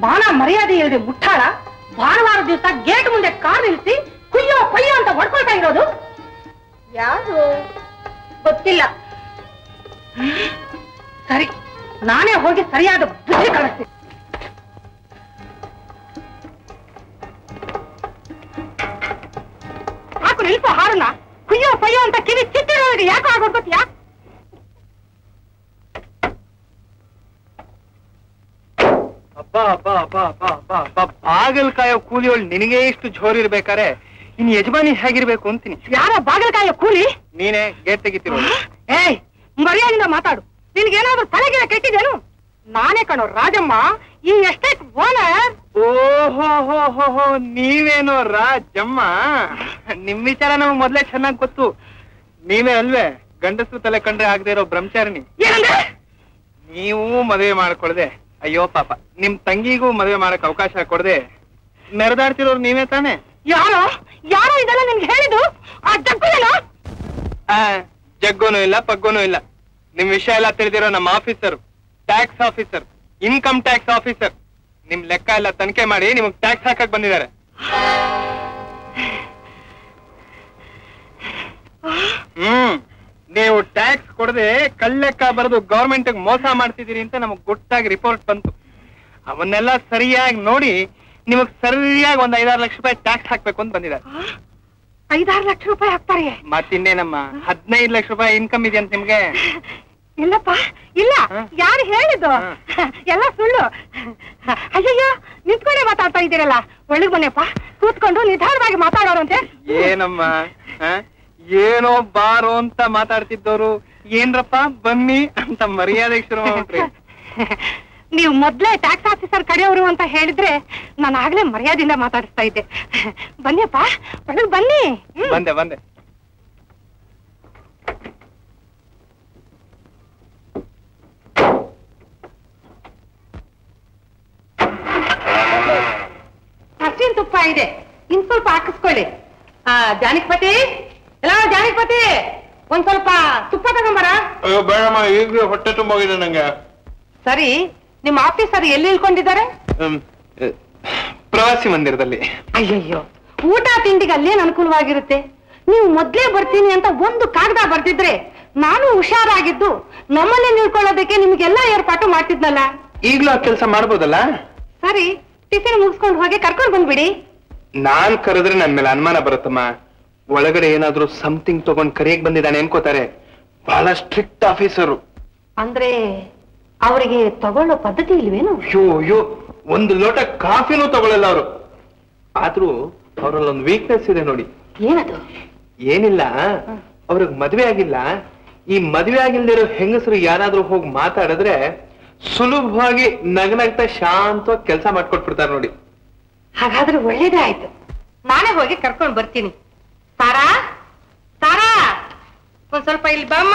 ಮಾನ ಮರ್ಯಾದೆ ಇಲ್ಲದೆ ಮುಟ್ಟಾಳ ಭಾನುವಾರ ದಿವಸ ಗೇಟ್ ಮುಂದೆ ಕಾರ್ ನಿಲ್ಲಿಸಿ ಕುಯ್ಯೋ ಪಯ್ಯೋ ಅಂತ ಹೊಡ್ಕೊಳ್ತಾ ಇರೋದು ಯಾರು ಗೊತ್ತಿಲ್ಲ ಸರಿ ನಾನೇ ಹೋಗಿ ಸರಿಯಾದ ಬುದ್ಧಿ ಕಳಿಸ್ತೀನಿ ಸಾಕು ನಿಲ್ಸು ಹಾರನ್ನ ಕುಯ್ಯೋ ಪಯ್ಯೋ ಅಂತ ಕಿವಿ ಚಿತ್ತಿರೋರಿಗೆ ಯಾಕೋ ಆಗೋದ್ ಗೊತ್ತಿಯಾ ಅಪ್ಪ ಅಪ್ಪ ಅಪ್ಪ ಅಪ್ಪ ಅಪ್ಪ ಅಪ್ಪ ಬಾಗಲ್ ಕಾಯೋ ಕೂಲಿಯೋಳು ನಿನಗೆ ಇಷ್ಟು ಜೋರ್ ಇರ್ಬೇಕಾರೆ ಇನ್ ಯಜಮಾನಿ ಹೇಗಿರ್ಬೇಕು ಅಂತೀನಿ ಯಾರ ಬಾಗಲಕಾಯ ಕೂಲಿ ನೀನೇ ಗೇಟ್ ತೆಗಿತಿರೋದು ಏಯ್ ಮರ್ಯಾದಿಂದ ಮಾತಾಡು ನಿನ್ಗೇನಾದ್ರೂ ತಲೆಗಿನ ಕೆಟ್ಟಿದ್ದೇನು ನಾನೇ ಕಣೋ ರಾಜಮ್ಮ ಈ ಎಸ್ಟೇಟ್ ಓನರ್ ಓಹೋ ಹೋ ಹೋ ಹೋ ನೀವೇನೋ ರಾಜಮ್ಮ ನಿಮ್ ವಿಚಾರ ನಮ್ಗೆ ಮೊದ್ಲೇ ಚೆನ್ನಾಗ್ ಗೊತ್ತು ನೀವೇ ಅಲ್ವೇ ಗಂಡಸ್ರು ತಲೆ ಕಂಡ್ರೆ ಆಗದೆ ಇರೋ ಬ್ರಹ್ಮಚಾರಿಣಿ ಏನಂದ್ರೆ ನೀವು ಮದುವೆ ಮಾಡ್ಕೊಳ್ದೆ ಅಯ್ಯೋ ಪಾಪ ನಿಮ್ ತಂಗಿಗೂ ಮದುವೆ ಮಾಡಕ್ ಅವಕಾಶ ಕೊಡದೆ ಮೆರೆದಾಡ್ತಿರೋರು ನೀವೇ ತಾನೇ ಯಾರೋ ಯಾರೋ ಇದೆಲ್ಲ ನಿನ್ಗೆ ಹೇಳಿದ್ದು ಆ ಜಗ್ಗುದೇನೋ ಆ, ಜಗ್ಗೋನು ಇಲ್ಲ ಪಗ್ಗೋನು ಇಲ್ಲ ನಿಮ್ ವಿಷಯ ಎಲ್ಲ ತಿಳಿದಿರೋ ನಮ್ಮ officer tax officer income tax officer ನಿಮ್ ಲೆಕ್ಕ ಎಲ್ಲ ತನಿಖೆ ಮಾಡಿ ನಿಮಗ್ ಟ್ಯಾಕ್ಸ್ ಹಾಕಕ್ ಬಂದಿದ್ದಾರೆ ಹ್ಮ್ ನೀವು ಟ್ಯಾಕ್ಸ್ ಕೊಡದೆ ಕಳ್ಳೆಕ್ಕ ಬರೆದು ಗೌರ್ಮೆಂಟ್ ಮೋಸ ಮಾಡ್ತಿದ್ದೀರಿ ಅಂತ ನಮಗ್ ಗೊತ್ತಾಗಿ ರಿಪೋರ್ಟ್ ಬಂತು ಅವನ್ನೆಲ್ಲ ಸರಿಯಾಗಿ ನೋಡಿ ನಿಮಗ್ ಸರಿಯಾಗಿ ಒಂದ್ ಐದಾರು ಲಕ್ಷ ರೂಪಾಯಿ ಟ್ಯಾಕ್ಸ್ ಹಾಕ್ಬೇಕು ಅಂತ ಬಂದಿದ್ದಾರೆ ಐದಾರು ಲಕ್ಷ ರೂಪಾಯಿ ಹಾಕ್ತಾರೆ ಮತ್ತಿನ್ನೇನಮ್ಮ ಹದಿನೈದು ಲಕ್ಷ ರೂಪಾಯಿ ಇನ್ಕಮ್ ಇದೆ ಅಂತ ನಿಮ್ಗೆ ಇಲ್ಲಪ್ಪ ಇಲ್ಲ ಹ? ಯಾರು ಹೇಳಿದ್ದು ಹ. ಎಲ್ಲ ಸುಳ್ಳು ಅಯ್ಯಯ್ಯೋ ನಿಂತ್ಕೊಂಡೆ ಮಾತಾಡ್ತಾ ಇದ್ದೀರಲ್ಲ ಒಳಗ್ ಬನ್ನಿಯಪ್ಪ ಕೂತ್ಕೊಂಡು ನಿಧಾನವಾಗಿ ಮಾತಾಡೋರಂತೆ ಏನಮ್ಮ ಆ? ಏನೋ ಬಾರೋ ಅಂತ ಮಾತಾಡ್ತಿದ್ದವ್ರು ಏನ್ರಪ್ಪ ಬನ್ನಿ ಅಂತ ಮರ್ಯಾದೆ ಶುರು ಮಾಡ್ಬಿಟ್ರಿ ನೀವು ಮೊದ್ಲೇ ಟ್ಯಾಕ್ಸ್ ಆಫೀಸರ್ ಕಡೆಯವರು ಅಂತ ಹೇಳಿದ್ರೆ ನಾನು ಆಗ್ಲೇ ಮರ್ಯಾದೆಯಿಂದ ಮಾತಾಡಿಸ್ತಾ ಇದ್ದೆ ಬನ್ನಿಯಪ್ಪ ಒಳಗ್ ಬನ್ನಿ ಹ್ಮ್. ಬಂದೆ ಬಂದೆ ಹಸಿನ್ ತುಪ್ಪ ಇದೆ ಇನ್ ಸ್ವಲ್ಪ ಹಾಕಿಸ್ಕೊಳ್ಳಿ ಆ ಜಾನಕಿಪತಿ ಎಲ್ಲ ಜಾನಕಿಪತಿ ಒಂದ್ ಸ್ವಲ್ಪ ತುಪ್ಪ ತಗೊಂಬರ ಅಯ್ಯೋ ಬೇಡಮ್ಮ ಈಗ ಹೊಟ್ಟೆ ತುಂಬೋಗಿದೆ ನಂಗೆ ಸರಿ ನಿಮ್ ಆಫೀಸರ್ ಎಲ್ಲಿ ಇಳ್ಕೊಂಡಿದ್ದಾರೆ ಹ್ಮ್. ಪ್ರವಾಸಿ ಮಂದಿರದಲ್ಲಿ ಅಯ್ಯಯ್ಯೋ ಊಟ ತಿಂಡಿಗೆ ಅಲ್ಲೇನ್ ಅನುಕೂಲವಾಗಿರುತ್ತೆ ನೀವು ಮೊದ್ಲೇ ಬರ್ತೀನಿ ಅಂತ ಒಂದು ಕಾಗದ ಬರ್ದಿದ್ರೆ ನಾನು ಹುಷಾರಾಗಿದ್ದು ನಮ್ಮಲ್ಲೇ ನಿಲ್ಕೊಳ್ಳೋದಕ್ಕೆ ನಿಮ್ಗೆಲ್ಲ ಏರ್ಪಾಟು ಮಾಡ್ತಿದ್ನಲ್ಲ ಈಗ್ಲೂ ಆ ಕೆಲಸ ಮಾಡ್ಬೋದಲ್ಲ ಸರಿ ಟಿಫಿನ್ ಮುಗಿಸ್ಕೊಂಡು ಹೋಗಿ ಕರ್ಕೊಂಡು ಬಂದ್ಬಿಡಿ ನಾನ್ ಕರೆದ್ರೆ ನನ್ ಮೇಲೆ ಅನುಮಾನ ಬರುತ್ತಮ್ಮ ಒಳಗಡೆ ಏನಾದ್ರೂ ಸಮಥಿಂಗ್ ತಗೊಂಡ್ ಕರಿಯಕ್ ಬಂದಿದ್ದಾನೆ ಅನ್ಕೋತಾರೆ ಬಹಳ ಸ್ಟ್ರಿಕ್ಟ್ ಆಫೀಸರು ಅಂದ್ರೆ ಅವರಿಗೆ ತಗೊಳ್ಳೋ ಪದ್ಧತಿ ಇಲ್ವೇನು ಅಯ್ಯೋ ಅಯ್ಯೋ ಒಂದು ಲೋಟ ಕಾಫಿನೂ ತಗೊಳ್ಳಲ್ಲ ಅವರು ಆದ್ರೂ ಅವ್ರಲ್ಲೊಂದು ವೀಕ್ನೆಸ್ ಇದೆ ನೋಡಿ ಏನದು ಏನಿಲ್ಲ ಅವ್ರಿಗೆ ಮದ್ವೆ ಆಗಿಲ್ಲ ಈ ಮದ್ವೆ ಆಗಿಲ್ದಿರೋ ಹೆಂಗಸರು ಯಾರಾದ್ರೂ ಹೋಗಿ ಮಾತಾಡಿದ್ರೆ ಸುಲಭವಾಗಿ ನಗನಗ್ತಾ ಶಾಂತವಾಗಿ ಕೆಲಸ ಮಾಡ್ಕೊಟ್ಬಿಡ್ತಾರೆ ನೋಡಿ ಹಾಗಾದ್ರೆ ಒಳ್ಳೇದೇ ಆಯ್ತು ನಾನೇ ಹೋಗಿ ಕರ್ಕೊಂಡು ಬರ್ತೀನಿ ತಾರಾ ತಾರಾ ಒಂದ್ ಸ್ವಲ್ಪ ಇಲ್ಲಿ ಬಮ್ಮ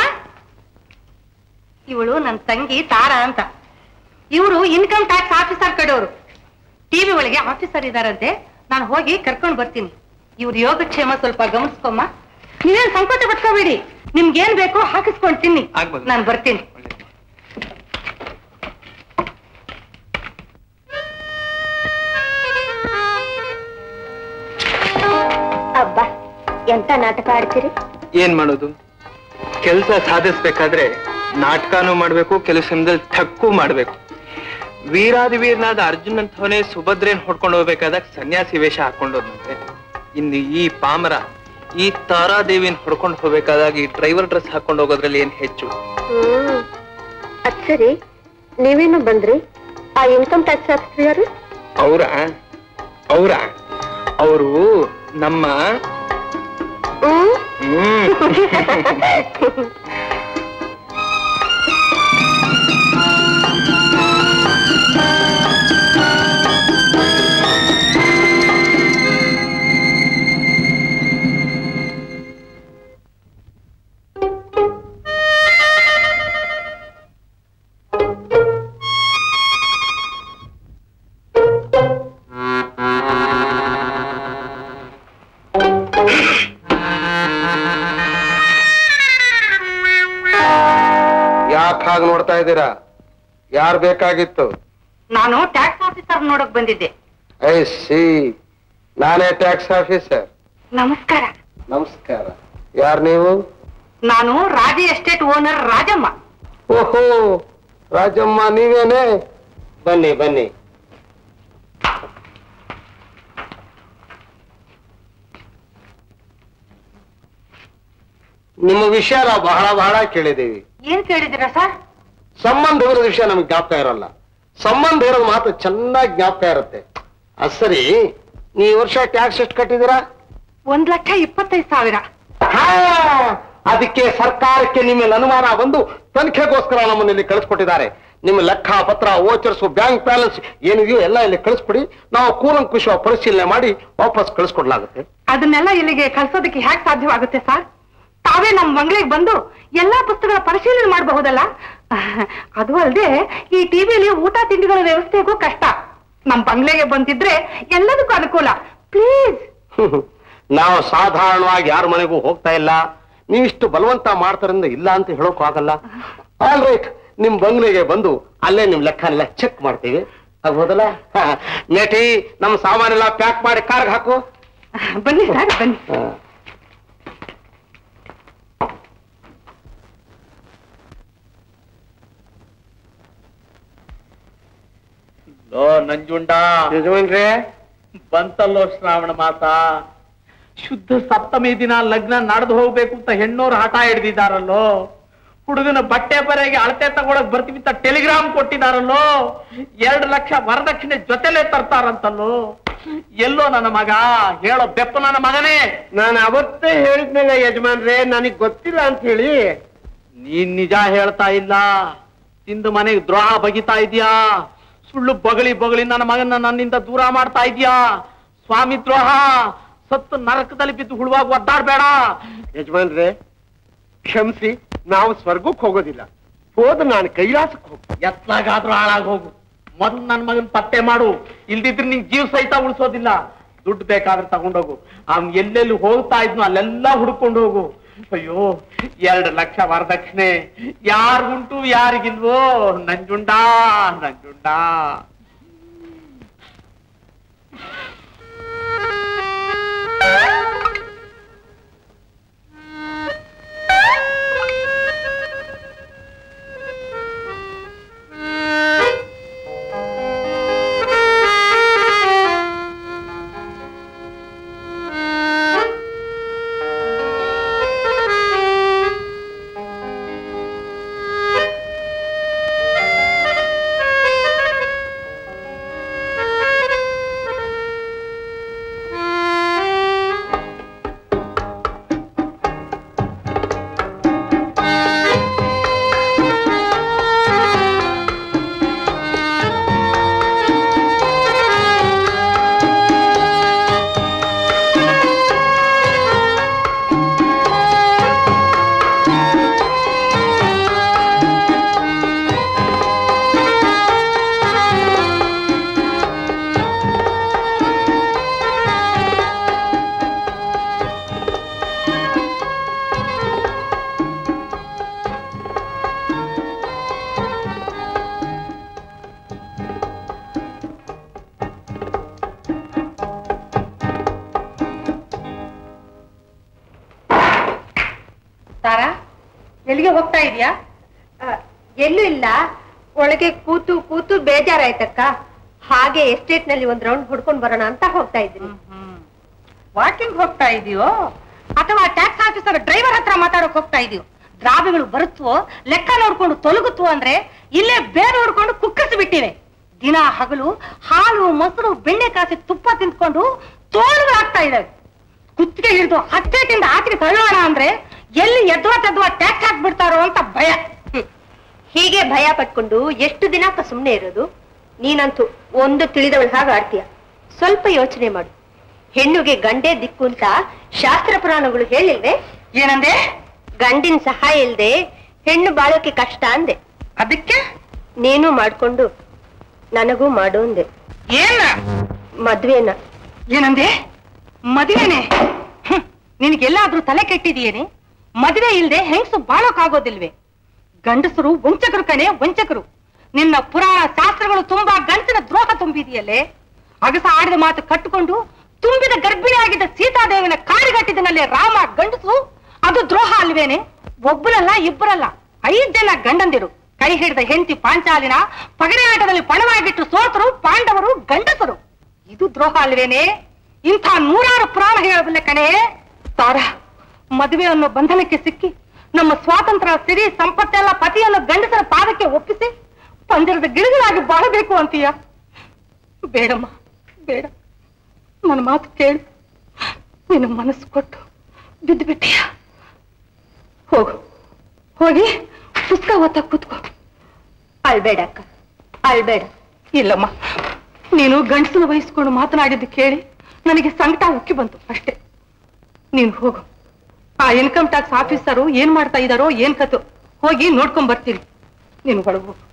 ಇವಳು ನನ್ನ ತಂಗಿ ತಾರಾ ಅಂತ ಇವರು ಇನ್ಕಮ್ ಟ್ಯಾಕ್ಸ್ ಆಫೀಸರ್ ಕಡೆಯವರು ಟಿವಿ ಒಳಗೆ ಆಫೀಸರ್ ಇದಾರಂತೆ ನಾನು ಹೋಗಿ ಕರ್ಕೊಂಡು ಬರ್ತೀನಿ ಇವ್ರ ಯೋಗಕ್ಷೇಮ ಸ್ವಲ್ಪ ಗಮನಿಸ್ಕೊಮ್ಮ ನೀವೇನ್ ಸಂಕೋಚ ಪಟ್ಕೋಬೇಡಿ ನಿಮ್ಗೇನ್ ಬೇಕೋ ಹಾಕಿಸ್ಕೊಂಡು ತಿನ್ನಿ ಆಗ್ಬೋದು. ನಾನು ಬರ್ತೀನಿ ಅಬ್ಬಾ ಎಂತ ನಾಟಕ ಆಡ್ತೀರಿ ಏನ್ ಮಾಡೋದು ಕೆಲಸ ಸಾಧಿಸ್ಬೇಕಾದ್ರೆ ನಾಟಕನೂ ಮಾಡ್ಬೇಕು ಕೆಲವು ಸಮಯದಲ್ಲಿ ಠಕ್ಕು ಮಾಡ್ಬೇಕು ವೀರಾದಿ ವೀರನಾದ ಅರ್ಜುನ್ ಅಂತವನೇ ಸುಭದ್ರೇನ್ ಹೊಡ್ಕೊಂಡು ಹೋಗ್ಬೇಕಾದಾಗ ಸನ್ಯಾಸಿ ವೇಷ ಹಾಕೊಂಡೋದಂತೆ ಇನ್ನು ಈ ಪಾಮರ ಈ ತಾರಾದೇವಿನ ಹೊಡ್ಕೊಂಡು ಹೋಗ್ಬೇಕಾದಾಗ ಈ ಡ್ರೈವರ್ ಡ್ರೆಸ್ ಹಾಕೊಂಡು ಹೋಗೋದ್ರಲ್ಲಿ ಏನ್ ಹೆಚ್ಚು ಹ್ಮ್ ಅದ್ ಸರಿ ನೀವೇನು ಬಂದ್ರಿ ಆ ಇನ್ಕಮ್ ಟ್ಯಾಕ್ಸ್ ಆಫೀಸರ್ ಯಾರು ಅವ್ರ ಅವ್ರ ಅವರು ನಮ್ಮ ಹ್ಮ್ ಹ್ಮ್ ಯಾಕೆ ಹಾಗೆ ನೋಡ್ತಾ ಇದ್ದೀರಾ ಯಾರು ಬೇಕಾಗಿತ್ತು ನಾನು ಟ್ಯಾಕ್ಸ್ ಆಫೀಸರ್ ಆಫೀಸರ್ ನೋಡಕ್ ಬಂದಿದ್ದೆ ಐ ಸಿ ನಾನೇ ಟ್ಯಾಕ್ಸ್ ಆಫೀಸರ್ ನಮಸ್ಕಾರ ನಮಸ್ಕಾರ ಯಾರು ನೀವು ನಾನು ರಾಜಿ ಎಸ್ಟೇಟ್ ಓನರ್ ರಾಜಮ್ಮ ಓಹೋ ರಾಜಮ್ಮ ನೀವೇನೆ ಬನ್ನಿ ಬನ್ನಿ ನಿಮ್ಮ ವಿಷಯ ನಾವು ಬಹಳ ಬಹಳ ಕೇಳಿದ್ದೀವಿ ಏನ್ ಕೇಳಿದಿರ ಸರ್ ಸಂಬಂಧ ಇರೋದ್ ವಿಷಯ ನಮ್ಗೆ ಜ್ಞಾಪಕ ಇರಲ್ಲ ಸಂಬಂಧ ಇರೋದು ಮಾತ್ರ ಚೆನ್ನಾಗಿ ಜ್ಞಾಪಕ ಇರುತ್ತೆ ಅದ್ ಸರಿ ನೀ ಈ ವರ್ಷ ಟ್ಯಾಕ್ಸ್ ಎಷ್ಟು ಕಟ್ಟಿದ್ದೀರಾ ಒಂದ್ ಲಕ್ಷ ಇಪ್ಪತ್ತೈದು ಸಾವಿರ ಹಾ, ಅದಕ್ಕೆ ಸರ್ಕಾರಕ್ಕೆ ನಿಮ್ಮ ಮೇಲೆ ಅನುಮಾನ ಬಂದು ತನಿಖೆಗೋಸ್ಕರ ನಮ್ಮನ್ನು ಇಲ್ಲಿ ಕಳಿಸ್ಕೊಟ್ಟಿದ್ದಾರೆ ನಿಮ್ಮ ಲೆಕ್ಕ ಪತ್ರ ಓಚರ್ಸು ಬ್ಯಾಂಕ್ ಬ್ಯಾಲೆನ್ಸ್ ಏನಿದೆಯೋ ಎಲ್ಲ ಇಲ್ಲಿ ಕಳಿಸ್ಕೊಡಿ ನಾವು ಕೂಲಂಕುಷ ಪರಿಶೀಲನೆ ಮಾಡಿ ವಾಪಸ್ ಕಳಿಸ್ಕೊಡ್ಲಾಗುತ್ತೆ ಅದನ್ನೆಲ್ಲ ಇಲ್ಲಿಗೆ ಕಳ್ಸೋದಕ್ಕೆ ಹ್ಯಾಕ್ ಸಾಧ್ಯವಾಗುತ್ತೆ ಸರ್ ತಾವೇ ನಮ್ ಬಂಗ್ಲೆಗೆ ಬಂದು ಎಲ್ಲಾ ಪುಸ್ತಕಗಳ ಪರಿಶೀಲನೆ ಮಾಡಬಹುದಲ್ಲ ಅದು ಅಲ್ಲದೆ ಈ ಟಿವಿಲಿ ಊಟ ತಿಂಡಿಗಳ ವ್ಯವಸ್ಥೆಗೂ ಕಷ್ಟ ನಮ್ ಬಂಗ್ಲೆಗೆ ಬಂದಿದ್ರೆ ಎಲ್ಲದಕ್ಕೂ ಅನುಕೂಲ ಪ್ಲೀಸ್ ನಾವು ಸಾಧಾರಣವಾಗಿ ಯಾರ ಮನೆಗೂ ಹೋಗ್ತಾ ಇಲ್ಲ ನೀವಿಷ್ಟು ಬಲವಂತ ಮಾಡ್ತಾರಿಂದ ಇಲ್ಲ ಅಂತ ಹೇಳೋಕ್ ಆಗಲ್ಲ ಆಲ್ ರೈಟ್ ನಿಮ್ ಬಂಗ್ಲೆಗೆ ಬಂದು ಅಲ್ಲೇ ನಿಮ್ ಲೆಕ್ಕನೆಲ್ಲ ಚೆಕ್ ಮಾಡ್ತೀವಿ ಆಗ್ಬೋದಲ್ಲ ಹಾ. ಮೇಟಿ ನಮ್ಮ ಸಾಮಾನೆಲ್ಲ ಪ್ಯಾಕ್ ಮಾಡಿ ಕಾರ್ಗೆ ಹಾಕು ಬನ್ನಿ ಸರ್ ಬನ್ನಿ ಹಾ. ಲೋ ನಂಜುಂಡ ಯಜಮಾನ್ರೇ ಬಂತಲ್ಲೋ ಶ್ರಾವಣ ಮಾಸ ಶುದ್ಧ ಸಪ್ತಮಿ ದಿನ ಲಗ್ನ ನಡೆದು ಹೋಗ್ಬೇಕು ಅಂತ ಹೆಣ್ಣೋರು ಹಠ ಹಿಡ್ದಿದಾರಲ್ಲೋ ಹುಡುಗನ ಬಟ್ಟೆ ಬರೆಗೆ ಅಳತೆ ತಗೊಳಕ್ ಬರ್ತೀವಿ ಅಂತ ಟೆಲಿಗ್ರಾಮ್ ಕೊಟ್ಟಿದಾರಲ್ಲೋ ಎರಡು ಲಕ್ಷ ವರದಕ್ಷಿಣೆ ಜೊತೆಲೆ ತರ್ತಾರಂತಲ್ಲೋ ಎಲ್ಲೋ ನನ್ನ ಮಗ ಹೇಳೋ ಬೆಪ್ಪ ನನ್ನ ಮಗನೇ ನಾನು ಅವತ್ತೇ ಹೇಳಿದ್ನಲ್ಲ ಯಜಮಾನ್ರೇ ನನಗ್ ಗೊತ್ತಿಲ್ಲ ಅಂತ ಹೇಳಿ ನೀನ್ ನಿಜ ಹೇಳ್ತಾ ಇಲ್ಲ ತಿಂದು ಮನೆಗೆ ದ್ರೋಹ ಬಗಿತಾ ಇದೀಯಾ ಸುಳ್ಳು ಬಗಳಿ ಬಗಳಿ ನನ್ನ ಮಗನ ನನ್ನಿಂದ ದೂರ ಮಾಡ್ತಾ ಇದೀಯಾ ಸ್ವಾಮಿ ದ್ರೋಹ ಸತ್ತು ನರಕದಲ್ಲಿ ಬಿದ್ದು ಹುಳುವಾಗಿ ಒದ್ದಾಡ್ಬೇಡ ಯಜಮಾನ್ರೇ ಕ್ಷಮಿಸಿ ನಾವು ಸ್ವರ್ಗಕ್ಕೆ ಹೋಗೋದಿಲ್ಲ ಹೋದ ನಾನು ಕೈಲಾಸಕ್ಕೆ ಹೋಗ್ತೀನಿ ಎತ್ಲಾಗಾದ್ರೂ ಹಾಳಾಗ್ ಹೋಗು ಮೊದ್ಲು ನನ್ ಮಗನ್ ಪತ್ತೆ ಮಾಡು ಇಲ್ದಿದ್ರೆ ನಿಂಗ್ ಜೀವ ಸಹಿತ ಉಳಿಸೋದಿಲ್ಲ ದುಡ್ಡು ಬೇಕಾದ್ರೆ ತಗೊಂಡೋಗು ಅವ್ನ್ ಎಲ್ಲೆಲ್ಲಿ ಹೋಗ್ತಾ ಇದ್ನು ಅಲ್ಲೆಲ್ಲ ಹುಡ್ಕೊಂಡು ಹೋಗು ಅಯ್ಯೋ ಎರಡು ಲಕ್ಷ ವರದಕ್ಷಿಣೆ ಯಾರಿಗುಂಟು ಯಾರಿಗಿಲ್ವೋ ನಂಜುಂಡ ನಂಜುಂಡ ತಾರಾ ಎಲ್ಲಿಗೆ ಹೋಗ್ತಾ ಇದೀಯಾ ಎಲ್ಲೂ ಇಲ್ಲ ಒಳಗೆ ಕೂತು ಕೂತು ಬೇಜಾರಾಯ್ತಕ್ಕ ಹಾಗೆ ಎಸ್ಟೇಟ್ ನಲ್ಲಿ ಒಂದ್ ರೌಂಡ್ ಹೊಡ್ಕೊಂಡ್ ಬರೋಣ ಅಂತ ಹೋಗ್ತಾ ಇದ್ದೀನಿ ವಾಕಿಂಗ್ ಹೋಗ್ತಾ ಇದೆಯೋ ಅಥವಾ ಟ್ಯಾಕ್ಸ್ ಆಫೀಸರ್ ಡ್ರೈವರ್ ಹತ್ರ ಮಾತಾಡಕ್ ಹೋಗ್ತಾ ಇದೆಯೋ ದ್ರಾವಿಗಳು ಬರುತ್ತವೋ ಲೆಕ್ಕ ನೋಡ್ಕೊಂಡು ತೊಲಗುತ್ತವೋ ಅಂದ್ರೆ ಇಲ್ಲೇ ಬೇರೆ ನೋಡ್ಕೊಂಡು ಕುಕ್ಕಸಿ ಬಿಟ್ಟಿವೆ ದಿನ ಹಗಲು ಹಾಲು ಮೊಸರು ಬೆಣ್ಣೆ ಕಾಸಿ ತುಪ್ಪ ತಿಂದ್ಕೊಂಡು ತೋಳುಗಳಾಗ್ತಾ ಇದಾವೆ ಕುತ್ತಿಗೆ ಹಿಡಿದು ಹಚ್ಚೇಟಿಂದ ಆಚೆಗೆ ತಳ್ಳೋಣ ಅಂದ್ರೆ ಎಲ್ಲಿ ಎದ್ವಾ ತೆದ್ವಾ ಟ್ಯಾಕ್ಸ್ ಹಾಕ್ಬಿಡ್ತಾರೋ ಅಂತ ಭಯ ಹ್ಮ್. ಹೀಗೆ ಭಯ ಪಟ್ಕೊಂಡು ಎಷ್ಟು ದಿನಕ್ಕ ಸುಮ್ನೆ ಇರೋದು ನೀನಂತೂ ಒಂದು ತಿಳಿದವಳ ಹಾಗೆ ಆಡ್ತೀಯ ಸ್ವಲ್ಪ ಯೋಚನೆ ಮಾಡು ಹೆಣ್ಣುಗೆ ಗಂಡೇ ದಿಕ್ಕು ಅಂತ ಶಾಸ್ತ್ರ ಪುರಾಣಗಳು ಹೇಳಿಲ್ವೇ ಏನಂದೆ ಗಂಡಿನ ಸಹಾಯ ಇಲ್ದೆ ಹೆಣ್ಣು ಬಾಳೋಕೆ ಕಷ್ಟ ಅಂದೆ ಅದಕ್ಕೆ ನೀನು ಮಾಡ್ಕೊಂಡು ನನಗೂ ಮಾಡು ಅಂದೆ ಏನ ಮದ್ವೆನ ಏನಂದೆ ಮದುವೆನೆ ನಿನಗೆಲ್ಲಾದ್ರೂ ತಲೆ ಕೆಟ್ಟಿದೆಯೇನೆ ಮದುವೆ ಇಲ್ದೆ ಹೆಂಗಸು ಬಾಳೋಕಾಗೋದಿಲ್ವೇ ಗಂಡಸರು ವಂಚಕರು ಕಣೆ ವಂಚಕರು ನಿನ್ನ ಪುರಾಣ ಶಾಸ್ತ್ರಗಳು ತುಂಬಾ ಗಂಟನ ದ್ರೋಹ ತುಂಬಿದೆಯಲ್ಲೇ ಅಗಸ ಆಡಿದ ಮಾತು ಕಟ್ಟಿಕೊಂಡು ತುಂಬಿದ ಗರ್ಭಿಣಿಯಾಗಿದ್ದ ಸೀತಾದೇವಿನ ಕಾಡಿಗಟ್ಟಿದನಲ್ಲೇ ರಾಮ ಗಂಡಸು ಅದು ದ್ರೋಹ ಅಲ್ವೇನೆ ಒಬ್ಬರಲ್ಲ ಇಬ್ಬರಲ್ಲ ಐದ್ ಜನ ಗಂಡಂದಿರು ಕೈ ಹಿಡಿದ ಹೆಂಡತಿ ಪಾಂಚಾಲಿನ ಪಗಡೆ ಆಟದಲ್ಲಿ ಪಣವಾಗಿಟ್ಟು ಸೋತರು ಪಾಂಡವರು ಗಂಡಸರು ಇದು ದ್ರೋಹ ಅಲ್ವೇನೆ ಇಂಥ ನೂರಾರು ಪುರಾಣ ಹೇಳಬಲ್ಲೆ ಕಣೆ ತಾರ ಮದುವೆ ಅನ್ನೋ ಬಂಧನಕ್ಕೆ ಸಿಕ್ಕಿ ನಮ್ಮ ಸ್ವಾತಂತ್ರ್ಯ ಸಿರಿ ಸಂಪತ್ತೆಲ್ಲ ಪತಿಯನ್ನು ಗಂಡಸರ ಪಾದಕ್ಕೆ ಒಪ್ಪಿಸಿ ಪಂಜರದ ಗಿಡಗಳಾಗಿ ಬಾಳಬೇಕು ಅಂತೀಯ ಬೇಡಮ್ಮ ಬೇಡ ನನ್ನ ಮಾತು ಕೇಳು ನಿನ್ನ ಮನಸ್ಸು ಕೊಟ್ಟು ಬಿದ್ದು ಬಿಟ್ಟಿಯ ಹೋಗು ಹೋಗಿ ಪುಸ್ತಕ ಓದ್ತಾ ಕೂತ್ಕೋ ಅಳ್ಬೇಡ ಅಕ್ಕ ಅಳ್ಬೇಡ ಇಲ್ಲಮ್ಮ ನೀನು ಗಂಡಸನ ವಹಿಸ್ಕೊಂಡು ಮಾತನಾಡಿದ್ದು ಕೇಳಿ ನನಗೆ ಸಂಕಟ ಉಕ್ಕಿ ಬಂತು ಅಷ್ಟೇ ನೀನು ಹೋಗು ಆ ಇನ್ಕಮ್ ಟ್ಯಾಕ್ಸ್ ಆಫೀಸರು ಏನ್ ಮಾಡ್ತಾ ಇದಾರೋ ಏನ್ ಕತು ಹೋಗಿ ನೋಡ್ಕೊಂಡ್ ಬರ್ತೀನಿ ನೀನು ಒಳಗು ಹೋಗು.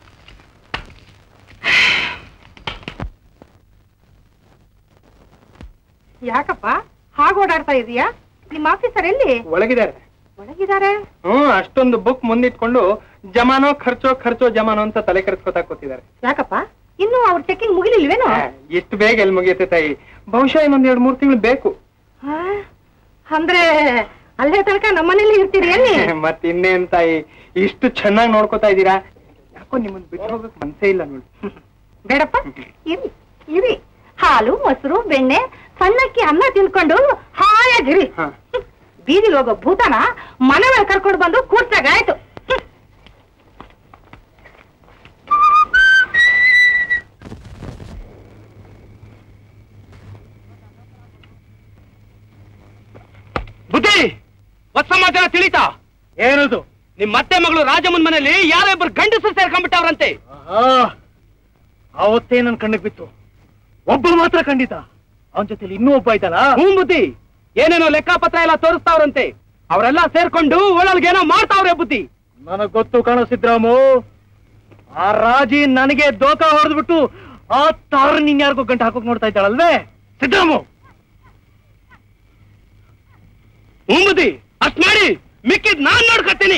ಯಾಕಪ್ಪ ಹಾಗೆ ಓಡಾಡ್ತಾ ಇದೀಯಾ ನಿಮ್ಮ ಆಫೀಸರ್ ಎಲ್ಲಿ ಒಳಗಿದ್ದಾರೆ ಒಳಗಿದ್ದಾರೆ ಹ್ಮ್ ಅಷ್ಟೊಂದು ಬುಕ್ ಮುಂದಿಟ್ಕೊಂಡು ಜಮಾನೋ ಖರ್ಚೋ ಖರ್ಚೋ ಜಮಾನೋ ಅಂತ ತಲೆ ಕೆಡಿಸ್ಕೊತಾ ಕೂತಿದ್ದಾರೆ ಯಾಕಪ್ಪ ಇನ್ನು ಅವ್ರ ಚೆಕಿಂಗ್ ಮುಗಿಲಿಲ್ವೇನೋ ಎಷ್ಟು ಬೇಗ ಎಲ್ಲಿ ಮುಗಿಯುತ್ತೆ ತಾಯಿ ಬಹುಶಃ ಇನ್ನೊಂದ್ ಎರಡ್ ಮೂರ್ ತಿಂಗಳು ಬೇಕು ಆ, ಅಂದ್ರೆ ಅಲ್ಲೇ ತನಕ ನಮ್ಮನೇಲಿ ಇರ್ತೀರಿ ಎಲ್ಲಿ ಮತ್ ಇನ್ನೇನ್ ತಾಯಿ ಇಷ್ಟು ಚೆನ್ನಾಗಿ ನೋಡ್ಕೋತಾ ಇದ್ದೀರಾ ಯಾಕೋ ನಿಮ್ಮನ್ ಬಿಟ್ಟು ಹೋಗಕ್ ಮನ್ಸೇ ಇಲ್ಲ ನೋಡಿ ಬೇಡಪ್ಪ ಇರಿ ಇರಿ ಹಾಲು ಮೊಸರು ಬೆಣ್ಣೆ ಸಣ್ಣಕ್ಕಿ ಅನ್ನ ತಿನ್ಕೊಂಡು ಹಾಯಾಗಿರಿ ಹಾ. ಬೀದಿಗೆ ಹೋಗೋ ಭೂತನ ಮನೆ ಮೇಲೆ ಕರ್ಕೊಂಡು ಬಂದು ಕೂರ್ಸಾಗ ಆಯ್ತು ಹ್ಮ್. ಬುದ್ಧಿ ಹೊಸ ಸಮಾಚಾರ ತಿಳಿತಾ ಏನದು ನಿಮ್ ಮತ್ತೆ ಮಗಳು ರಾಜಮ್ಮನ್ ಮನೇಲಿ ಯಾರೋ ಇಬ್ಬರು ಗಂಡಸರು ಸೇರ್ಕೊಂಡ್ಬಿಟ್ಟವ್ರಂತೆ ಅವತ್ತೇ ನನ್ ಕಣ್ಣಿಗೆ ಬಿತ್ತು ಒಬ್ಬ ಮಾತ್ರ ಖಂಡಿತ ಅವನ ಜೊತೆಲಿ ಇನ್ನೂ ಒಬ್ಬ ಇದ್ದಲ್ಲ ಹ್ಞೂ ಬುದ್ಧಿ ಏನೇನೋ ಲೆಕ್ಕಪತ್ರ ಎಲ್ಲ ತೋರಿಸ್ತಾವ್ರಂತೆ ಅವರೆಲ್ಲ ಸೇರ್ಕೊಂಡು ಒಳಗೇನೋ ಮಾಡ್ತಾವ್ರೆ ಬುದ್ಧಿ ನನಗ್ ಗೊತ್ತು ಕಾಣೋ ಸಿದ್ರಾಮು ಆ ರಾಜಿ ನನಗೆ ದೋಖ ಹೊಡೆದ್ಬಿಟ್ಟು ಆ ತಾರ ನಿನ್ ಯಾರಿಗೂ ಗಂಟೆ ಹಾಕೋಕ್ ನೋಡ್ತಾ ಇದ್ದಾಳಲ್ವೇ ಸಿದ್ರಾಮು ಹ್ಞೂ ಬುದ್ಧಿ ಅಷ್ಟ್ ಮಾಡಿ ಮಿಕ್ಕಿದ್ ನಾನ್ ನೋಡ್ಕೊತೀನಿ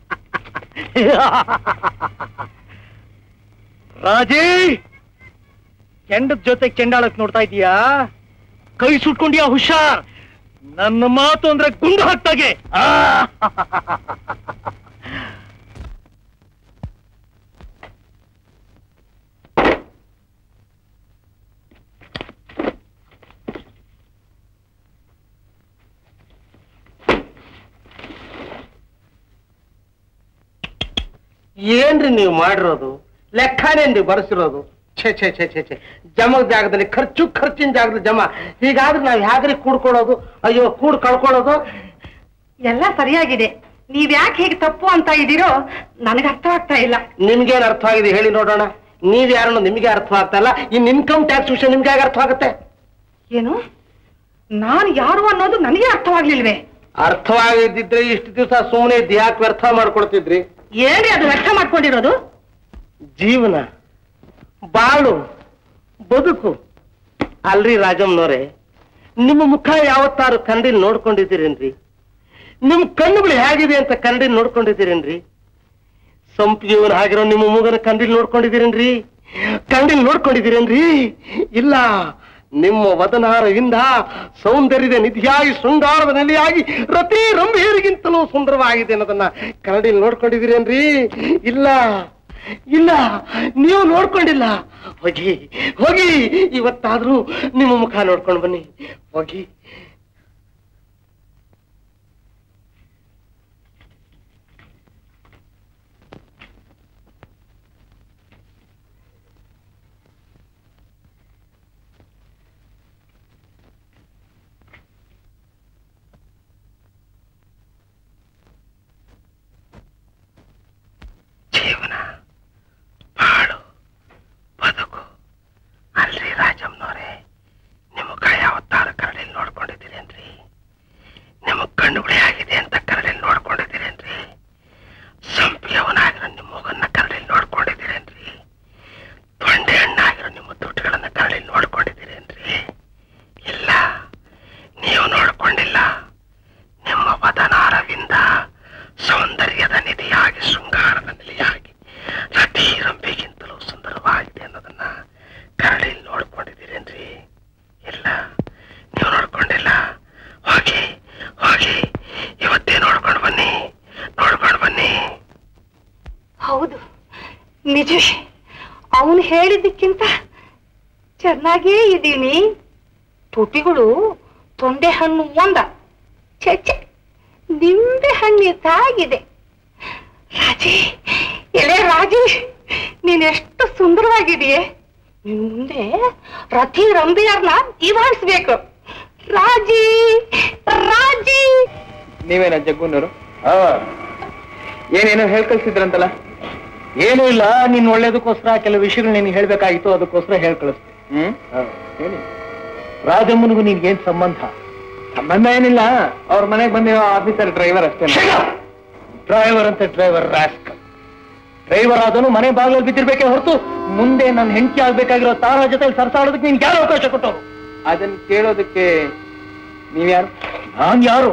ರಾಜಿ ಕೆಂಡದ ಜೊತೆ ಕೆಂಡಾಳಕ್ ನೋಡ್ತಾ ಇದೀಯಾ ಕೈ ಸುಟ್ಕೊಂಡಿಯಾ ಹುಷಾರ್ ನನ್ನ ಮಾತು ಅಂದ್ರೆ ಗುಂಡು ಹಾಕ್ತಾಗೆ ಆ! ಏನ್ರಿ ನೀವು ಮಾಡಿರೋದು ಲೆಕ್ಕನೇನ್ರಿ ಬರ್ಸಿರೋದು ಛೇ ಛೇ ಛೇ ಛೇ ಛೇ ಜಮದ ಜಾಗದಲ್ಲಿ ಖರ್ಚು ಖರ್ಚಿನ ಜಾಗದಲ್ಲಿ ಜಮ ಹೀಗಾದ್ರೆ ನಾವ್ ಹೇಗ್ರಿ ಕೂಡ್ಕೊಳ್ಳೋದು ಅಯ್ಯೋ ಕೂಡ್ ಕಳ್ಕೊಳ್ಳೋದು ಎಲ್ಲ ಸರಿಯಾಗಿದೆ ನೀವ್ ಯಾಕೆ ಹೀಗೆ ತಪ್ಪು ಅಂತ ಇದ್ದೀರೋ ನನಗೆ ಅರ್ಥ ಆಗ್ತಾ ಇಲ್ಲ ನಿಮ್ಗೇನ್ ಅರ್ಥ ಆಗಿದೆ ಹೇಳಿ ನೋಡೋಣ ನೀವ್ ಯಾರನ್ನು ನಿಮ್ಗೆ ಅರ್ಥ ಆಗ್ತಾ ಇಲ್ಲ ಇನ್ ಇನ್ಕಮ್ ಟ್ಯಾಕ್ಸ್ ವಿಷಯ ನಿಮ್ಗೆ ಹೇಗೆ ಅರ್ಥ ಆಗುತ್ತೆ ಏನು ನಾನು ಯಾರು ಅನ್ನೋದು ನನಗೆ ಅರ್ಥವಾಗ್ಲಿಲ್ವೇ ಅರ್ಥವಾಗಿದ್ದಿದ್ರೆ ಇಷ್ಟು ದಿವಸ ಸುಮ್ಮನೆ ಯಾಕೆ ವ್ಯರ್ಥ ಮಾಡ್ಕೊಡ್ತಿದ್ರಿ ಏನ್ರಿ ಅದು ವ್ಯರ್ಥ ಮಾಡ್ಕೊಂಡಿರೋದು ಜೀವನ ಬಾಳು ಬದುಕು ಅಲ್ರಿ ರಾಜಮ್ಮನವ್ರೆ ನಿಮ್ಮ ಮುಖ ಯಾವತ್ತಾರು ಕನ್ನಡಿಲ್ ನೋಡ್ಕೊಂಡಿದ್ದೀರೇನ್ರಿ ನಿಮ್ ಕಣ್ಣುಗಳು ಹೇಗಿದೆ ಅಂತ ಕನ್ನಡಿಲ್ ನೋಡ್ಕೊಂಡಿದ್ದೀರೇನ್ರಿ ಸಂಪಿಯವನ್ ಆಗಿರೋ ನಿಮ್ಮ ಮೂಗನ ಕಂಡಿಲ್ ನೋಡ್ಕೊಂಡಿದ್ದೀರೇನ್ರಿ ಕಂಡಿಲ್ ನೋಡ್ಕೊಂಡಿದ್ದೀರೇನ್ರಿ ಇಲ್ಲ ನಿಮ್ಮ ವದನಾರವಿಂದ ಸೌಂದರ್ಯದ ನಿಧಿಯಾಗಿ ಶೃಂಗಾರದ ನೆಲೆಯಾಗಿ ರತಿ ರಂಭೇರಿಗಿಂತಲೂ ಸುಂದರವಾಗಿದೆ ಅನ್ನೋದನ್ನ ಕನ್ನಡಿಲ್ ನೋಡ್ಕೊಂಡಿದ್ದೀರೇನ್ರಿ ಇಲ್ಲ ಇಲ್ಲ ನೀವು ನೋಡ್ಕೊಂಡಿಲ್ಲ ಹೋಗಿ ಹೋಗಿ ಇವತ್ತಾದ್ರೂ ನಿಮ್ಮ ಮುಖ ನೋಡ್ಕೊಂಡು ಬನ್ನಿ ಹೋಗಿ ಜೀವನ ಬಾಳು ಬದುಕು ಅಲ್ರಿ ರಾಜಮ್ಮನವ್ರೆ ನಿಮ್ಮ ಮುಖ ಯಾವತ್ತಾರು ಕರಡಿಲ್ ನೋಡ್ಕೊಂಡಿದ್ದೀರಿ ನಿಜವೇ ಅವನು ಹೇಳಿದ್ದಕ್ಕಿಂತ ಚೆನ್ನಾಗೇ ಇದ್ದೀನಿ ತುಟಿಗಳು ತೊಂಡೆ ಹಣ್ಣು ಒಂದ ಚಚ್ಚೆ ನಿಂಬೆ ಹಣ್ಣಿದ್ದಾಗಿದೆ ರಾಜಿ ಎಲೆ ರಾಜಿ ನೀನೆಷ್ಟು ಸುಂದರವಾಗಿದೆಯೇ ನಿನ್ ಮುಂದೆ ರಥಿ ರಂಬಿಯರ್ನ ಇವಾಣಿಸ್ಬೇಕು ರಾಜಿ ರಾಜಿ ನೀವೇನ ಜಗ್ಗುನವರು ಏನೇನೋ ಹೇಳ್ ಕಳ್ಸಿದ್ರಂತಲ್ಲ ಏನೂ ಇಲ್ಲ ನೀನ್ ಒಳ್ಳೇದಕ್ಕೋಸ್ಕರ ಕೆಲವು ವಿಷಯಗಳು ನಿನ್ಗೆ ಹೇಳ್ಬೇಕಾಗಿತ್ತು ಅದಕ್ಕೋಸ್ಕರ ಹೇಳ್ ಕಳಿಸ್ತೆ ಹ್ಮ್ ಹೇಳಿ ರಾಜಮ್ಮನಿಗೂ ನಿನ್ಗೇನ್ ಸಂಬಂಧ ಸಂಬಂಧ ಏನಿಲ್ಲ ಅವ್ರ ಮನೆಗೆ ಬಂದಿರೋ ಆಫೀಸರ್ ಡ್ರೈವರ್ ಅಷ್ಟೇ ಡ್ರೈವರ್ ಅಂತ ಡ್ರೈವರ್ ರಾಸ್ಕ್ ಡ್ರೈವರ್ ಆದನು ಮನೆ ಬಾಗಿಲಲ್ಲಿ ಬಿದ್ದಿರ್ಬೇಕೇ ಹೊರತು ಮುಂದೆ ನನ್ನ ಹೆಂಡತಿ ಆಗ್ಬೇಕಾಗಿರೋ ತಾರ ಜೊತೆ ಸರ್ಸಾಡೋದಕ್ಕೆ ನಿನ್ಗೆ ಯಾರು ಅವಕಾಶ ಕೊಟ್ಟರು ಅದನ್ನ ಕೇಳೋದಕ್ಕೆ ನೀವ್ಯಾರು ನಾನ್ ಯಾರು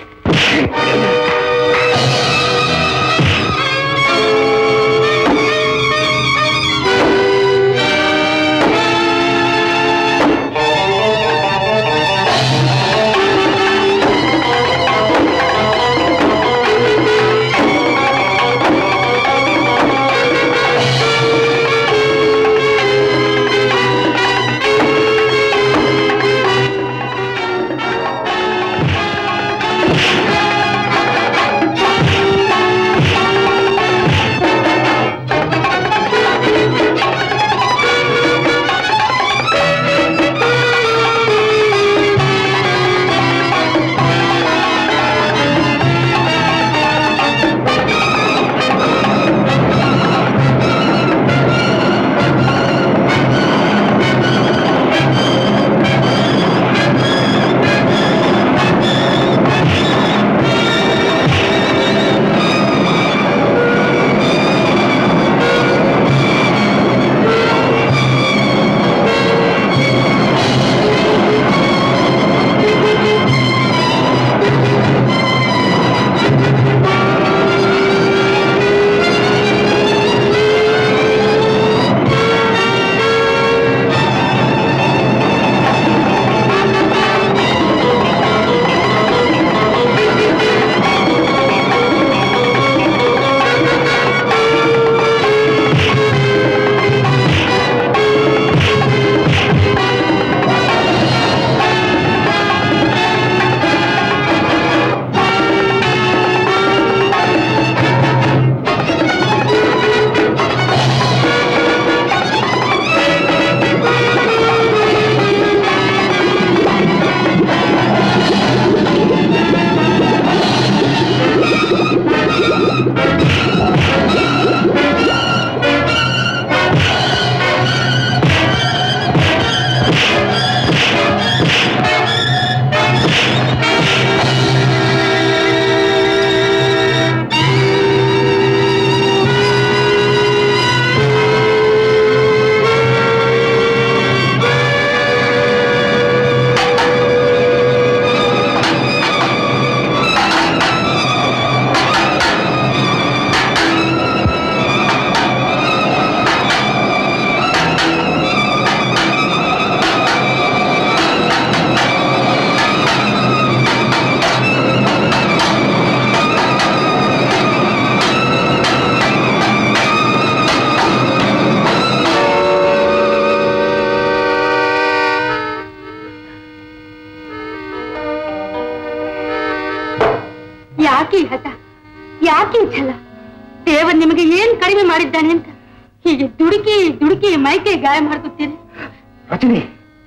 ಯಾಕೆ ಈ ಹಠ ಯಾಕೆ ಈ ಛಲ ದೇವರು ನಿಮಗೆ ಏನ್ ಕಡಿಮೆ ಮಾಡಿದ್ದಾನೆ ಅಂತ ಹೀಗೆ ದುಡುಕಿ ದುಡುಕಿ ಮೈಕೆ ಗಾಯ ಮಾಡ್ಕೊತೀರಿ ರಜನಿ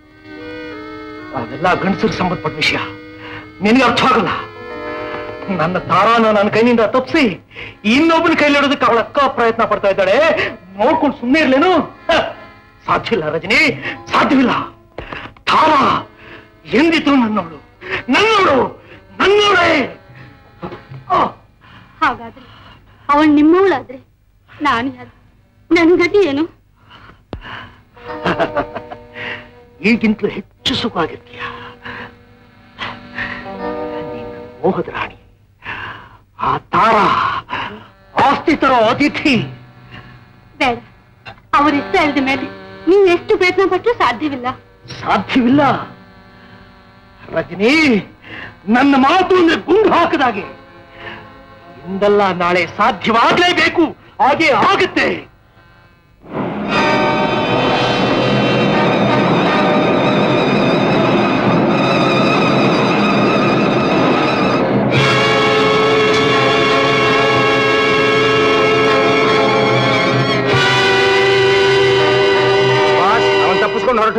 ಅವೆಲ್ಲ ಗಂಡಸರಿಗೆ ಸಂಬಂಧಪಟ್ಟ ವಿಷಯ ನಿನಗೆ ಅರ್ಥ ಆಗಲ್ಲ ನನ್ನ ತಾರಾನ ನನ್ನ ಕೈನಿಂದ ತಪ್ಪಿಸಿ ಇನ್ನೊಬ್ಬನ ಕೈಲಿಡೋದಕ್ಕೆ ಅವಳ ಅಕ್ಕ ಪ್ರಯತ್ನ ಪಡ್ತಾ ಇದ್ದಾಳೆ ನೋಡ್ಕೊಂಡು ಸುಮ್ಮನೆ ಇರ್ಲೇನು ಹ, ಸಾಧ್ಯವಿಲ್ಲ ರಜನಿ ಸಾಧ್ಯವಿಲ್ಲ ತಾರಾ ಎಂದಿದ್ರು ನನ್ನವಳು ನನ್ನವಳು ನನ್ನವಳೇ ಆ, ಹಾಗಾದ್ರೆ ಅವಳು ನಿಮ್ಮವಳಾದ್ರೆ ನಾನು ಯಾರು ನನ್ ಗತಿ ಏನು ಈಗಿಂತಲೂ ಹೆಚ್ಚು ಸುಖವಾಗಿರ್ತೀಯ ನೀನು ಮೋಹದ ರಾಣಿ ಆ ತಾರಾ ಆಸ್ತಿ ತರೋ ಅತಿಥಿ ಬೇಡ ಅವ್ರ ಇಷ್ಟ ಇಲ್ಲದ ಮೇಲೆ ನೀವು ಎಷ್ಟು ಪ್ರಯತ್ನ ಪಟ್ಟರು ಸಾಧ್ಯವಿಲ್ಲ ಸಾಧ್ಯವಿಲ್ಲ ರಜನಿ ನನ್ನ ಮಾತು ಅಂದ್ರೆ ಗುಂಡು ಹಾಕದಾಗೆ ಇಂದಲ್ಲ ನಾಳೆ ಸಾಧ್ಯವಾಗಲೇಬೇಕು ಹಾಗೆ ಆಗುತ್ತೆ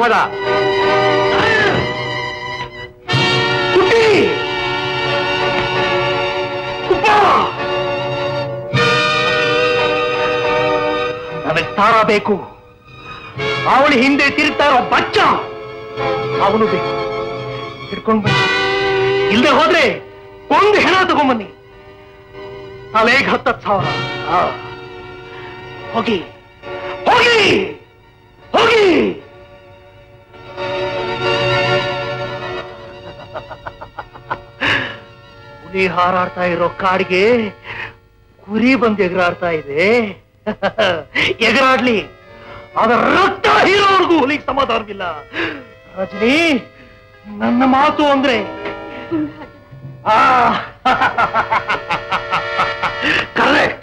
ಮಗ ಕುಟ್ಟಿ ಕುಪ್ಪ ನನಗೆ ತಾರ ಬೇಕು ಅವಳು ಹಿಂದೆ ತಿರುಗ್ತಾ ಇರೋ ಬಚ್ಚ ಅವನು ಬೇಕು ಹಿಡ್ಕೊಂಡು ಬನ್ನಿ ಇಲ್ಲದೆ ಹೋದ್ರೆ ಒಂದು ಹೆಣ ತಗೊಂಬನ್ನಿ ತಲೆಗೆ ಹತ್ತತ್ತು ಸಾವಿರ ಆ. ಹೋಗಿ ಹೋಗಿ ಹೋಗಿ ಹುಲಿ ಹಾರಾಡ್ತಾ ಇರೋ ಕಾಡಿಗೆ ಕುರಿ ಬಂದು ಎಗರಾಡ್ತಾ ಇದೆ ಎಗರಾಡ್ಲಿ ಅದರ ರಕ್ತ ಹೀರೋರ್ಗೂ ಹುಲಿಗೆ ಸಮಾಧಾನವಿಲ್ಲ ರಜನಿ ನನ್ನ ಮಾತು ಅಂದ್ರೆ ಕರೆಕ್ಟ್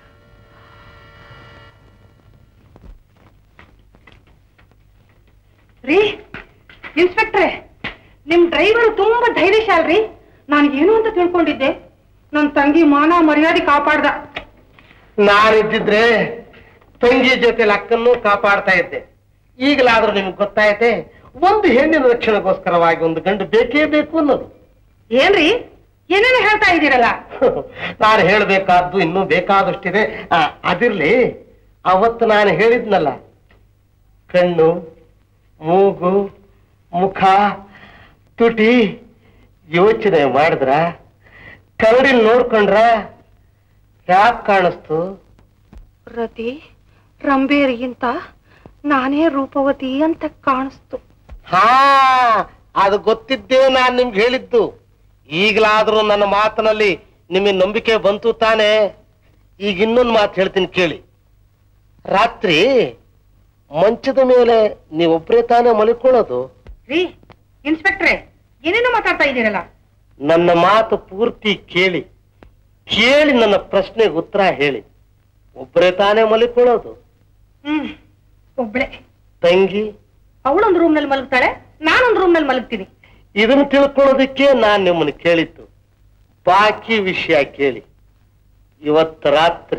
ರೀ ಇನ್ಸ್ಪೆಕ್ಟ್ರೆ ನಿಮ್ ಡ್ರೈವರ್ ತುಂಬಾ ಧೈರ್ಯಶಾಲ್ರಿ ನಾನು ಏನು ಅಂತ ತಿಳ್ಕೊಂಡಿದ್ದೆ ನನ್ ತಂಗಿ ಮಾನ ಮರ್ಯಾದೆ ಕಾಪಾಡ್ದ ನಾನಿದ್ದಿದ್ರೆ ತಂಗಿ ಜೊತೆ ಅಕ್ಕನ್ನು ಕಾಪಾಡ್ತಾ ಇದ್ದೆ ಈಗಲಾದ್ರೂ ನಿಮ್ಗೆ ಗೊತ್ತಾಯ್ತೆ ಒಂದು ಹೆಣ್ಣಿನ ರಕ್ಷಣೆಗೋಸ್ಕರವಾಗಿ ಒಂದು ಗಂಡು ಬೇಕೇ ಬೇಕು ಅನ್ನೋದು ಏನ್ರಿ ಏನೇನು ಹೇಳ್ತಾ ಇದ್ದೀರಲ್ಲ ನಾನು ಹೇಳಬೇಕಾದ್ದು ಇನ್ನೂ ಬೇಕಾದಷ್ಟಿದೆ ಆ, ಅದಿರ್ಲಿ ಅವತ್ತು ನಾನು ಹೇಳಿದ್ನಲ್ಲ ಕಣ್ಣು ಮೂಗು ಮುಖ ತುಟಿ ಯೋಚನೆ ಮಾಡಿದ್ರ ಕರಡಿಲ್ ನೋಡ್ಕೊಂಡ್ರ ಯಾಕೆ ಕಾಣಿಸ್ತು ರತಿ ರಂಬೇರಿಗಿಂತ ನಾನೇ ರೂಪವತಿ ಅಂತ ಕಾಣಿಸ್ತು ಹಾ ಅದು ಗೊತ್ತಿದ್ದೇ ನಾನು ನಿಮ್ಗೆ ಹೇಳಿದ್ದು ಈಗಲಾದ್ರೂ ನನ್ನ ಮಾತಿನಲ್ಲಿ ನಿಮಗೆ ನಂಬಿಕೆ ಬಂತು ತಾನೇ ಈಗ ಇನ್ನೊಂದು ಮಾತು ಹೇಳ್ತೀನಿ ಕೇಳಿ ರಾತ್ರಿ ಮಂಚದ ಮೇಲೆ ನೀವೊಬ್ಬರೇ ತಾನೇ ಮಲಿಕೊಳ್ಳೋದು ರೀ ಇನ್ಸ್ಪೆಕ್ಟ್ರೆ ಏನೇನು ಮಾತಾಡ್ತಾ ಇದ್ದೀರಲ್ಲ ನನ್ನ ಮಾತು ಪೂರ್ತಿ ಕೇಳಿ ಕೇಳಿ ನನ್ನ ಪ್ರಶ್ನೆಗೆ ಉತ್ತರ ಹೇಳಿ ಒಬ್ಬರೇ ತಾನೇ ಮಲಿಕೊಳ್ಳೋದು ಹ್ಮ್ ಒಬ್ಳೆ ತಂಗಿ ಅವಳೊಂದು ರೂಮ್ ನಲ್ಲಿ ಮಲಗ್ತಾಳೆ ನಾನೊಂದು ರೂಮ್ ನಲ್ಲಿ ಮಲಗ್ತೀನಿ ಇದನ್ನು ತಿಳ್ಕೊಳ್ಳೋದಕ್ಕೆ ನಾನು ನಿಮ್ಮನ್ನು ಕೇಳಿದ್ದು ಬಾಕಿ ವಿಷಯ ಕೇಳಿ ಇವತ್ತು ರಾತ್ರಿ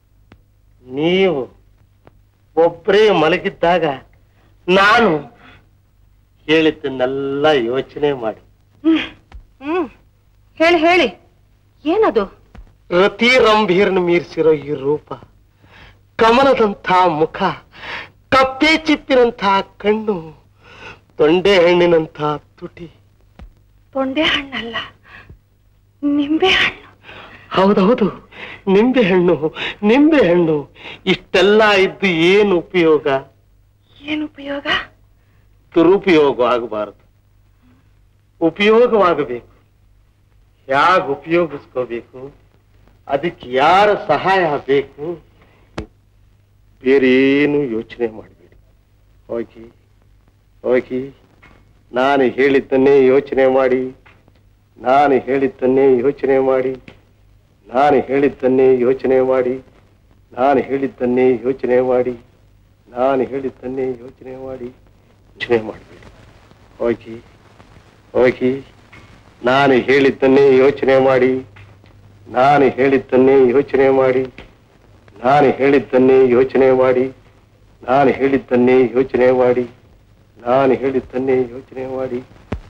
ನೀವು ಒಬ್ಬರೇ ಮಲಗಿದ್ದಾಗ ನಾನು ಹೇಳಿದ್ದನ್ನೆಲ್ಲ ಯೋಚನೆ ಮಾಡಿ ಹ್ಮ್ ಹ್ಮ್ ಹೇಳಿ ಹೇಳಿ ಏನದು ರತಿ ರಂಭೀರ್ನ ಮೀರಿಸಿರೋ ಈ ರೂಪ ಕಮಲದಂಥ ಮುಖ ಕಪ್ಪೆ ಚಿಪ್ಪಿನಂಥ ಕಣ್ಣು ತೊಂಡೆ ಹಣ್ಣಿನಂಥ ತುಟಿ ತೊಂಡೆ ಹಣ್ಣಲ್ಲ ನಿಂಬೆ ಹಣ್ಣು ಹೌದೌದು ನಿಂಬೆ ಹಣ್ಣು ನಿಂಬೆ ಹಣ್ಣು ಇಷ್ಟೆಲ್ಲ ಇದ್ದು ಏನು ಉಪಯೋಗ ಏನು ಉಪಯೋಗ ದುರುಪಯೋಗ ಆಗಬಾರದು ಉಪಯೋಗವಾಗಬೇಕು ಹೇಗೆ ಉಪಯೋಗಿಸ್ಕೋಬೇಕು ಅದಕ್ಕೆ ಯಾರ ಸಹಾಯ ಬೇಕು ಬೇರೇನು ಯೋಚನೆ ಮಾಡಬೇಡಿ ಹೋಗಿ ಹೋಗಿ ನಾನು ಹೇಳಿದ್ದನ್ನೇ ಯೋಚನೆ ಮಾಡಿ ನಾನು ಹೇಳಿದ್ದನ್ನೇ ಯೋಚನೆ ಮಾಡಿ ನಾನು ಹೇಳಿದ್ದನ್ನೇ ಯೋಚನೆ ಮಾಡಿ ನಾನು ಹೇಳಿದ್ದನ್ನೇ ಯೋಚನೆ ಮಾಡಿ ನಾನು ಹೇಳಿದ್ದನ್ನೇ ಯೋಚನೆ ಮಾಡಿ ಯೋಚನೆ ಮಾಡಬೇಡಿ ಹೋಗಿ ಹೋಗಿ ನಾನು ಹೇಳಿದ್ದನ್ನೇ ಯೋಚನೆ ಮಾಡಿ ನಾನು ಹೇಳಿದ್ದನ್ನೇ ಯೋಚನೆ ಮಾಡಿ ನಾನು ಹೇಳಿದ್ದನ್ನೇ ಯೋಚನೆ ಮಾಡಿ ನಾನು ಹೇಳಿದ್ದನ್ನೇ ಯೋಚನೆ ಮಾಡಿ ನಾನು ಹೇಳಿದ್ದನ್ನೇ ಯೋಚನೆ ಮಾಡಿ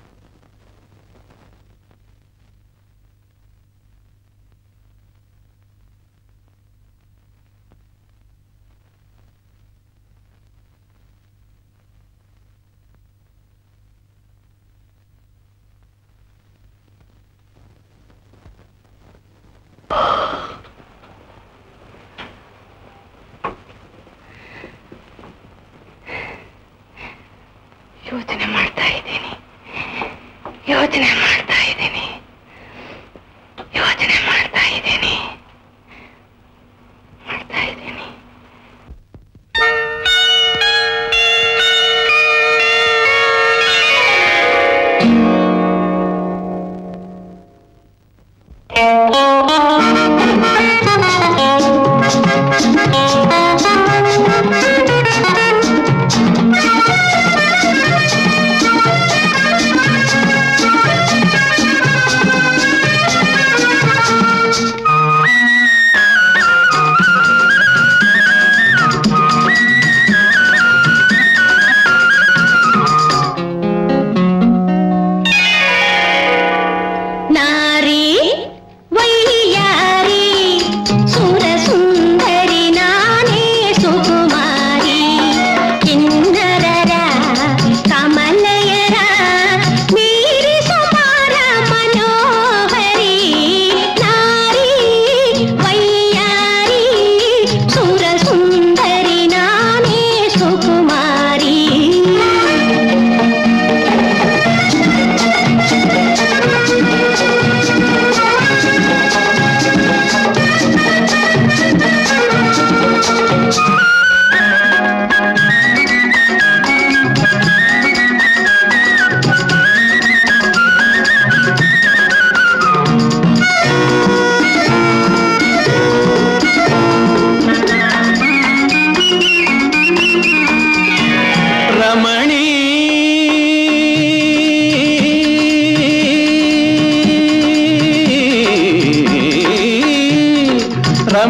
ಯೋಚನೆ ಮಾಡ್ತಾ ಇದ್ದೀನಿ ಯೋಚನೆ ಮಾಡ್ತಾ ಇದ್ದೀನಿ ಯೋಚನೆ ಮಾಡ್ತಾ ಇದ್ದೀನಿ ಮಾಡ್ತಾ ಇದ್ದೀನಿ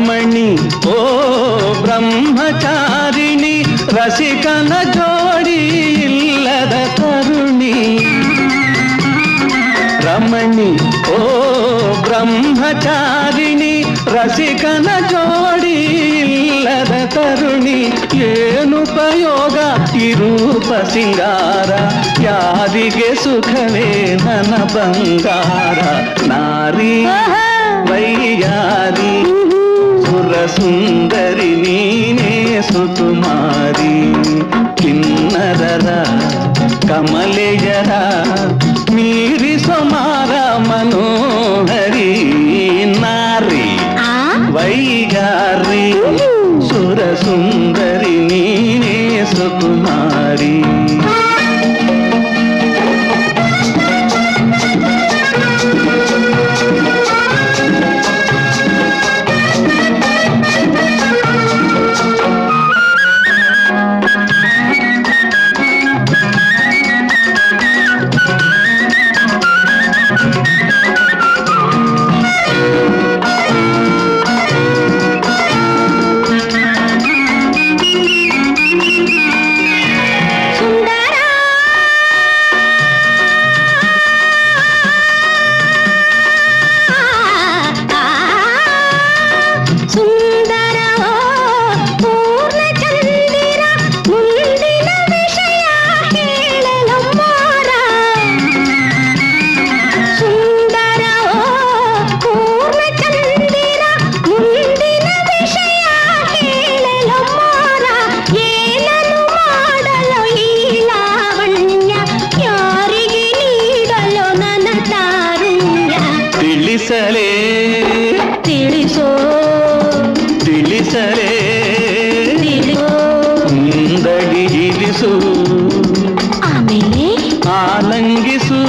ರಮಣಿ ಓ ಬ್ರಹ್ಮಚಾರಿಣಿ ರಸಿಕನ ಜೋಡಿ ಇಲ್ಲದ ತರುಣಿ ರಮಣಿ ಓ ಬ್ರಹ್ಮಚಾರಿಣಿ ರಸಿಕನ ಜೋಡಿ ಇಲ್ಲದ ತರುಣಿ ಏನುಪಯೋಗ ಈ ರೂಪ ಸಿಂಗಾರ ಯಾರಿಗೆ ಸುಖವೇ ನನ್ನ ಬಂಗಾರ ನಾರಿ ವೈಯಾರಿ ಸುರ ಸುಂದರಿ ನೀನೇ ಸುಕುಮಾರಿ ಕಿನ್ನರರ ಕಮಲೆಯರ ಮೀರಿಸೋ ಮಾರ ಮನೋಹರಿ ನಾರಿ ವೈಗಾರಿ ಸುರ ಸುಂದರಿ ನೀನೇ ಸುಕುಮಾರಿ ಸುಂದರವೋ ಪೂರ್ಣಚಂದಿರ ಮುಂದಿನ ವಿಷಯ ಹೇಳಲು ಮಾರ ಸುಂದರವೋ ಪೂರ್ಣಚಂದಿರ ಮುಂದಿನ ವಿಷಯ ಹೇಳಲು ಮಾರ ಏನನ್ನು ಮಾಡಲು ಈ ಲಾವಣ್ಯ ಯಾರಿಗೆ ನೀಡಲು ನನ್ನ ತಾರುಣ್ಯ ತಿಳಿಸಲೇ ತಿಳಿಸೋ ತಿಳಿಸಲೇ ತಿಳಿಸೋ ಮುಂದಡಿ ಇರಿಸು ಆಮೇಲೆ ಆಲಂಗಿಸು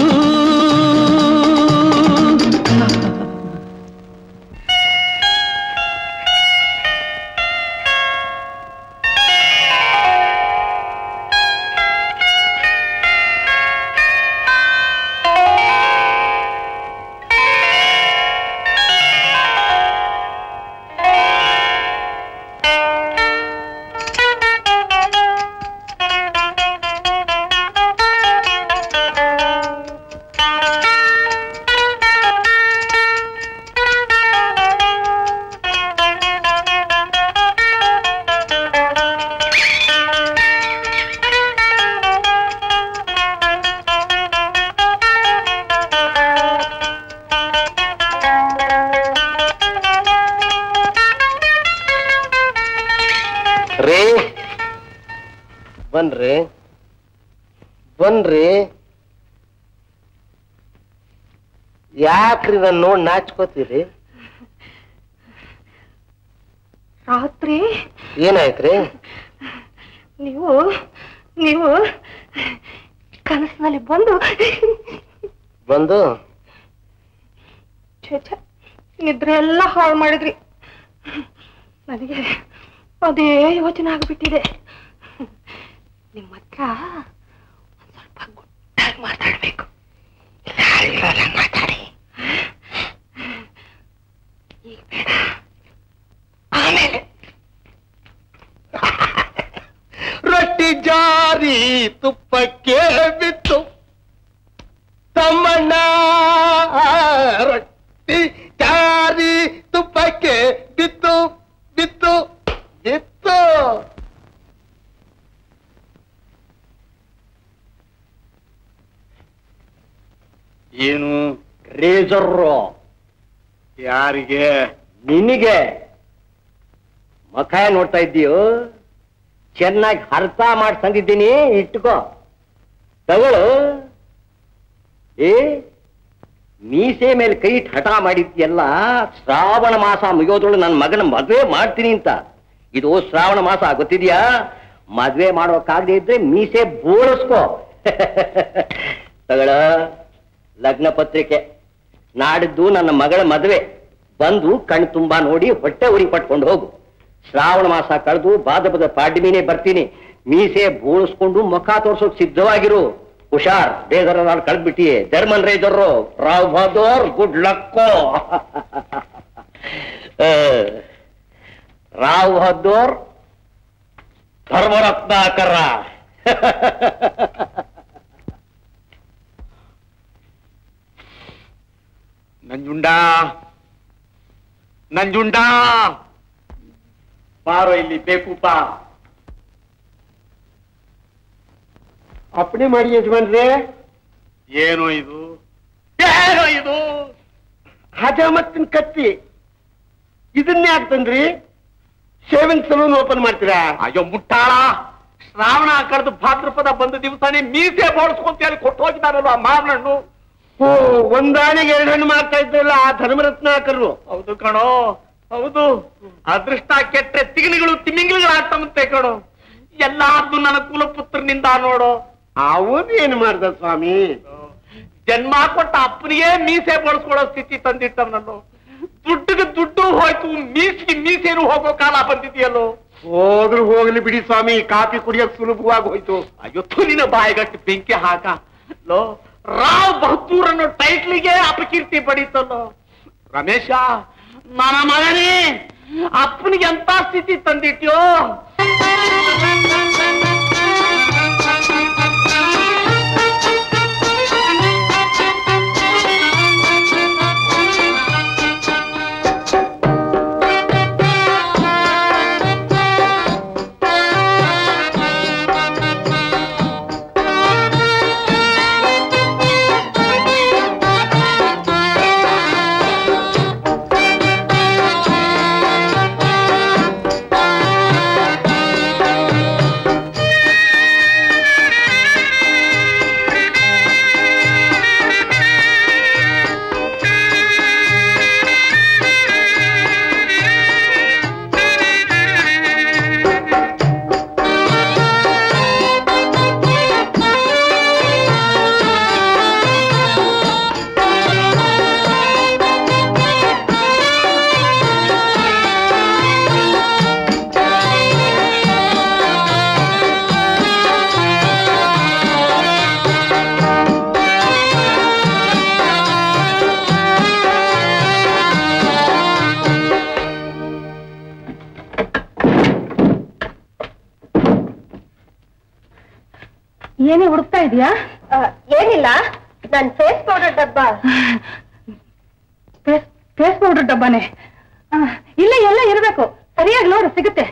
ರೇ ಬನ್ರಿ ಬನ್ರಿ ಯಾಕ್ರಿ ನನ್ನ ನೋಡ್ ನಾಚ್ಕೋತೀರಿ ರಾತ್ರಿ ಏನಾಯ್ತ್ರಿ ನೀವು ನೀವು ಕನಸಿನಲ್ಲಿ ಬಂದು ಬಂದು ಛೆ, ಛೆ, ನಿದ್ರೆ ಎಲ್ಲ ಹಾಳು ಮಾಡಿದ್ರಿ ನನಗೆ ಅದೇ ಯೋಚನೆ ಆಗ್ಬಿಟ್ಟಿದೆ ನಿಮ್ಮ ಹತ್ರ ಒಂದ್ ಸ್ವಲ್ಪ ಗುಟ್ಟಾಗಿ ಮಾತಾಡ್ಬೇಕು ಯಾರಿಗಾರ ಮಾತಾಡಿ ಈಗ ಬೇಡ ಆಮೇಲೆ ರೊಟ್ಟಿ ಜಾರಿ ತುಪ್ಪಕ್ಕೆ ಬಿತ್ತು ತಮ್ಮಣ್ಣ ರೊಟ್ಟಿ ಜಾರಿ ತುಪ್ಪಕ್ಕೆ ಬಿತ್ತು ಬಿತ್ತು ಬಿತ್ತು ಏನು ರೇಜರ್ರು ಯಾರಿಗೆ ನಿನಗೆ ಮಖ ನೋಡ್ತಾ ಇದ್ದೀಯೋ ಚೆನ್ನಾಗಿ ಹರ್ತ ಮಾಡಿ ತಂದಿದ್ದೀನಿ ಇಟ್ಕೋ ತಗೊಳು ಏ ಮೀಸೆ ಮೇಲೆ ಕೈ ಇಟ್ಟು ಹಠ ಮಾಡಿದ್ಯಲ್ಲ ಶ್ರಾವಣ ಮಾಸ ಮುಗಿಯೋದ್ರೊಳಗೆ ನನ್ನ ಮಗನ ಮದುವೆ ಮಾಡ್ತೀನಿ ಅಂತ ಇದು ಶ್ರಾವಣ ಮಾಸ ಗೊತ್ತಿದ್ಯಾ ಮದ್ವೆ ಮಾಡೋಕ್ಕಾಗದೆ ಇದ್ರೆ ಮೀಸೆ ಬೋಳಿಸ್ಕೋ ತಗಳ ಲಗ್ನ ಪತ್ರಿಕೆ ನಾಡಿದ್ದು ನನ್ನ ಮಗಳ ಮದುವೆ ಬಂದು ಕಣ್ ತುಂಬಾ ನೋಡಿ ಹೊಟ್ಟೆ ಉರಿ ಪಟ್ಕೊಂಡು ಹೋಗು ಶ್ರಾವಣ ಮಾಸ ಕಳೆದು ಬಾದಬದ ಪಾಡ್ಯಮಿನೇ ಬರ್ತೀನಿ ಮೀಸೆ ಬೋಳಿಸ್ಕೊಂಡು ಮುಖ ತೋರ್ಸೋಕ್ ಸಿದ್ಧವಾಗಿರು ಹುಷಾರ್ ಬೇದರ ನಾನು ಕಳ್ದ್ಬಿಟ್ಟಿಯೇ German razor Rao Bahadur good ಲಕ್ಕೋ ರಾವ್ ಬಹದ್ದೂರ್ ಧರ್ಮರತ್ನಾಕರ ನಂಜುಂಡ ನಂಜುಂಡ ಬಾರೋ ಇಲ್ಲಿ ಬೇಕೂಪ ಅಪ್ಪಣೆ ಮಾಡಿ ಯಜಮಾನ್ರೆ ಏನು ಇದು ಏನು ಇದು ಹಜಾಮತ್ತಿನ ಕತ್ತಿ ಇದನ್ನೇ ಯಾಕೆ ತಂದ್ರಿ ಶೇವಿಂಗ್ ಸಲೂನ್ ಓಪನ್ ಮಾಡ್ತೀರಾ ಅಯ್ಯೋ ಮುಟ್ಟಾಳ ಶ್ರಾವಣ ಕಳೆದು ಭಾದ್ರಪದ ಬಂದ ದಿವಸನೇ ಮೀಸೆ ಬೋಳಿಸ್ಕೊಂತ ಹೇಳಿ ಕೊಟ್ಟು ಹೋಗಿದ್ದಾರಲ್ವ ಆ ಮಾವನಣ್ಣು ಓ ಒಂದಾಣಿಗೆ ಎರಡು ಹಣ್ಣು ಮಾಡ್ತಾ ಇದ್ದಲ್ಲ ಆ ಧರ್ಮರತ್ನಾಕರು ಹೌದು ಕಣೋ ಹೌದು ಅದೃಷ್ಟ ಕೆಟ್ರೆ ತಿಗಣಿಗಳು ತಿಮಿಂಗಿಳುಗಳಾಗ್ತವಂತೆ ಕಣೋ ಎಲ್ಲಾರ್ದು ನನ್ನ ಕುಲಪುತ್ರನಿಂದ ನೋಡೋ ಅವನು ಏನ್ ಮಾಡ್ದ ಸ್ವಾಮಿ ಜನ್ಮ ಕೊಟ್ಟ ಅಪ್ಪನಿಗೆ ಮೀಸೆ ಬಳಸ್ಕೊಳ್ಳೋ ಸ್ಥಿತಿ ತಂದಿಟ್ಟವನಲ್ಲೋ ದುಡ್ಡಿಗೆ ದುಡ್ಡು ಹೋಯ್ತು ಮೀಸಿಗೆ ಮೀಸೇನು ಹೋಗೋ ಕಾಲ ಬಂದಿದೆಯಲ್ಲೋ ಹೋದ್ರು ಹೋಗ್ಲಿ ಬಿಡಿ ಸ್ವಾಮಿ ಕಾಫಿ ಕುಡಿಯೋಕ್ ಸುಲಭವಾಗಿ ಹೋಯ್ತು ಅಯ್ಯೋ ತುಲಿನ ಬಾಯಿಗಟ್ಟು ಬೆಂಕಿ ಹಾಕ ಲೋ ರಾವ್ ಬಹದ್ದೂರ್ ಅನ್ನೋ ಟೈಟ್ಲಿಗೆ ಅಪಕೀರ್ತಿ ಪಡೀತಲ್ಲೋ ರಮೇಶ ನನ್ನ ಮಗನೇ ಅಪ್ಪನಿಗೆ ಎಂತ ಸ್ಥಿತಿ ತಂದಿಟ್ಯೋ ಏನೇ ಹುಡುಕ್ತಾ ಇದೀಯಾ ಏನಿಲ್ಲ ನನ್ ಫೇಸ್ ಪೌಡರ್ ಡಬ್ಬ ಫೇಸ್ ಫೇಸ್ ಪೌಡರ್ ಡಬ್ಬನೇ ಆ, ಇಲ್ಲ ಎಲ್ಲ ಇರಬೇಕು ಸರಿಯಾಗಿ ನೋಡು ಸಿಗುತ್ತೆ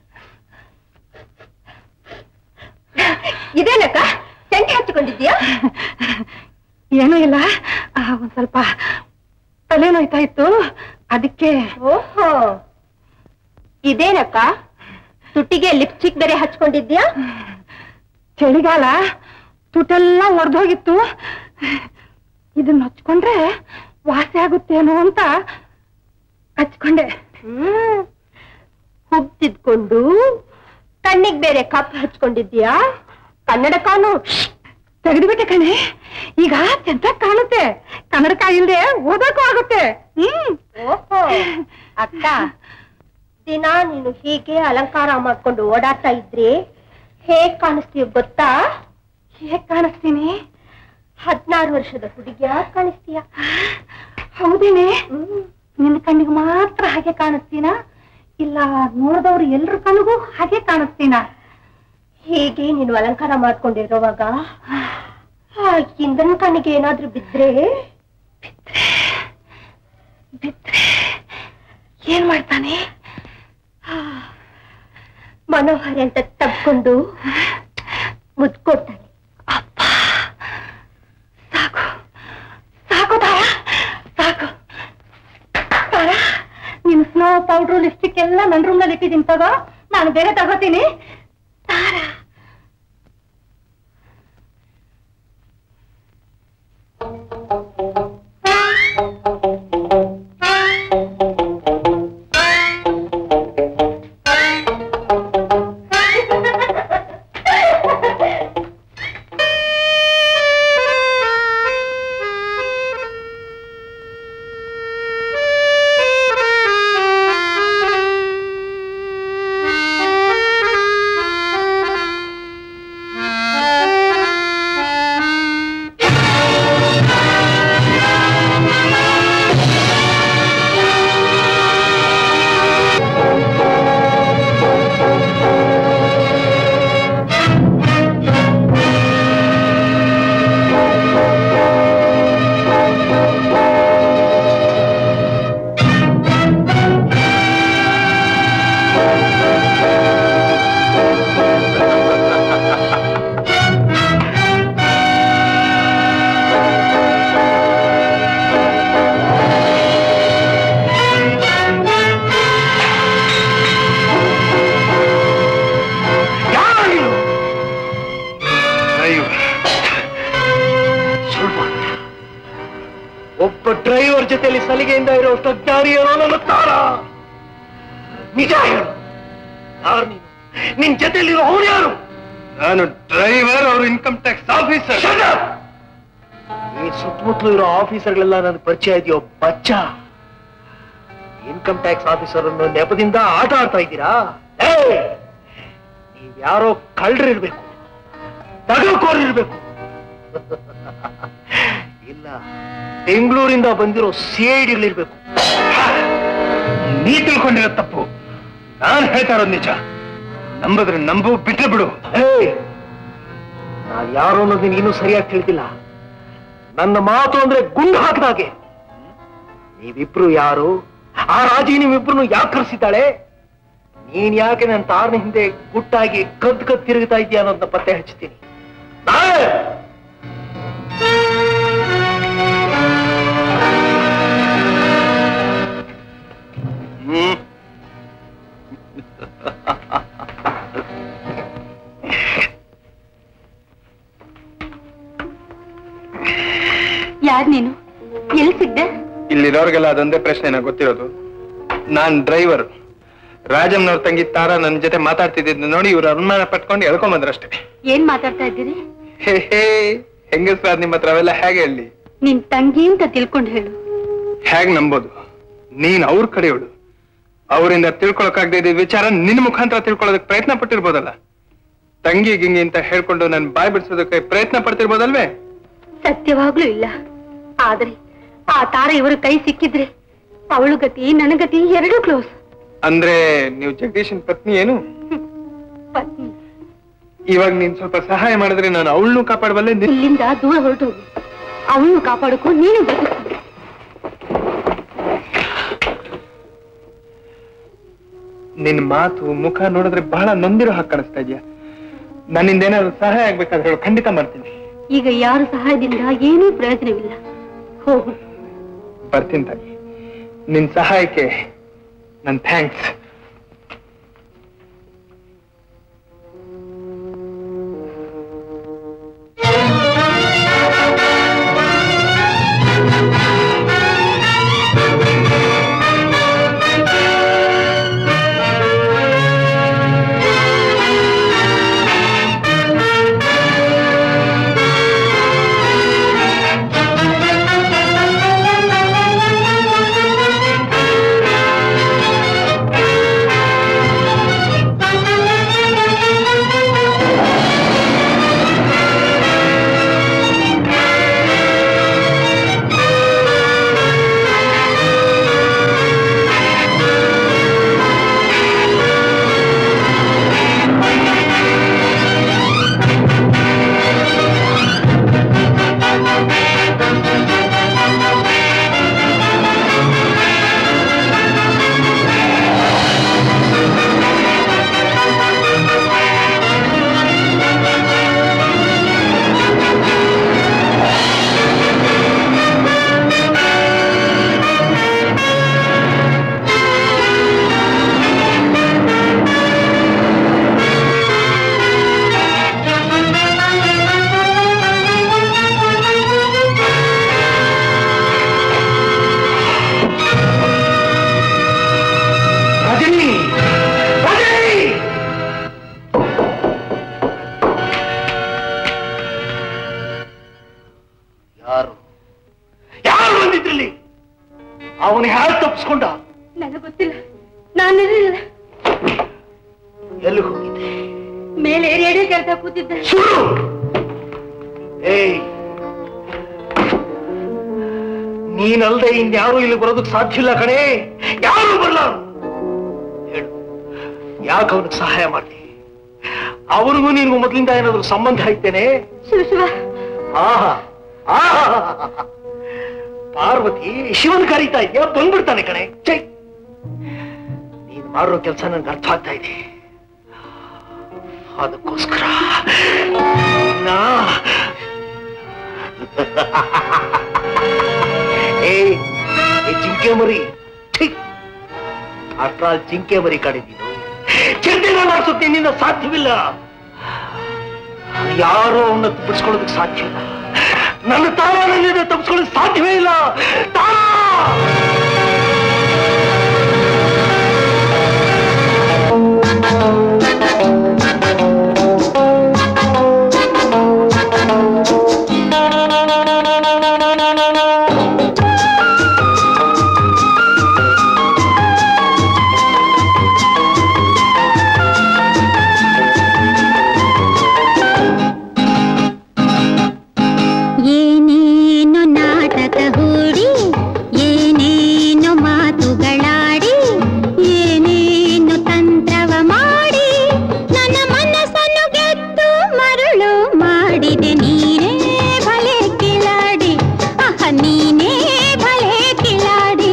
ಇದೇನಕ್ಕ ಸೆಂಟೆ ಹಚ್ಕೊಂಡಿದ್ಯಾ ಏನೂ ಇಲ್ಲ ಆ, ಒಂದ್ ಸ್ವಲ್ಪ ತಲೆ ನೋಯ್ತಾ ಇತ್ತು ಅದಕ್ಕೆ ಓಹೋ ಇದೇನಕ್ಕ ತುಟಿಗೆ ಲಿಪ್ಸ್ಟಿಕ್ ಬೇರೆ ಹಚ್ಕೊಂಡಿದ್ಯಾ ಚಳಿಗಾಲ ತುಟೆಲ್ಲ ಒಡೆದೋಗಿತ್ತು ಇದನ್ನ ಹಚ್ಕೊಂಡ್ರೆ ವಾಸಿ ಆಗುತ್ತೇನೋ ಅಂತ ಹಚ್ಕೊಂಡೆ ಹ್ಮ್ ಹುಬ್ತಿದ್ಕೊಂಡು ಕಣ್ಣಿಗ್ ಬೇರೆ ಕಪ್ ಹಚ್ಕೊಂಡಿದ್ಯಾ ಕನ್ನಡಕಾನು ತೆಗೆದುಬಿಟ್ಟೆ ಕಣೆ ಈಗ ಚೆನ್ನಾಗ್ ಕಾಣುತ್ತೆ ಕನ್ನಡಕ ಇಲ್ದೆ ಓದಕ್ಕೂ ಆಗುತ್ತೆ ಹ್ಮ್ ಓಹೋ ಅಕ್ಕ ದಿನ ನೀನು ಹೀಗೆ ಅಲಂಕಾರ ಮಾಡ್ಕೊಂಡು ಓಡಾಡ್ತಾ ಇದ್ರಿ ಹೇಗ್ ಕಾಣಿಸ್ತೀಯ ಗೊತ್ತಾ ಹೇಗ್ ಕಾಣಿಸ್ತೀನಿ ಹದ್ನಾರು ವರ್ಷದ ಹುಡುಗಿಯ ಕಾಣಿಸ್ತೀಯ ಹೌದೇನೆ ಹ್ಮ್ ನಿನ್ನ ಕಣ್ಣಿಗೆ ಮಾತ್ರ ಹಾಗೆ ಕಾಣಿಸ್ತೀನಾ ಇಲ್ಲ ನೋಡಿದವ್ರು ಎಲ್ರ ಕಣ್ಣಿಗೂ ಹಾಗೆ ಕಾಣಿಸ್ತೀನಾ ಹೀಗೆ ನೀನು ಅಲಂಕಾರ ಮಾಡ್ಕೊಂಡಿರೋವಾಗ ಆ ಇಂದನ್ ಕಣ್ಣಿಗೆ ಏನಾದ್ರೂ ಬಿದ್ರೆ ಬಿದ್ರೆ ಏನ್ ಮಾಡ್ತಾನೆ ಮನೋಹರ ಅಂತ ತಬ್ಕೊಂಡು ಮುದ್ಕೊಡ್ತಾನೆ ಅಪ್ಪ ಸಾಕು ಸಾಕು ತಾರ ಸಾಕು ತಾರ ನಿನ್ ಸ್ನೋ ಪೌಡ್ರು ಲಿಪ್ಸ್ಟಿಕ್ ಎಲ್ಲ ನನ್ನ ರೂಮ್ ನಲ್ಲಿ ಇಟ್ಟಿದ್ದೀನಿ ತಗೋ ನಾನು ಬೇರೆ ತಗೋತೀನಿ ತಾರ ಆ ಒಬ್ಬ ಡ್ರೈವರ್ ಜೊತೆಲಿ ಸಲಿಗೆಯಿಂದ ಇರೋ ಅಜ್ಞಾನಿ ಏನೋ ನನ್ನ ತಾರ ನಿಜ ಹೇಳು ಯಾರು ನೀನು ನಿನ್ ಜೊತೆಲಿರೋ ಅವನು ಯಾರು ನಾನು ಡ್ರೈವರ್ ಅವ್ರ ಇನ್ಕಮ್ ಟ್ಯಾಕ್ಸ್ ಆಫೀಸರ್ ಈ ಸುತ್ತಮುತ್ತಲು ಇರೋ ಆಫೀಸರ್ಗಳೆಲ್ಲ ನನ್ನ ಪರಿಚಯ ಇದೆಯೋ ಬಚ್ಚ ಇನ್ಕಮ್ ಟ್ಯಾಕ್ಸ್ ಆಫೀಸರ್ ಅನ್ನೋ ನೆಪದಿಂದ ಆಟ ಆಡ್ತಾ ಇದ್ದೀರಾ ಏಯ್! ನೀವ್ ಯಾರೋ ಕಳ್ಳರಿರ್ಬೇಕು ತಗೋಕೋರಿರ್ಬೇಕು ಇಲ್ಲ ಬೆಂಗಳೂರಿಂದ ಬಂದಿರೋ ಸಿಐಡಿಗಳಿರ್ಬೇಕು ನೀ ತಿಳ್ಕೊಂಡಿರೋ ತಪ್ಪು ನಾನು ಹೇಳ್ತಾ ಇರೋದು ನಿಜ ನಂಬುದ್ರೆ ನಂಬು ಬಿಟ್ರೆ ಬಿಡು ಏಯ್! ನಾವ್ ಯಾರು ಅನ್ನೋದು ನಿನ್ಗೆ ಇನ್ನೂ ಸರಿಯಾಗಿ ತಿಳಿದಿಲ್ಲ ನನ್ನ ಮಾತು ಅಂದ್ರೆ ಗುಂಡು ಹಾಕಿದಾಗೆ ನೀವಿಬ್ರು ಯಾರು ಆ ರಾಜಿ ನೀವಿಬ್ರು ಯಾಕೆ ಕರೆಸಿದ್ದಾಳೆ ನೀನ್ ಯಾಕೆ ನನ್ನ ತಾರನ ಹಿಂದೆ ಗುಟ್ಟಾಗಿ ಕದ್ ಕದ್ ತಿರುಗ್ತಾ ಇದೀಯ ಅನ್ನೋದನ್ನ ಪತ್ತೆ ಹಚ್ತೀನಿ ನಾಳೆ ಹ್ಮ್ ಯಾರ್ ನೀನು ಎಲ್ಲಿ ಸಿಗ್ದೆ ಇಲ್ಲಿರೋರ್ಗೆಲ್ಲ ಅದೊಂದೇ ಪ್ರಶ್ನೆ ನನಗೆ ಗೊತ್ತಿರೋದು ನಾನ್ ಡ್ರೈವರ್ ರಾಜಮ್ನವ್ರ ತಂಗಿ ತಾರಾ ನನ್ನ ಜೊತೆ ಮಾತಾಡ್ತಿದ್ದ ನೋಡಿ ಇವ್ರು ಅನುಮಾನ ಪಟ್ಕೊಂಡು ಎಳ್ಕೊಂಬಂದ್ರಷ್ಟೇ ಏನ್ ಮಾತಾಡ್ತಾ ಇದ್ದೀರಿ ಹೇ ಹೇ ಹೆಂಗಸ್ರಾದ್ ನಿಮ್ಮ ಹತ್ರ ಅವೆಲ್ಲ ಹೇಗೆ ಹೇಳಿ ನಿನ್ ತಂಗಿ ಅಂತ ತಿಳ್ಕೊಂಡು ಹೇಳು ಹೇಗ್ ನಂಬೋದು ನೀನ್ ಅವ್ರ ಕಡೆಯವಳು ಅವರಿಂದ ತಿಳ್ಕೊಳಕ್ಕಾಗದೇ ಇದ್ದ ವಿಚಾರ ನಿನ್ ಮುಖಾಂತರ ತಿಳ್ಕೊಳ್ಳೋದಕ್ಕೆ ಪ್ರಯತ್ನ ಪಟ್ಟಿರ್ಬೋದಲ್ಲ ತಂಗಿ ಗಿಂಗಿ ಅಂತ ಹೇಳ್ಕೊಂಡು ನನ್ ಬಾಯ್ ಬಿಡಿಸೋದಕ್ಕೆ ಪ್ರಯತ್ನ ಪಡ್ತಿರ್ಬೋದಲ್ವೇ ಸತ್ಯವಾಗ್ಲೂ ಇಲ್ಲ ಆದ್ರೆ ಆ ತಾರ ಇವರ ಕೈ ಸಿಕ್ಕಿದ್ರೆ ಅವಳು ಗತಿ ನನ್ನ ಗತಿ ಎರಡೂ ಕ್ಲೋಸ್ ಅಂದ್ರೆ ನೀವು ಜಗದೀಶನ್ ಪತ್ನಿ ಏನು ಪತ್ನಿ ಇವಾಗ ನೀನ್ ಸ್ವಲ್ಪ ಸಹಾಯ ಮಾಡಿದ್ರೆ ನಾನು ಅವಳನ್ನು ಕಾಪಾಡಬಲ್ಲೆ ನಿನ್- ಇಲ್ಲಿಂದ ದೂರ ಹೊರಟು ಹೋಗು ಅವನು ಕಾಪಾಡಕ್ಕೂ ನೀನು ಬದುಕು ನಿನ್ ಮಾತು ಮುಖ ನೋಡಿದ್ರೆ ಬಹಳ ನೊಂದಿರೋ ಹಾಗೆ ಕಾಣಿಸ್ತಾ ಇದೆಯಾ ನನ್ನಿಂದ ಏನಾದ್ರು ಸಹಾಯ ಆಗ್ಬೇಕಾದ್ರೆ ಹೇಳು ಖಂಡಿತ ಮಾಡ್ತೀನಿ ಈಗ ಯಾರ ಸಹಾಯದಿಂದ ಏನೂ ಪ್ರಯೋಜನವಿಲ್ಲ ಹೋಗು ಬರ್ತೀನಿ ತಾಯಿ ನಿನ್ ಸಹಾಯಕ್ಕೆ ನನ್ ಥ್ಯಾಂಕ್ಸ್ ರಜನಿ ರಜನಿ ಯಾರು ಯಾರು ಬಂದಿದ್ರಲ್ಲಿ ಅವನು ಯಾರು ತಪ್ಪಿಸ್ಕೊಂಡ ನನಗೆ ಗೊತ್ತಿಲ್ಲ ನಾನು ಇರ್ಲಿಲ್ಲ. ಎಲ್ಲಿ ಹೋಗಿದ್ದೆ ಮೇಲೆ ರೇಡಿಯೋ ಕೇಳ್ತಾ ಕೂತಿದ್ದೆ ಸುಳ್ಳು ಏಯ್ ನೀನಲ್ದೆ ಇನ್ಯಾರು ಇಲ್ಲಿ ಬರೋದಕ್ಕೆ ಸಾಧ್ಯ ಇಲ್ಲ ಕಣೆ ಯಾರು ಬರಲ್ಲ ಹೇಳು ಯಾಕೆ ಅವನಿಗೆ ಸಹಾಯ ಮಾಡ್ತಿ ಅವನಿಗೂ ನಿನ್ಗೂ ಮೊದಲಿಂದ ಏನಾದ್ರು ಸಂಬಂಧ ಐತೇನೆ ಶಿವ ಶಿವ ಆಹಾ ಆಹಾ ಪಾರ್ವತಿ ಶಿವನ್ ಕರೀತಾ ಇದೆಯಾ ಬಂದ್ಬಿಡ್ತಾನೆ ಕಣೆ ಚೈ ನೀನ್ ಮಾಡಿರೋ ಕೆಲಸ ನನ್ಗೆ ಅರ್ಥ ಆಗ್ತಾ ಇದೆ ಅದಕ್ಕೋಸ್ಕರ ನಾ ಏ ಏ ಜಿಂಕೆ ಮರಿ ಆಫ್ಟರ್ ಜಿಂಕೆ ಮರಿ ಕಡಿದೀನು ಚಿಂತೆನ ಮಾಡಿಸುತ್ತೆ ನಿನ್ನಿಂದ ಸಾಧ್ಯವಿಲ್ಲ ಯಾರು ಅವನ್ನ ತಪ್ಪಿಸ್ಕೊಳ್ಳೋದಕ್ಕೆ ಸಾಧ್ಯ ಇಲ್ಲ ನನ್ನ ತಾರ ನನ್ನಿಂದ ತಪ್ಪಿಸ್ಕೊಳ್ಳೋಕೆ ಸಾಧ್ಯವೇ ಇಲ್ಲ ಏನೇನು ನಾಟಕ ಹೂಡಿ ಏನೇನು ಮಾತುಗಳಾಡಿ ಏನೇನು ತಂತ್ರವ ಮಾಡಿ ನನ್ನ ಮನಸ್ಸನ್ನು ಗೆದ್ದು ಮರುಳು ಮಾಡಿದೆ ನೀನೇ ಭಲೆ ಕಿಲಾಡಿ ಅಹ ನೀನೇ ಭಲೆ ಕಿಲಾಡಿ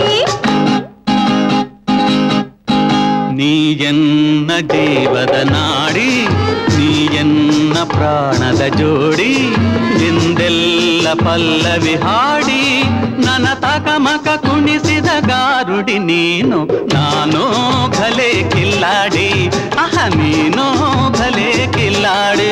ನೀ ಎನ್ನ ಜೀವದ ನಾಡಿ ನೀ ಎನ್ನ ಪ್ರಾಣದ ಜೋಡಿ ಎಂದೆಲ್ಲ ಪಲ್ಲವಿ ಹಾಡಿ ನನ್ನ ತಕಮಕ ಕುಣಿಸಿದ ಗಾರುಡಿ ನೀನು ನಾನು ಭಲೆ ಕಿಲ್ಲಾಡಿ ಅಹ ನೀನು ಭಲೆ ಕಿಲ್ಲಾಡಿ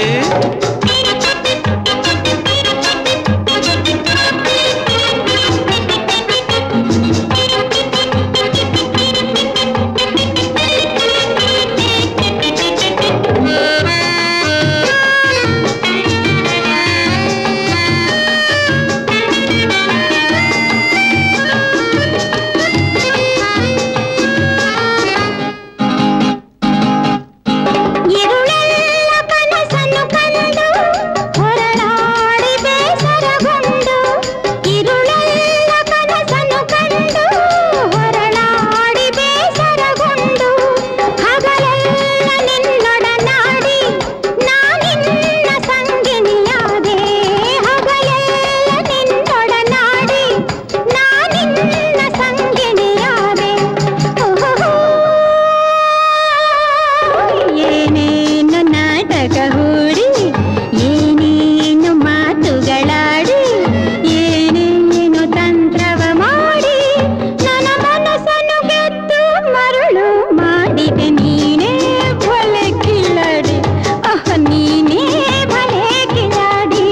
ഇരുളെല്ല കനസന്നു കണ്ടു ಹೊರಳಾಡಿ ಬೇಸರಗೊಂಡು ഇരുളെಲ್ಲ ಕನಸನ್ನು ಕಂಡು ಹೊರಳಾಡಿ ಬೇಸರಗೊಂಡು ಹಗಲೆಲ್ಲ ನಿನ್ನೊಡನಾಡಿ ನಾನಿನ್ನ ಸಂಗಿನಿಯಾದೆ ಹಗಲೆಲ್ಲ ನಿನ್ನೊಡನಾಡಿ ನಾನಿನ್ನ ಸಂಗಿನಿಯಾದೆ ಓಹೋ ಏನೇನು ನಾಟಕ ಹೂಡಿ ಏನೇನು ಮಾತುಗಳಾಡಿ ಏನೇನು ತಂತ್ರವ ಮಾಡಿ ನನ್ನ ಮನಸ್ಸನ್ನು ಗೆದ್ದು ಮರುಳು ಮಾಡಿದೆ ನೀನೇ ಭಲೆ ಕಿಲಾಡಿ ಅಹ ನೀನೇ ಭಲೆ ಕಿಲಾಡಿ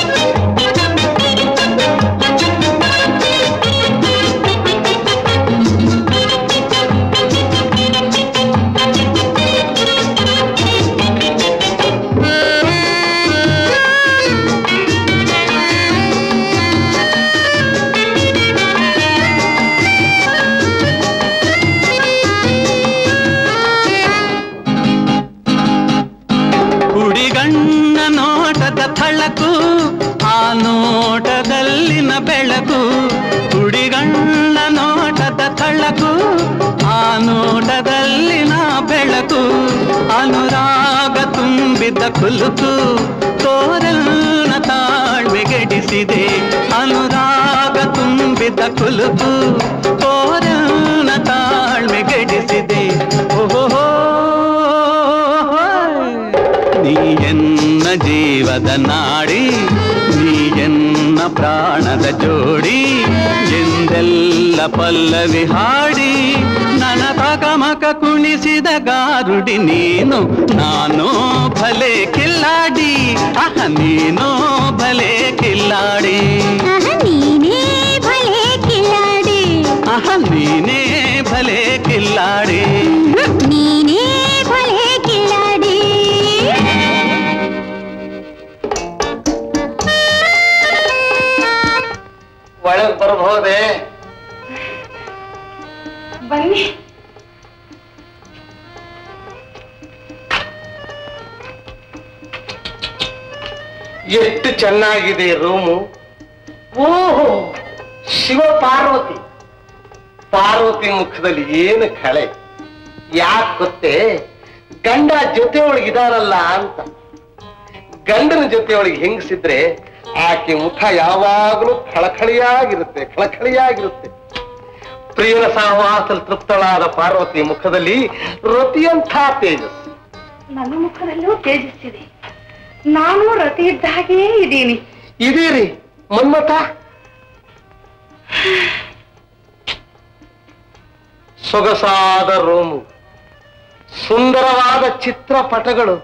ಹುಡಿಗಣ್ಣ ನೋಟದ ಥಳಕು ಆ ನೋಟದಲ್ಲಿನ ಬೆಳಕು ಹುಡಿಗಣ್ಣ ನೋಟದ ಥಳಕು ಆ ನೋಟದಲ್ಲಿನ ಬೆಳಕು ಅನುರಾಗ ತುಂಬಿದ ಕುಲುಕು ತೋರಲ್ನ ತಾಳ್ಮೆಗೆಡಿಸಿದೆ ಅನುರಾಗ ತುಂಬಿದ ಕುಲುಕು ತೋರಲ್ನ ತಾಳ್ಮೆಗೆಡಿಸಿದೆ ಓಹೋ ನೀ ಎನ್ನ ಜೀವದ ನಾಡಿ ನೀ ಎನ್ನ ಪ್ರಾಣದ ಜೋಡಿ ಎಂದೆಲ್ಲ ಪಲ್ಲವಿ ಹಾಡಿ ನನ್ನ ತಕಮಕ ಕುಣಿಸಿದ ಗಾರುಡಿ ನೀನು ನಾನು ಭಲೆ ಕಿಲ್ಲಾಡಿ ಅಹ ನೀನು ಭಲೆ ಕಿಲ್ಲಾಡಿ ಅಹ ನೀನೇ ಭಲೆ ಕಿಲಾಡಿ ಅಹ ನೀನೇ ಭಲೆ ಕಿಲ್ಲಾಡಿ ನೀನೇ ಭಲೆ ಕಿಲಾಡಿ ಒಳಗ್ ಬರಬಹುದೇ ಬನ್ನಿ ಎಷ್ಟು ಚೆನ್ನಾಗಿದೆ ರೂಮು ಓಹೋ ಶಿವ ಪಾರ್ವತಿ ಪಾರ್ವತಿ ಮುಖದಲ್ಲಿ ಏನು ಕಳೆ ಯಾಕೆ ಗೊತ್ತೇ ಗಂಡ ಜೊತೆ ಒಳಗಿದಾರಲ್ಲ ಅಂತ ಗಂಡನ ಜೊತೆ ಒಳಗೆ ಹೆಂಗಸಿದ್ರೆ ಆಕೆ ಮುಖ ಯಾವಾಗಲೂ ಖಳಖಳಿಯಾಗಿರುತ್ತೆ ಖಳಖಳಿಯಾಗಿರುತ್ತೆ ಪ್ರಿಯನ ಸಹವಾಸಲ್ ತೃಪ್ತಳಾದ ಪಾರ್ವತಿ ಮುಖದಲ್ಲಿ ರತಿಯಂಥ ತೇಜಸ್ಸು ನನ್ನ ಮುಖದಲ್ಲೂ ತೇಜಸ್ಸಿದೆ ನಾನು ರತಿ ಇದ್ದ ಹಾಗೇ ಇದ್ದೀನಿ ಇದೀರಿ ಮನ್ಮಥ ಸೊಗಸಾದ ರೂಮು ಸುಂದರವಾದ ಚಿತ್ರಪಟಗಳು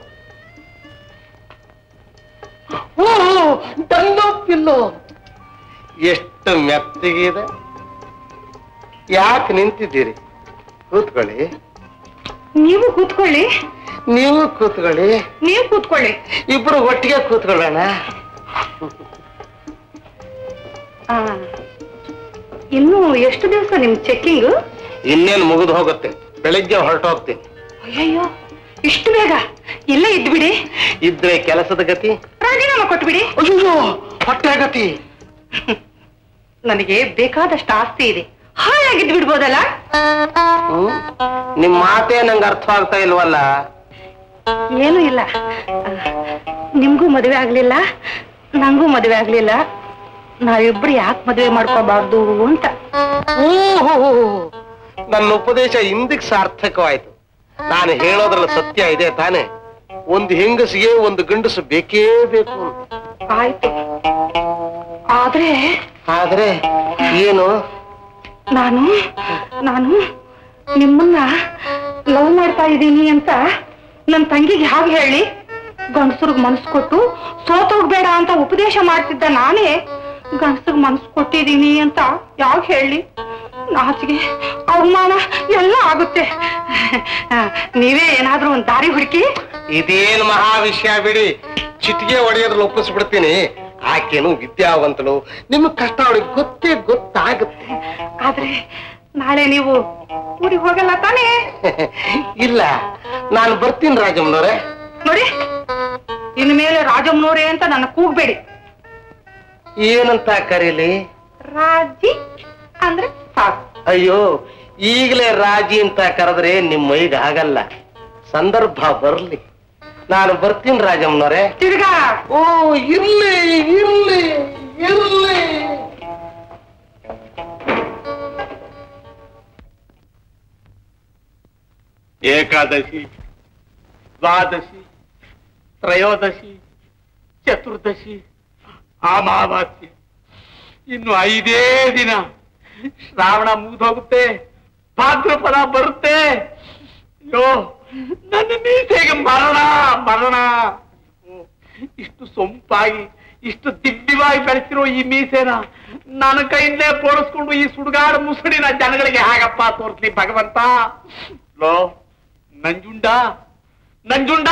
ಓ ಡಲ್ಲೋ ಪಿಲ್ಲೋ ಎಷ್ಟು ಮೆತ್ತಗಿದೆ ಯಾಕೆ ನಿಂತಿದ್ದೀರಿ ಕೂತ್ಕೊಳ್ಳಿ ನೀವು ಕೂತ್ಕೊಳ್ಳಿ ನೀವು ಕೂತ್ಕೊಳ್ಳಿ ನೀವು ಕೂತ್ಕೊಳ್ಳಿ ಇಬ್ರು ಒಟ್ಟಿಗೆ ಕೂತ್ಕೊಳ್ಳೋಣ ಆ, ಇನ್ನು ಎಷ್ಟು ದಿವಸ ನಿಮ್ ಚೆಕ್ಕಿಂಗ್ ಇನ್ನೇನು ಮುಗಿದು ಹೋಗುತ್ತೆ ಬೆಳಿಗ್ಗೆ ಹೊರಟೋಗ್ತೀನಿ ಅಯ್ಯಯ್ಯೋ ಇಷ್ಟು ಬೇಗ ಇಲ್ಲೇ ಇದ್ಬಿಡಿ ಇದ್ರೆ ಕೆಲಸದ ಗತಿ ರಾಜೀನಾಮೆ ಕೊಟ್ಬಿಡಿ ಅಯ್ಯೋ ಹೊಟ್ಟೆಗತಿ ನನಗೆ ಬೇಕಾದಷ್ಟು ಆಸ್ತಿ ಇದೆ ಹಾಳಾಗಿದ್ದು ಬಿಡ್ಬೋದಲ್ಲ ನಿಮ್ ಮಾತೇ ನಂಗೆ ಅರ್ಥ ಆಗ್ತಾ ಇಲ್ವಲ್ಲ ಏನೂ ಇಲ್ಲ ನಿಮ್ಗೂ ಮದುವೆ ಆಗ್ಲಿಲ್ಲ ನಂಗೂ ಮದುವೆ ಆಗ್ಲಿಲ್ಲ ನಾವಿಬ್ರು ಯಾಕೆ ಮದುವೆ ಮಾಡ್ಕೋಬಾರ್ದು ಅಂತ ಓಹೋ ನನ್ನ ಉಪದೇಶ ಇಂದಿಗೆ ಸಾರ್ಥಕವಾಯ್ತು ನಾನು ಹೇಳೋದ್ರಲ್ಲಿ ಸತ್ಯ ಇದೆ ತಾನೆ ಒಂದು ಹೆಂಗಸಿಗೆ ಒಂದು ಗಂಡಸು ಬೇಕೇ ಬೇಕು ಅಂತ. ಆಯ್ತು ಆದ್ರೆ ಆದ್ರೆ ಏನು ನಾನು ನಾನು ನಿಮ್ಮನ್ನ ಲವ್ ಮಾಡ್ತಾ ಇದ್ದೀನಿ ಅಂತ ನನ್ನ ತಂಗಿಗೆ ಹಾಗೆ ಹೇಳಿ ಗಂಡಸರಿಗೆ ಮನಸ್ಸು ಕೊಟ್ಟು ಸೋತೋಗ್ಬೇಡ ಅಂತ ಉಪದೇಶ ಮಾಡ್ತಿದ್ದ ನಾನೇ ಗಂಡಸರಿಗೆ ಮನಸ್ಸು ಕೊಟ್ಟಿದ್ದೀನಿ ಅಂತ ಯಾವಾಗ ಹೇಳಿ ನಾಚಿಗೆ ಅವಮಾನ ಎಲ್ಲ ಆಗುತ್ತೆ ಆ, ನೀವೇ ಏನಾದ್ರೂ ಒಂದು ದಾರಿ ಹುಡುಕಿ ಇದೇನು ಮಹಾ ವಿಷಯ ಬಿಡಿ ಚಿಟಿಗೆ ಒಡೆಯೋದ್ರಲ್ಲಿ ಒಪ್ಪಿಸ್ಬಿಡ್ತೀನಿ ಆಕೆನು ವಿದ್ಯಾವಂತಳು ನಿಮ್ಗೆ ಕಷ್ಟ ಅವಳಿಗೆ ಗೊತ್ತೇ ಗೊತ್ತಾಗುತ್ತೆ ಆದ್ರೆ ನಾಳೆ ನೀವು ಊರಿಗೆ ಹೋಗಲ್ಲ ತಾನೇ ಇಲ್ಲ ನಾನು ಬರ್ತೀನಿ ರಾಜಮ್ಮನವ್ರೆ ನೋಡಿ ಇನ್ನು ಮೇಲೆ ರಾಜಮ್ಮನವರೇ ಅಂತ ನನ್ನ ಕೂಗ್ಬೇಡಿ ಏನಂತ ಕರೀಲಿ ರಾಜಿ ಅಂದ್ರೆ ಸಾಕು ಅಯ್ಯೋ ಈಗಲೇ ರಾಜಿ ಅಂತ ಕರೆದ್ರೆ ನಿಮ್ಮ ಮೈಗೆ ಆಗಲ್ಲ ಸಂದರ್ಭ ಬರ್ಲಿ ನಾನು ಬರ್ತೀನಿ ರಾಜಮ್ಮನವ್ರೆ ತಿರ್ಗಾ ಓ ಇರ್ಲಿ ಇರ್ಲಿ ಇರ್ಲಿ ಏಕಾದಶಿ ದ್ವಾದಶಿ ತ್ರಯೋದಶಿ ಚತುರ್ದಶಿ ಅಮಾವಾಸ್ಯೆ ಇನ್ನು ಐದೇ ದಿನ ಶ್ರಾವಣ ಮುಗಿದೋಗುತ್ತೆ ಭಾದ್ರಪದ ಬರುತ್ತೆ ಅಯ್ಯೋ ನನ್ನ ಮೀಸೆಗೆ ಮರಣ ಮರಣ ಅಯ್ಯೋ, ಇಷ್ಟು ಸೊಂಪಾಗಿ ಇಷ್ಟು ದಿವ್ಯವಾಗಿ ಬೆಳೆಸಿರೋ ಈ ಮೀಸೆನ ನನ್ನ ಕೈಯಿಂದಲೇ ಪೋಡಿಸ್ಕೊಂಡು ಈ ಸುಡುಗಾಡು ಮುಸುಡಿನ ಜನಗಳಿಗೆ ಹೇಗಪ್ಪ ತೋರಿಸ್ಲಿ ಭಗವಂತ ಲೋ ನಂಜುಂಡ ನಂಜುಂಡ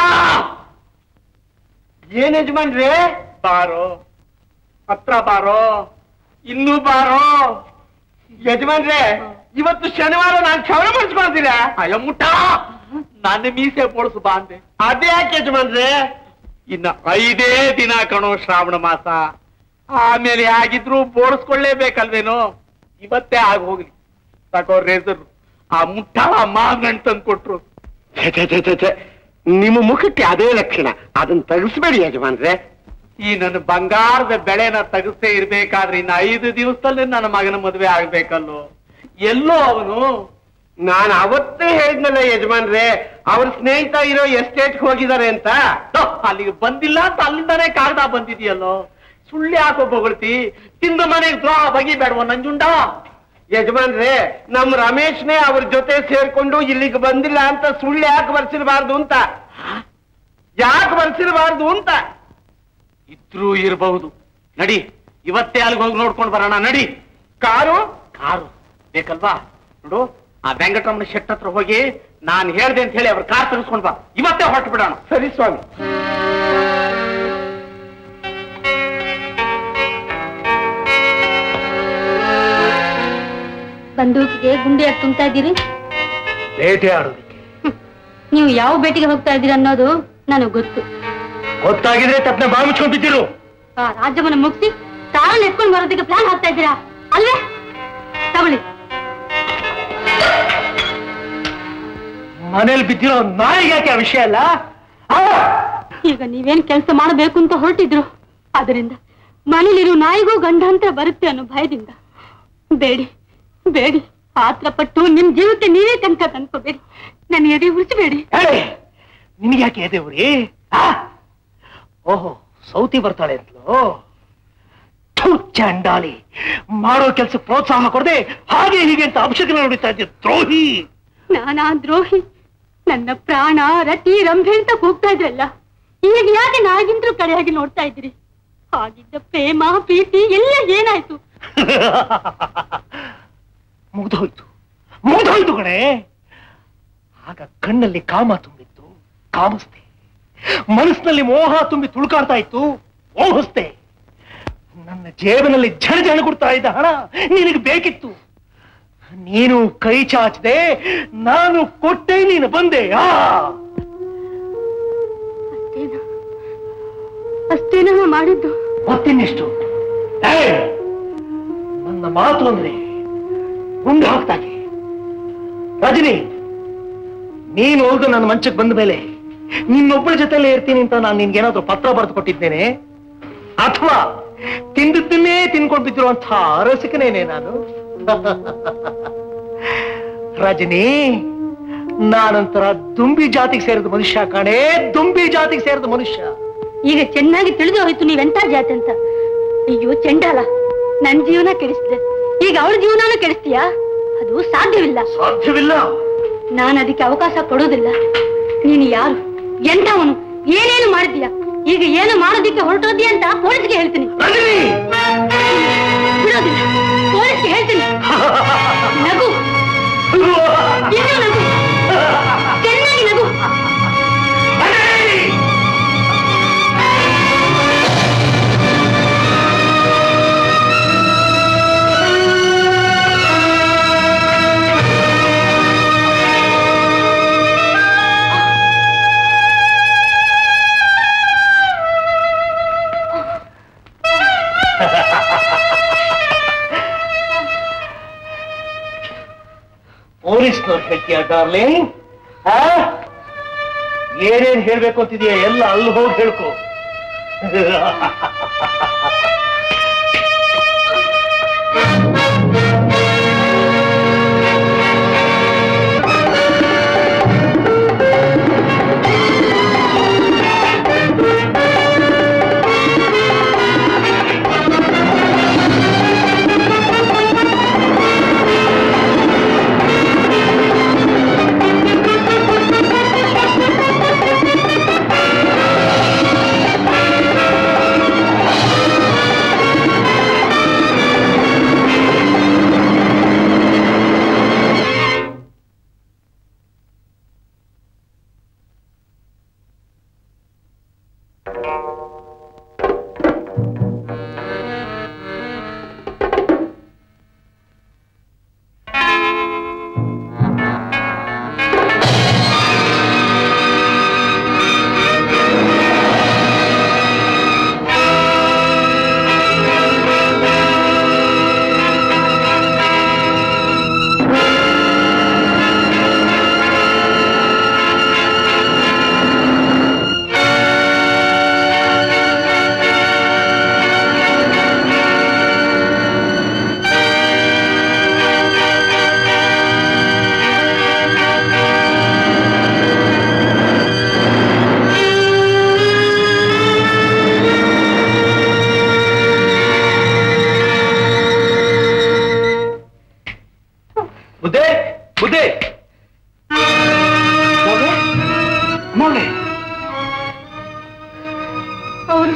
ಏನ್ ಯಜಮಾನ್ರೇ ಬಾರೋ ಹತ್ರ ಬಾರೋ ಇನ್ನೂ ಬಾರೋ ಯಜಮಾನ್ರೇ ಇವತ್ತು ಶನಿವಾರ ನಾನು ಕ್ಷವರ ಮಾಡಿಸ್ಕೊಳ್ತೀರಾ ಅಯ್ಯೋ ಮುಟ್ಟ ನನ್ನ ಮೀಸೆ ಬೋಳ್ಸು ಬಾ ಅಂದೆ ಅದೇ ಯಾಕೆ ಯಜಮಾನ್ರೇ ಇನ್ನ ಐದೇ ದಿನ ಕಣೋ ಶ್ರಾವಣ ಮಾಸ ಆಮೇಲೆ ಆಗಿದ್ರು ಬೋಳಿಸ್ಕೊಳ್ಳೇಬೇಕಲ್ವೇನೋ ಇವತ್ತೇ ಆಗ ಹೋಗ್ಲಿ ತಗೋ ರೇಸರ್ ಆ ಮುಟ್ಟ ಮಾಗಣ್ ತಂದು ಕೊಟ್ರು ಛೆ, ಛೆ, ಛೆ, ಛೆ, ಛೆ. ನಿಮ್ಮ ಮುಖಕ್ಕೆ ಅದೇ ಲಕ್ಷಣ ಅದನ್ನ ತೆಗಿಸ್ಬೇಡಿ ಯಜಮಾನ್ರೆ ಈ ನನ್ನ ಬಂಗಾರದ ಬೆಳೆನ ತೆಗೆಸ್ತೇ ಇರ್ಬೇಕಾದ್ರೆ ಇನ್ನು ಐದು ದಿವಸದಲ್ಲಿ ನನ್ನ ಮಗನ ಮದುವೆ ಆಗ್ಬೇಕಲ್ಲೋ ಎಲ್ಲೋ ಅವನು ನಾನು ಅವತ್ತೇ ಹೇಳಿದ್ನಲ್ಲ ಯಜಮಾನ್ರೆ ಅವ್ರ ಸ್ನೇಹಿತ ಇರೋ ಎಸ್ಟೇಟ್ ಹೋಗಿದ್ದಾರೆ ಅಂತ ಹ, ಅಲ್ಲಿಗೆ ಬಂದಿಲ್ಲ ಅಂತ ಅಲ್ಲಿಂದಾನೇ ಕಾಗದ ಬಂದಿದೆಯಲ್ಲೋ ಸುಳ್ಳು ಯಾಕೋ ಬೊಗಳ್ತಿ ತಿಂದ ಮನೆಗೆ ದ್ರೋಹ ಬಗಿಬೇಡವ ನಂಜುಂಡ ಯಜಮಾನ್ರೆ ನಮ್ ರಮೇಶ್ನೇ ಅವ್ರ ಜೊತೆ ಸೇರ್ಕೊಂಡು ಇಲ್ಲಿಗೆ ಬಂದಿಲ್ಲ ಅಂತ ಸುಳ್ಳು ಯಾಕೆ ಬರ್ಸಿರಬಾರ್ದು ಅಂತ ಯಾಕೆ ಬರ್ಸಿರಬಾರ್ದು ಅಂತ ಇದ್ರೂ ಇರಬಹುದು ನಡಿ ಇವತ್ತೇ ಅಲ್ಲಿಗೆ ಹೋಗಿ ನೋಡ್ಕೊಂಡು ಬರೋಣ ನಡಿ ಕಾರು ಕಾರು ಬೇಕಲ್ವಾ ನೋಡು ಆ ವೆಂಕಟರಮಣ ಶೆಟ್ ಹತ್ರ ಹೋಗಿ ನಾನು ಹೇಳ್ದೆ ಅಂತ ಹೇಳಿ ಅವ್ರ ಕಾರ್ ತೆಗೆಸ್ಕೊಂಡ್ ಬಾ ಇವತ್ತೇ ಹೊರಟು ಬಿಡೋಣ ಸರಿ ಸ್ವಾಮಿ ಬಂದೂಕಿಗೆ ಗುಂಡಿಯಾಗಿ ತುಂಬ್ತಾ ಇದ್ದೀರಿ ಬೇಟೆ ಆಡೋದಕ್ಕೆ ನೀವು ಯಾವ ಬೇಟಿಗೆ ಹೋಗ್ತಾ ಇದ್ದೀರಿ ಅನ್ನೋದು ನನಗೆ ಗೊತ್ತು ಗೊತ್ತಾಗಿದ್ರೆ ತಪ್ಪನೆ ಬಾಯಿ ಮುಚ್ಕೊಂಡ್ ಬಿದ್ದಿರು ಆ ರಾಜ್ಯವನ್ನ ಮುಗಿಸಿ ತಾರನ್ನ ಎತ್ಕೊಂಡು ಬರೋದಕ್ಕೆ ಪ್ಲಾನ್ ಹಾಕ್ತಾ ಇದ್ದೀರಾ ಅಲ್ವೇ ತಗೊಳ್ಳಿ ಮನೇಲಿ ಬಿದ್ದಿರೋ ನಾಯಿಗೆ ಯಾಕೆ ಆ ವಿಷಯ ಅಲ್ಲ ಆ! ಈಗ ನೀವೇನ್ ಕೆಲಸ ಮಾಡಬೇಕು ಅಂತ ಹೊರಟಿದ್ರು ಅದರಿಂದ ಮನೇಲಿರೋ ನಾಯಿಗೂ ಗಂಡಾಂತರ ಬರುತ್ತೆ ಅನ್ನೋ ಭಯದಿಂದ ಬೇಡಿ ಬೇಡಿ ಆತ್ರ ಪಟ್ಟು ನಿಮ್ ಜೀವಕ್ಕೆ ನೀವೇ ಕನಕ ತಂದ್ಕೋಬೇಡಿ ನನ್ನ ಎದೆ ಉಳಿಸಬೇಡಿ ಹೇಳಿ ನಿನ್ಗೆ ಯಾಕೆ ಎದೇವ್ರಿ ಓಹೋ ಸೌತಿ ಬರ್ತಾಳೆ ಅಂತಲೋ ಥು, ಚಂಡಾಲಿ ಮಾಡೋ ಕೆಲಸ ಪ್ರೋತ್ಸಾಹ ಕೊಡದೆ ಹಾಗೆ ಹೀಗೆ ಅಂತ ಅಪಶಕನ ನೋಡುತ್ತಾ ಇದ್ದೆ ದ್ರೋಹಿ ನಾನಾ ದ್ರೋಹಿ ನನ್ನ ಪ್ರಾಣ ರತಿ ರಂಭೆ ಅಂತ ಕೂಗ್ತಾ ಇದ್ರಲ್ಲ ಈಗ ಯಾಕೆ ನಾಗಿಂದ್ರು ಕಡೆಯಾಗಿ ನೋಡ್ತಾ ಇದ್ದೀರಿ ಆಗಿದ್ದ ಪ್ರೇಮ ಪ್ರೀತಿ ಎಲ್ಲ ಏನಾಯ್ತು ಮುಗ್ದೋಯ್ತು ಮುಗ್ದೋಯ್ತು ಕಣೆ ಆಗ ಕಣ್ಣಲ್ಲಿ ಕಾಮ ತುಂಬಿತ್ತು ಕಾಮಿಸ್ತೆ ಮನಸ್ಸಿನಲ್ಲಿ ಮೋಹ ತುಂಬಿ ತುಳುಕಾಡ್ತಾ ಇತ್ತು ಮೋಹಿಸ್ತೆ ನನ್ನ ಜೇಬಿನಲ್ಲಿ ಜನ ಜನ ಕೊಡ್ತಾ ಇದ್ದ ಹಣ ನಿನಗೆ ಬೇಕಿತ್ತು ನೀನು ಕೈ ಚಾಚದೆ ನಾನು ಕೊಟ್ಟೆ ನೀನು ಬಂದೆ ಆ ಅಷ್ಟೇನಾ ಅಷ್ಟೇನಾ ಮಾಡಿದ್ದು ಗೊತ್ತಿನ್ನೆಷ್ಟು ಏಯ್! ನನ್ನ ಮಾತು ಅಂದ್ರೆ ಗುಂಡು ಹಾಕ್ತಾಗೆ ರಜನಿ ನೀನು ಹೋದು ನನ್ನ ಮಂಚಕ್ಕೆ ಬಂದ ಮೇಲೆ ನಿನ್ನೊಬ್ಬಳ ಜೊತೆಲೇ ಇರ್ತೀನಿ ಅಂತ ನಾನು ನಿನ್ಗೇನಾದ್ರೂ ಪತ್ರ ಬರೆದು ಕೊಟ್ಟಿದ್ದೇನೆ ಅಥವಾ ತಿಂದಿದ್ದನ್ನೇ ತಿನ್ಕೊಂಡು ಬಿದ್ದಿರುವಂಥ ಅರಸಿಕನೇನೆ ನಾನು ರಜನಿ ನಾನಂತರ ದುಂಬಿ ಜಾತಿಗೆ ಸೇರಿದ ಮನುಷ್ಯ ಕಾಣೆ ದುಂಬಿ ಜಾತಿಗೆ ಸೇರಿದ ಮನುಷ್ಯ ಈಗ ಚೆನ್ನಾಗಿ ತಿಳಿದು ಹೋಯ್ತು ನೀವೆಂತ ಜಾತಿ ಅಂತ ಅಯ್ಯೋ ಚೆಂಡಾಲ ನನ್ ಜೀವನ ಕೆಡಿಸ್ದೆ ಈಗ ಅವಳ ಜೀವನಾನು ಕೆಡಿಸ್ತೀಯಾ ಅದು ಸಾಧ್ಯವಿಲ್ಲ ಸಾಧ್ಯವಿಲ್ಲ ನಾನು ಅದಕ್ಕೆ ಅವಕಾಶ ಕೊಡೋದಿಲ್ಲ ನೀನು ಯಾರು ಎಂಥವನು ಏನೇನು ಮಾಡಿದ್ಯಾ ಈಗ ಏನು ಮಾಡೋದಿಕ್ಕೆ ಹೊರಟೋದ್ಯಾ ಅಂತ ಪೊಲೀಸ್ಗೆ ಹೇಳ್ತೀನಿ ರಜನಿ ಬಿಡೋದಿಲ್ಲ ಪೊಲೀಸ್ಗೆ ಹೇಳ್ತೀನಿ ನಗು ಇನ್ನೂ ನಗು ಚೆನ್ನಾಗಿ ನಗು ಪೊಲೀಸ್ನವ್ರು ಹೇಳ್ತೀಯ ಡಾರ್ಲಿಂಗ್ ಏನೇನ್ ಹೇಳ್ಬೇಕು ಅಂತಿದೀಯ ಎಲ್ಲ ಅಲ್ಲಿ ಹೋಗಿ ಹೇಳ್ಕೊ ಬುದ್ಧೆ ಬುದ್ಧೆ ಮೋನೆ? ಮೋನೆ ಅವರು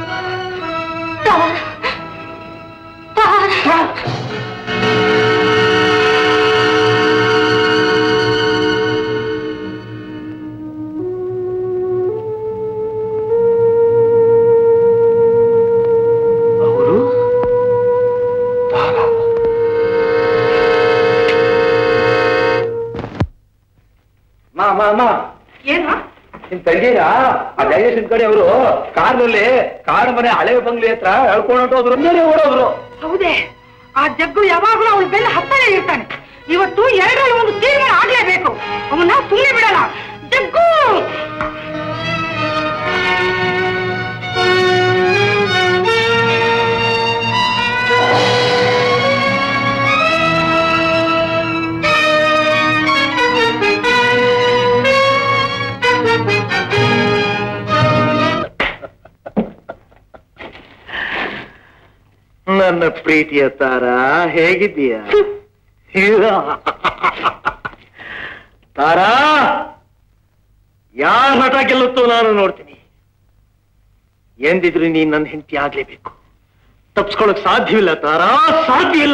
ಅವರು ತಾರಾ ಮಾ ಮಾ ಮಾ ಏನು ನಿಮ್ ತಂಗಿರ ಆ ಜಯೇಶನ್ ಕಡೆ ಅವರು ಕಾರ್ನಲ್ಲಿ ಕಾರ್ ಮನೆ ಹಳೆ ಬಂಗ್ಲೆ ಹತ್ರ ಹೇಳ್ಕೊಂಡು ಹೊಂಟೋದ್ರು ಮುಂದೆ ಓಡೋದ್ರು ಹೌದೇ ಆ ಜಗ್ಗು ಯಾವಾಗಲೂ ಅವಳು ಬೆನ್ನ ಹತ್ತಲೇ ಇರ್ತಾನೆ ಇವತ್ತು ಎರಡರಲ್ಲಿ ಒಂದು ತೀರ್ಮಾನ ಆಗ್ಲೇಬೇಕು ಅವನ್ನ ಸುಮ್ಮನೆ ಬಿಡಲ್ಲ ಜಗ್ಗು ನನ್ನ ಪ್ರೀತಿಯ ತಾರ ಹೇಗಿದ್ದೀಯ ತಾರಾ ಯಾರ ಹಠ ಗೆಲ್ಲುತ್ತೋ ನಾನು ನೋಡ್ತೀನಿ ಎಂದಿದ್ರು ನೀನ್ ನನ್ನ ಹೆಂಡತಿ ಆಗ್ಲೇಬೇಕು ತಪ್ಸ್ಕೊಳಕ್ ಸಾಧ್ಯವಿಲ್ಲ ತಾರಾ ಸಾಧ್ಯವಿಲ್ಲ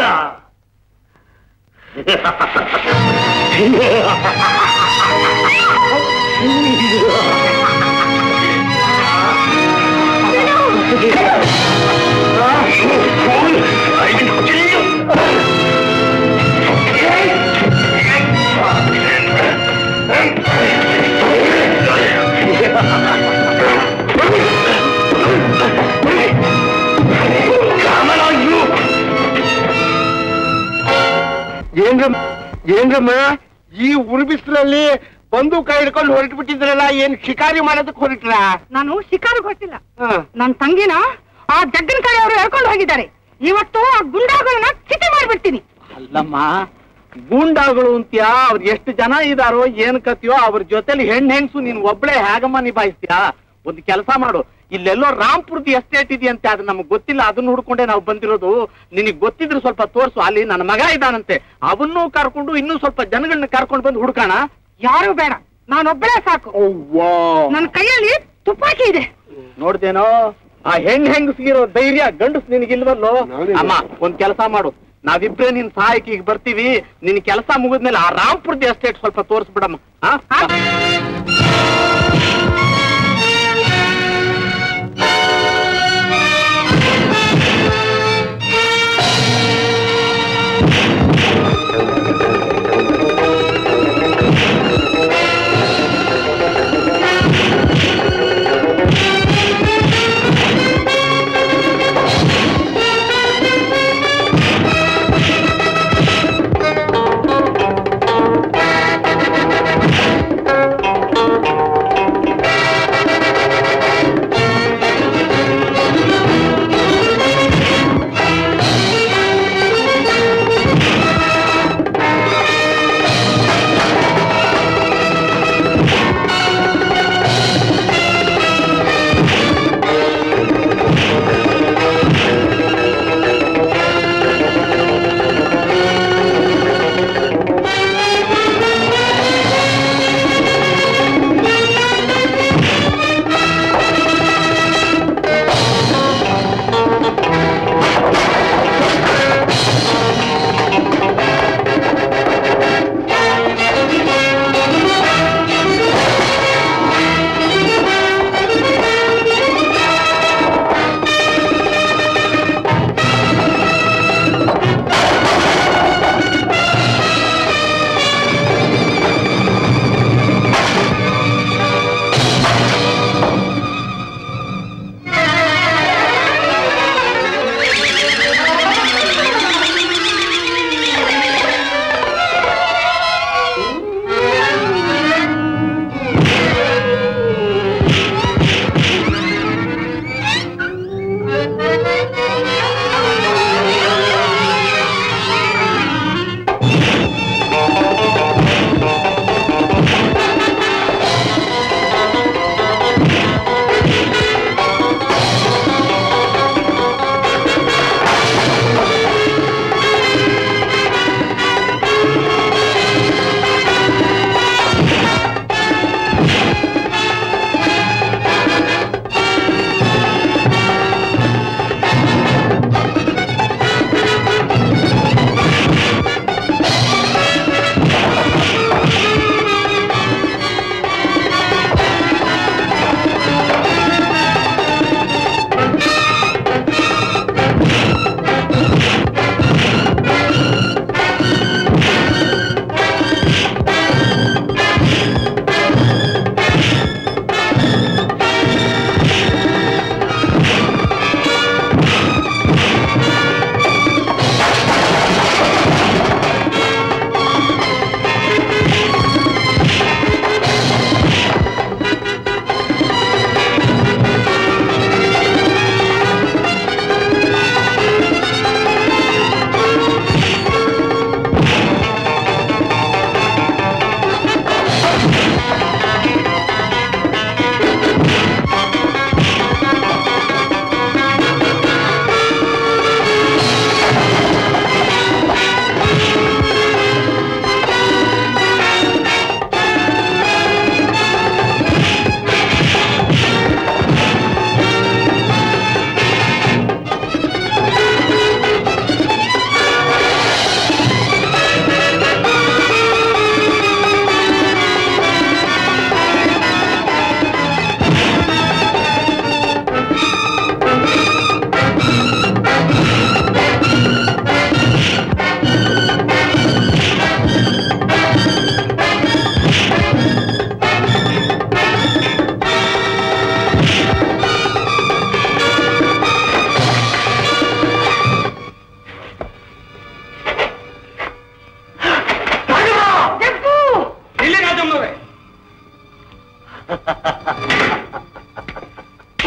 ಏನ್ರಮ್ಮ ಏನ್ರಮ್ಮ ಈ ಉರುಬಿಸ್ಲಲ್ಲಿ ಬಂದೂಕ ಹಿಡ್ಕೊಂಡು ಹೊರಟು ಬಿಟ್ಟಿದ್ರಲ್ಲ ಏನ್ ಶಿಕಾರಿ ಮಾಡೋದಕ್ಕೆ ಹೊರಟ್ರ ನಾನು ಶಿಕಾರಿಗೆ ಹೊರಟಿಲ್ಲ ನನ್ನ ತಂಗಿನ ಆ ಜಗ್ಗನ ಕಡೆ ಅವರು ಹೇಳ್ಕೊಂಡು ಹೋಗಿದ್ದಾರೆ ಇವತ್ತು ಆ ಗುಂಡಾಗಳನ್ನ ಚಿತೆ ಮಾಡ್ಬಿಡ್ತೀನಿ ಅಲ್ಲಮ್ಮ ಗೂಂಡಾಗಳು ಅಂತ್ಯಾ ಅವ್ರು ಎಷ್ಟು ಜನ ಇದಾರೋ ಏನ್ ಕತಿಯೋ ಅವ್ರ ಜೊತೆಲಿ ಹೆಣ್ ಹೆಂಗ್ಸು ನೀನ್ ಒಬ್ಳೆ ಹೇಗಮ್ಮ ನಿಭಾಯಿಸ್ತೀಯಾ ಒಂದು ಕೆಲಸ ಮಾಡು ಇಲ್ಲೆಲ್ಲೋ ರಾಮ್ಪುರದ ಎಸ್ಟೇಟ್ ಇದೆಯಂತೆ ಅದು ನಮ್ಗೆ ಗೊತ್ತಿಲ್ಲ ಅದನ್ನ ಹುಡ್ಕೊಂಡೆ ನಾವು ಬಂದಿರೋದು ನಿನಗ್ ಗೊತ್ತಿದ್ರೆ ಸ್ವಲ್ಪ ತೋರ್ಸು ಅಲ್ಲಿ ನನ್ನ ಮಗ ಇದ್ದಾನಂತೆ ಅವನ್ನೂ ಕರ್ಕೊಂಡು ಇನ್ನೂ ಸ್ವಲ್ಪ ಜನಗಳನ್ನ ಕರ್ಕೊಂಡು ಬಂದು ಹುಡ್ಕೋಣ ಯಾರು ಬೇಡ ನಾನೊಬ್ಬಳೇ ಸಾಕು ನನ್ನ ಕೈಯಲ್ಲಿ ತುಪಾಕಿ ಇದೆ ನೋಡ್ದೇನೋ ಆ ಹೆಣ್ ಹೆಂಗಸ್ಗಿರೋ ಧೈರ್ಯ ಗಂಡಸ್ ನಿನಗಿಲ್ವಲ್ಲೋ ಅಮ್ಮ ಒಂದ್ ಕೆಲಸ ಮಾಡು ನಾವಿಬ್ರೇ ನಿನ್ ಸಹಾಯಕ್ಕೆ ಈಗ ಬರ್ತೀವಿ ನಿನ್ ಕೆಲಸ ಮುಗಿದ್ಮೇಲೆ ಆ ರಾಮ್ಪುರದ ಎಸ್ಟೇಟ್ ಸ್ವಲ್ಪ ತೋರಿಸ್ಬಿಡಮ್ಮ ಆ?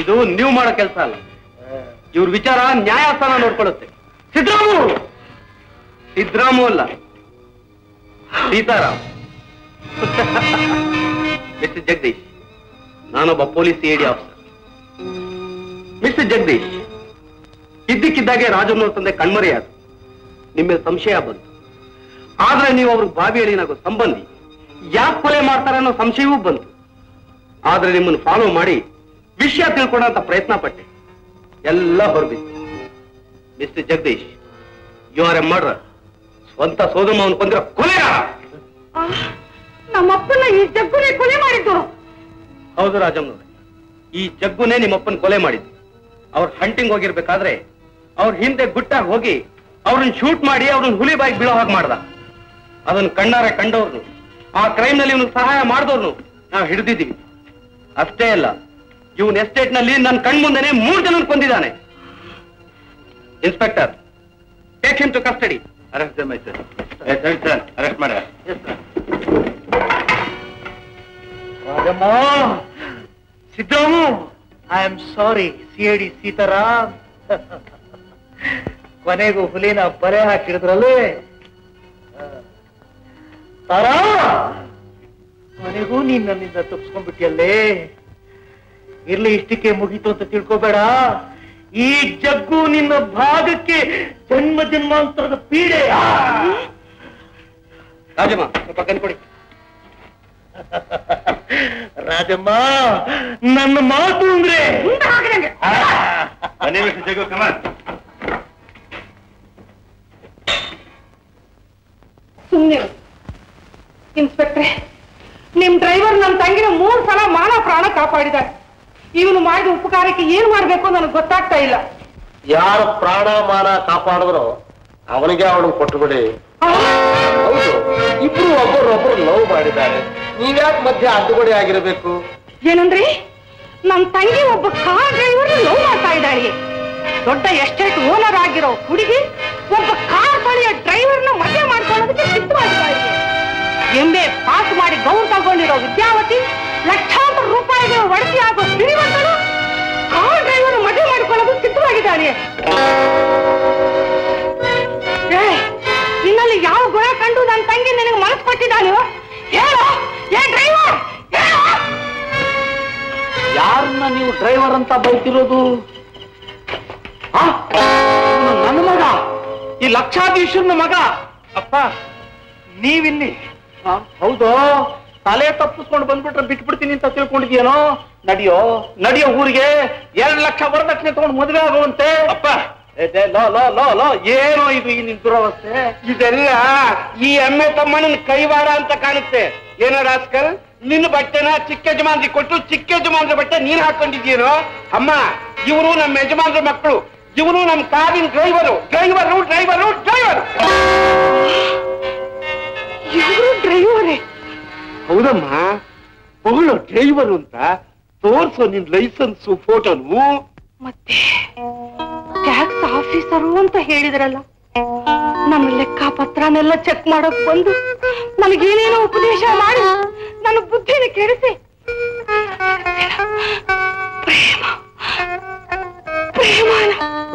ಇದು ನೀವು ಮಾಡೋ ಕೆಲಸ ಅಲ್ಲ ಇವ್ರ ವಿಚಾರ ನ್ಯಾಯಸ್ಥಾನ ನೋಡ್ಕೊಳ್ಳುತ್ತೆ ಸಿದ್ದರಾಮು ಸಿದ್ದರಾಮು ಅಲ್ಲ ಸೀತಾರಾಮ್ ಮಿಸ್ಟರ್ ಜಗದೀಶ್ ನಾನೊಬ್ಬ ಪೊಲೀಸ್ ಎಡಿ ಆಫೀಸರ್ ಮಿಸ್ಟರ್ ಜಗದೀಶ್ ಇದ್ದಕ್ಕಿದ್ದಾಗೆ ರಾಜಮ್ಮನವ್ರ ತಂದೆ ಕಣ್ಮರೆಯಾದ ನಿಮ್ಮ ಮೇಲೆ ಸಂಶಯ ಬಂತು ಆದ್ರೆ ನೀವು ಅವ್ರಿಗೆ ಬಾವಿ ಎಳಿನಾಗೋ ಸಂಬಂಧಿ ಯಾಕೆ ಕೊಲೆ ಮಾಡ್ತಾರೆ ಅನ್ನೋ ಸಂಶಯವೂ ಬಂತು ಆದ್ರೆ ನಿಮ್ಮನ್ನು ಫಾಲೋ ಮಾಡಿ ವಿಷಯ ತಿಳ್ಕೊಳ್ಳೋಂತ ಪ್ರಯತ್ನ ಪಟ್ಟೆ ಎಲ್ಲ ಹೊರಬಿತ್ತು mister Jagadish you are a murder ಸ್ವಂತ ಸೋದಮ್ಮವನ್ನು ಕೊಂದಿರೋ ಕೊಲೆಗಾರ ನಮ್ಮಪ್ಪನ ಈ ಜಗ್ಗುನೇ ಕೊಲೆ ಮಾಡಿದ್ದು ಹೌದು ರಾಜಮ್ಮನವ್ರೆ ಈ ಜಗ್ಗುನೇ ನಿಮ್ಮಪ್ಪನ ಕೊಲೆ ಮಾಡಿದ್ದು ಅವ್ರು ಹಂಟಿಂಗ್ ಹೋಗಿರ್ಬೇಕಾದ್ರೆ ಅವ್ರ ಹಿಂದೆ ಗುಟ್ಟಾಗಿ ಹೋಗಿ ಅವ್ರನ್ನ ಶೂಟ್ ಮಾಡಿ ಅವ್ರನ್ನ ಹುಲಿ ಬಾಯಿಗೆ ಬೀಳೋ ಹಾಗೆ ಮಾಡ್ದ ಅದನ್ನ ಕಣ್ಣಾರೆ ಕಂಡವ್ರನ್ನು ಆ ಕ್ರೈಮ್ ನಲ್ಲಿ ಇವನು ಸಹಾಯ ಮಾಡಿದವ್ರನ್ನು ನಾವು ಹಿಡಿದಿದ್ದೀವಿ ಅಷ್ಟೇ ಅಲ್ಲ ಇವನ್ ಎಸ್ಟೇಟ್ ನಲ್ಲಿ ನನ್ನ ಕಣ್ಮುಂದೆನೆ ಮೂರು ಜನ ಕೊಂದಿದ್ದಾನೆ inspector take him to custody arrest sir arrest ಮಾಡ Rajamma Siddaramu I am sorry C I D Sitaram ಕೊನೆಗೂ ಹುಲಿನ ಬರೆ ಹಾಕಿಡಿದ್ರಲ್ಲಿ ತಾರಾ ಕೊನೆಗೂ ನೀನ್ ನನ್ನಿಂದ ತಪ್ಪಿಸ್ಕೊಂಡ್ಬಿಟ್ಟಿಯಲ್ಲೇ ಇರ್ಲಿ ಇಷ್ಟಕ್ಕೆ ಮುಗೀತು ಅಂತ ತಿಳ್ಕೊಬೇಡ ಈ ಜಗ್ಗು ನಿನ್ನ ಭಾಗಕ್ಕೆ ಜನ್ಮ ಜನ್ಮಾಂತರದ ಪೀಡೆ ಆ! ರಾಜಮ್ಮ ಸ್ವಲ್ಪ ಕನ್ಕೊಡಿ ರಾಜಮ್ಮ ನನ್ನ ಮಾತು ಅಂದ್ರೆ ಜಗು ಕಮಾನ್ ಸುಮ್ನೆ ಇನ್ಸ್ಪೆಕ್ಟ್ರೆ ನಿಮ್ ಡ್ರೈವರ್ ನನ್ನ ತಂಗಿನ ಮೂರ್ ಸಲ ಮಾನ ಪ್ರಾಣ ಕಾಪಾಡಿದ್ದಾರೆ ಇವನು ಮಾಡಿದ ಉಪಕಾರಕ್ಕೆ ಏನ್ ಮಾಡ್ಬೇಕು ನನಗೆ ಗೊತ್ತಾಗ್ತಾ ಇಲ್ಲ ಯಾರ ಪ್ರಾಣ ಮಾನ ಕಾಪಾಡಿದ್ರು ಅವನಿಗೆ ಅವಳು ಕೊಟ್ಟುಬಿಡಿ ಹೌದು ಇಬ್ರು ಒಬ್ಬರೊಬ್ಬರು ಲವ್ ಮಾಡಿದ್ದಾರೆ ನೀವ್ಯಾಕೆ ಮಧ್ಯೆ ಅಡ್ಡುಗಡೆ ಆಗಿರಬೇಕು ಏನಂದ್ರಿ ನನ್ ತಂಗಿ ಒಬ್ಬ ಕಾರ್ ಡ್ರೈವರ್ ಲವ್ ಮಾಡ್ತಾ ಇದ್ದಾಳೆ ದೊಡ್ಡ ಎಸ್ಟೇಟ್ ಓನರ್ ಆಗಿರೋ ಹುಡುಗಿ ಒಬ್ಬ ಕಾರ್ ಬಳಿಯ ಡ್ರೈವರ್ನ ಮದುವೆ ಮಾಡ್ಕೊಳ್ಳೋದಕ್ಕೆ ಸಿದ್ಧವಾಗಿದ್ದಾಳೆ ಎಂಬೆ ಪಾಸ್ ಮಾಡಿ ಗೌರ್ ತಗೊಂಡಿರೋ ವಿದ್ಯಾವತಿ ಲಕ್ಷಾಂತರ ರೂಪಾಯಿಗೆ ಒಡತಿ ಆಗೋ ಶ್ರೀಮಂತಳು ಕಾರ್ ಡ್ರೈವರ್ ಮದುವೆ ಮಾಡ್ಕೊಳ್ಳೋದು ಸಿದ್ಧವಾಗಿದ್ದಾಳೆ ಏ, ನಿನ್ನಲ್ಲಿ ಯಾವ ಗುಣ ಕಂಡು ನನ್ನ ತಂಗಿ ನಿನಗೆ ಮನಸ್ಸು ಕೊಟ್ಟಿದ್ದಾನೆ ಹೇಳೋ ಏ ಡ್ರೈವರ್ ಹೇಳೋ ಯಾರನ್ನ ನೀವು ಡ್ರೈವರ್ ಅಂತ ಬೈತಿರೋದು ಆ? ಇವ್ನು ನನ್ನ ಮಗ ಈ ಲಕ್ಷಾಧೀಶನ ಮಗ ಅಪ್ಪ ನೀವಿಲ್ಲಿ ಆ, ಹೌದು ತಲೆ ತಪ್ಪಿಸ್ಕೊಂಡು ಬಂದ್ಬಿಟ್ರೆ ಬಿಟ್ಬಿಡ್ತೀನಿ ಅಂತ ತಿಳ್ಕೊಂಡಿದ್ಯೇನೋ ನಡಿಯೋ ನಡಿಯೋ ಊರಿಗೆ ಎರಡ್ ಲಕ್ಷ ವರದಕ್ಷಿಣೆ ತಗೊಂಡು ಮದುವೆ ಆಗುವಂತೆ ಅಪ್ಪ ಏ, ಏ, ಲೋ ಲೋ ಲೋ ಲೋ ಏನೋ ಇದು ಈ ನಿನ್ ದುರವಸ್ಥೆ ಇದೆಲ್ಲ ಈ ಎಮ್ಮೆ ತಮ್ಮನ ಕೈವಾಡ ಅಂತ ಕಾಣುತ್ತೆ ಏನೋ ರಾಸ್ಕಲ್ ನಿನ್ನ ಬಟ್ಟೆನ ಚಿಕ್ಕ ಯಜಮಾನ್ರಿಗೆ ಕೊಟ್ಟು ಚಿಕ್ಕ ಯಜಮಾನ್ರ ಬಟ್ಟೆ ನೀನ್ ಹಾಕೊಂಡಿದ್ದೀರೋ ಅಮ್ಮ ಇವರು ನಮ್ಮ ಯಜಮಾನ್ರ ಮಕ್ಕಳು ಇವನು ನಮ್ಮ ಕಾರಿನ ಡ್ರೈವರು ಡ್ರೈವರು ಡ್ರೈವರು ಡ್ರೈವರು ಇವರು ಡ್ರೈವರೇ ಹೌದಮ್ಮ ಮಗಳು ಡ್ರೈವರು ಅಂತ ತೋರ್ಸೋ ನಿನ್ ಲೈಸೆನ್ಸ್ ಫೋಟೋನು ಮತ್ತೆ ಟ್ಯಾಕ್ಸ್ ಆಫೀಸರು ಅಂತ ಹೇಳಿದ್ರಲ್ಲ ನನ್ನ ಲೆಕ್ಕ ಪತ್ರನೆಲ್ಲ ಚೆಕ್ ಮಾಡಕ್ ಬಂದು ನನಗೇನೇನೋ ಉಪದೇಶ ಮಾಡಿ ನನ್ನ ಬುದ್ಧಿನ ಕೆಡಿಸಿ ಪ್ರೇಮ ಪ್ರೇಮನ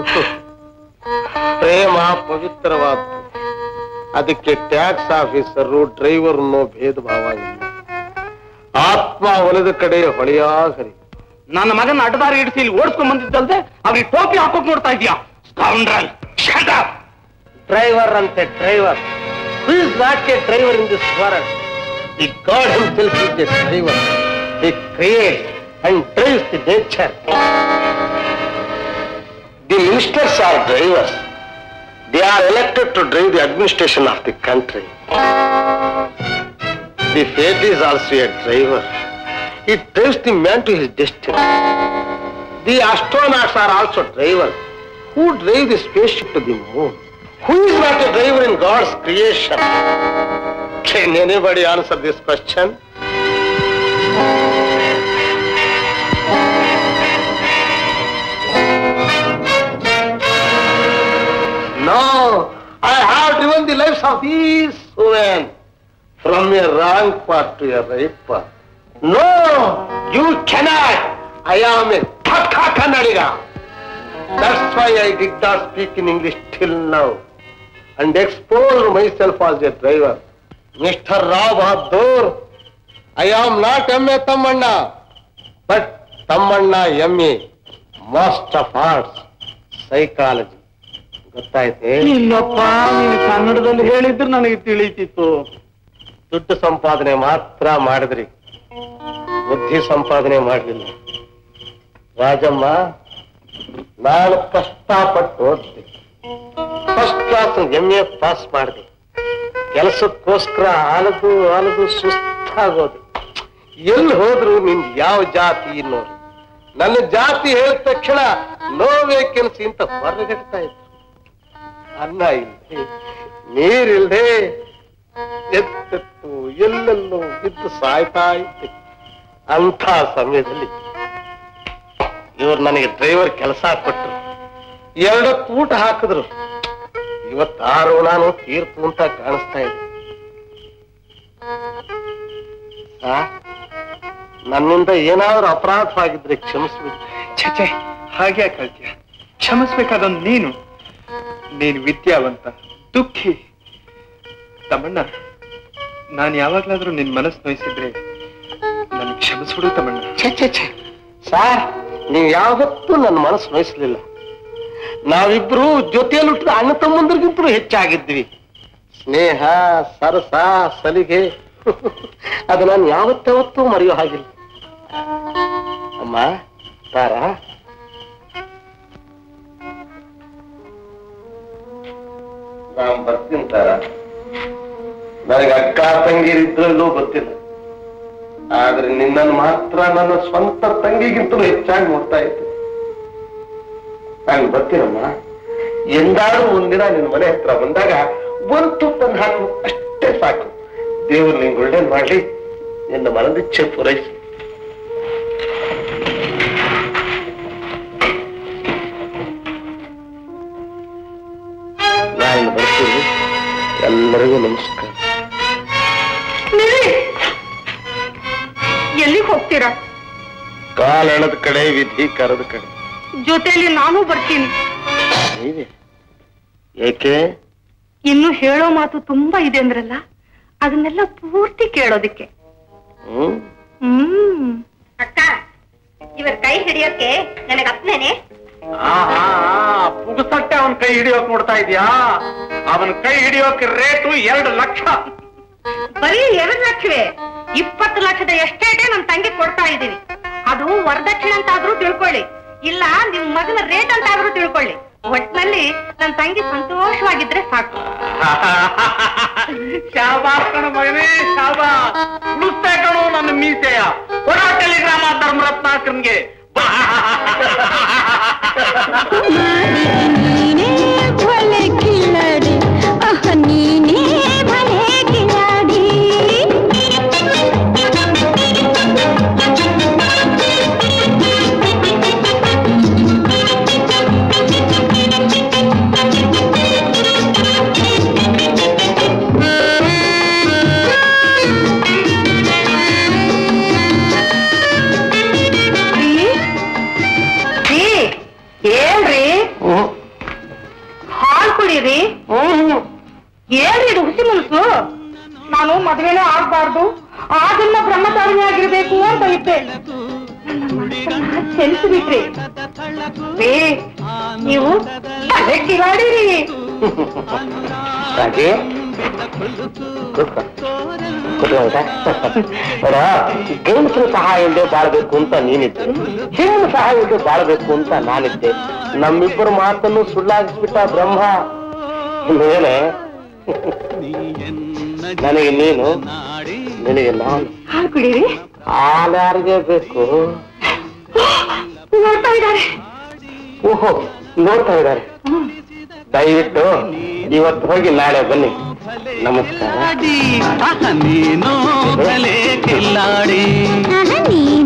ಪ್ರೇಮ ಪವಿತ್ರವಾದ್ದು ಅದಕ್ಕೆ ಟ್ಯಾಕ್ಸ್ ಆಫೀಸರು ಡ್ರೈವರ್ ಅನ್ನೋ ಭೇದ ಭಾವ ಇಲ್ಲ ಆತ್ಮ ಒಲಿದ ಕಡೆ ಹೊಳೆಯಾ ಹರಿ ನನ್ನ ಮಗನ ಅಡ್ಡದಾರಿ ಇಡಿಸಿ ಇಲ್ಲಿ ಓಡಿಸ್ಕೊಂಡ್ ಬಂದಿದ್ದಲ್ದೆ ಅವ್ರಿಗೆ ಟೋಪಿ ಹಾಕೋಕ್ ನೋಡ್ತಾ ಇದೀಯಾ ಸ್ಕೌಂಡ್ರಲ್ ಡ್ರೈವರ್ ಅಂತೆ driver who is not a driver in this world the God himself is a driver he create and drives the nature the ministers are drivers they are elected to drive the administration of the country the fate is also a driver it drives the man to his destiny the astronauts are also drivers who drive the spaceship to the moon. Who is not a driver in God's creation? Can anybody answer this question? No, I have driven the lives of these women from a wrong path to a right path. No, you cannot. I am a ಪಕ್ಕ Kannadiga that's why I did not speak in English till now and expose myself as a driver mister Rao Bahadur I am not M A Thammanna but Thammanna M A master of arts psychology ಗೊತ್ತಾಯ್ತೆ ಇಲ್ಲಪ್ಪ ನೀನು ಕನ್ನಡದಲ್ಲಿ ಹೇಳಿದ್ರೆ ನನಗೆ ತಿಳಿತಿತ್ತು ದುಡ್ಡು ಸಂಪಾದನೆ ಮಾತ್ರ ಮಾಡಿದ್ರಿ ಬುದ್ಧಿ ಸಂಪಾದನೆ ಮಾಡಲಿಲ್ಲ ರಾಜಮ್ಮ ನಾನು ಕಷ್ಟಪಟ್ಟು ಓದ್ದೆ first class M A pass ಮಾಡಿದೆ ಕೆಲಸಕ್ಕೋಸ್ಕರ ಆಲದು ಆಲದು ಸುಸ್ತಾಗೋದು ಎಲ್ಲಿ ಹೋದ್ರು ನಿನ್ ಯಾವ ಜಾತಿ ಅನ್ನೋರು ನನ್ನ ಜಾತಿ ಹೇಳಿದ ತಕ್ಷಣ ನೋ ವೇಕೆನ್ಸಿ ಅಂತ ಹೊರಗಡ್ತಾ ಇದ್ರು ಅನ್ನ ಇಲ್ಲದೆ ನೀರಿಲ್ದೆ ಎತ್ತೆತ್ತು ಎಲ್ಲೆಲ್ಲೋ ಬಿದ್ದು ಸಾಯ್ತಾ ಇದ್ದೆ ಅಂಥ ಸಮಯದಲ್ಲಿ ಇವ್ರು ನನಗೆ ಡ್ರೈವರ್ ಕೆಲಸ ಕೊಟ್ರು ಎರಡು ಊಟ ಹಾಕಿದ್ರು ಇವತ್ತು ಆ ಋಣಾನು ತೀರ್ತು ಅಂತ ಕಾಣಿಸ್ತಾ ಇದೆ ಸಾರ್, ನನ್ನಿಂದ ಏನಾದ್ರೂ ಅಪರಾಧವಾಗಿದ್ರೆ ಕ್ಷಮಿಸ್ಬಿಡಿ ಛೆ ಛೆ ಹಾಗೆ ಯಾಕ್ ಹೇಳ್ತೀಯ ಕ್ಷಮಿಸ್ಬೇಕಾದೊಂದು ನೀನು ನೀನು ವಿದ್ಯಾವಂತ ದುಃಖಿ ತಮ್ಮಣ್ಣ ನಾನು ಯಾವಾಗ್ಲಾದ್ರೂ ನಿನ್ ಮನಸ್ಸು ನೋಯಿಸಿದ್ರೆ ನನ್ ಕ್ಷಮಿಸ್ಬಿಡು ತಮ್ಮಣ್ಣ ಛೆ ಛೆ ಛೆ ಸಾರ್ ನೀವು ಯಾವತ್ತೂ ನನ್ನ ಮನಸ್ಸು ನೋಯಿಸ್ಲಿಲ್ಲ ನಾವಿಬ್ರು ಜೊತೆಯಲ್ಲಿ ಹುಟ್ಟಿದ ಅಣ್ಣ ತಮ್ಮಂದ್ರಿಗಿಂತಲೂ ಹೆಚ್ಚಾಗಿದ್ವಿ ಸ್ನೇಹ ಸರಸ ಸಲಿಗೆ ಅದು ನಾನು ಯಾವತ್ತಾವತ್ತೂ ಮರೆಯೋ ಹಾಗಿಲ್ಲ ಅಮ್ಮ ತಾರ ನಾನ್ ಬರ್ತೀನಿ ತಾರ ನನಗೆ ಅಕ್ಕ ತಂಗಿರಿದ್ರಲ್ಲೂ ಗೊತ್ತಿಲ್ಲ ಆದ್ರೆ ನಿನ್ನನ್ನು ಮಾತ್ರ ನನ್ನ ಸ್ವಂತ ತಂಗಿಗಿಂತಲೂ ಹೆಚ್ಚಾಗಿ ನೋಡ್ತಾ ಇದ್ದೆ ನಾನು ಬರ್ತೀನಮ್ಮ ಎಂದಾದ್ರೂ ಒಂದಿನ ನಿನ್ನ ಮನೆ ಹತ್ರ ಬಂದಾಗ ಒಂದು ತುಪ್ಪನ್ನು ಹಾಕು ಅಷ್ಟೇ ಸಾಕು ದೇವ್ರು ನಿಂಗೆ ಒಳ್ಳೇದು ಮಾಡ್ಲಿ ನಿನ್ನ ಮನದಿಚ್ಛೆ ಪೂರೈಸಿ ನಾನು ಬರ್ತೀನಿ ಎಲ್ಲರಿಗೂ ನಮಸ್ಕಾರ ಎಲ್ಲಿಗೆ ಹೋಗ್ತೀರಾ ಕಾಲೆಣದ ಕಡೆ ವಿಧಿ ಕರೆದ ಕಡೆ ಜೊತೆಯಲ್ಲಿ ನಾನು ಬರ್ತೀನಿ ನೀವೇ ಏಕೆ ಇನ್ನು ಹೇಳೋ ಮಾತು ತುಂಬಾ ಇದೆ ಅಂದ್ರಲ್ಲ ಅದನ್ನೆಲ್ಲ ಪೂರ್ತಿ ಕೇಳೋದಿಕ್ಕೆ ಹ್ಮ್ ಹ್ಮ್ ಅಕ್ಕ ಇವ್ರ ಕೈ ಹಿಡಿಯೋಕೆ ನನಗೆ ಅಪ್ಪನೇನೆ ಪುಗಸಟ್ಟೆ ಅವನ್ ಕೈ ಹಿಡಿಯೋಕ್ ನೋಡ್ತಾ ಇದೀಯಾ ಅವನ ಕೈ ಹಿಡಿಯೋಕೆ ರೇಟು ಎರಡು ಲಕ್ಷ ಬರೀ ಎರಡು ಲಕ್ಷವೇ ಇಪ್ಪತ್ತು ಲಕ್ಷದ ಎಸ್ಟೇಟೇ ನನ್ ತಂಗಿ ಕೊಡ್ತಾ ಇದ್ದೀನಿ ಅದು ವರದಕ್ಷಿಣೆ ಅಂತಾದ್ರೂ ತಿಳ್ಕೊಳ್ಳಿ ಇಲ್ಲ ನಿಮ್ ಮಗನ ರೇಟ್ ಅಂತಾದ್ರೂ ತಿಳ್ಕೊಳ್ಳಿ ಒಟ್ನಲ್ಲಿ ನನ್ ತಂಗಿ ಸಂತೋಷವಾಗಿದ್ರೆ ಸಾಕು ಶಾಬಾಸ್ ಕಣ ಮಗನೇ ಶಾಬಾಸ್ ಉಳಿಸ್ತಾ ಕಣೋ ನನ್ನ ಮೀಸೆಯ ಕೊಡ ಟೆಲಿಗ್ರಾಮ ಧರ್ಮರತ್ನಾಕರ್ಗೆ ನೀನೇ ಭಲೆ ಕಿಲಾಡಿ ಅಹ ನೀನೇ ಭಲೆ ಕಿಲಾಡಿ ಏನ್ರಿ ಹಾಲ್ ಕುಡೀರಿ ಏನ್ರಿ ಇದು ಹುಸಿ ಮನಸ್ಸು ನಾನು ಮದ್ವೆನೇ ಆಗ್ಬಾರ್ದು ಆಗನ್ನ ಬ್ರಹ್ಮಚಾರಿಣಿ ಆಗಿರ್ಬೇಕು ಅಂತ ಇದ್ದೆ ಚೆಲ್ಸಿ ಬಿಟ್ರಿ ರೀ, ನೀವು ತಲೆ ಕಿಲಾಡಿರಿ ರಾಜಿ ಗಂಡಸರ ಸಹಾಯ ಇಲ್ಲದೆ ಬಾಳ್ಬೇಕು ಅಂತ ನೀನಿದ್ದೆ ಹೆಣ್ಣು ಸಹಾಯ ಇಲ್ಲದೆ ಬಾಳ್ಬೇಕು ಅಂತ ನಾನಿದ್ದೆ ನಮ್ಮಿಬ್ಬರ ಮಾತನ್ನು ಸುಳ್ಳಾಗಿಸ್ಬಿಟ್ಟ ಬ್ರಹ್ಮ ಮೇಲೆ ನನಗೆ ನೀನು ನಿನಗೆ ನಾನು ಹಾಲ್ ಕುಡೀರಿ ಹಾಲ್ಯಾರಿಗೆ ಬೇಕು ನೋಡ್ತಾ ಇದ್ದಾರೆ ಓಹೋ ನೋಡ್ತಾ ಇದ್ದಾರೆ ದಯವಿಟ್ಟು ಇವತ್ತು ಹೋಗಿ ನಾಳೆ ಬನ್ನಿ ನಮಸ್ಕಾರ ನೀನೋ ಭಲೆ ಕಿಲ್ಲಾಡಿ ಅಹ ನೀನೇ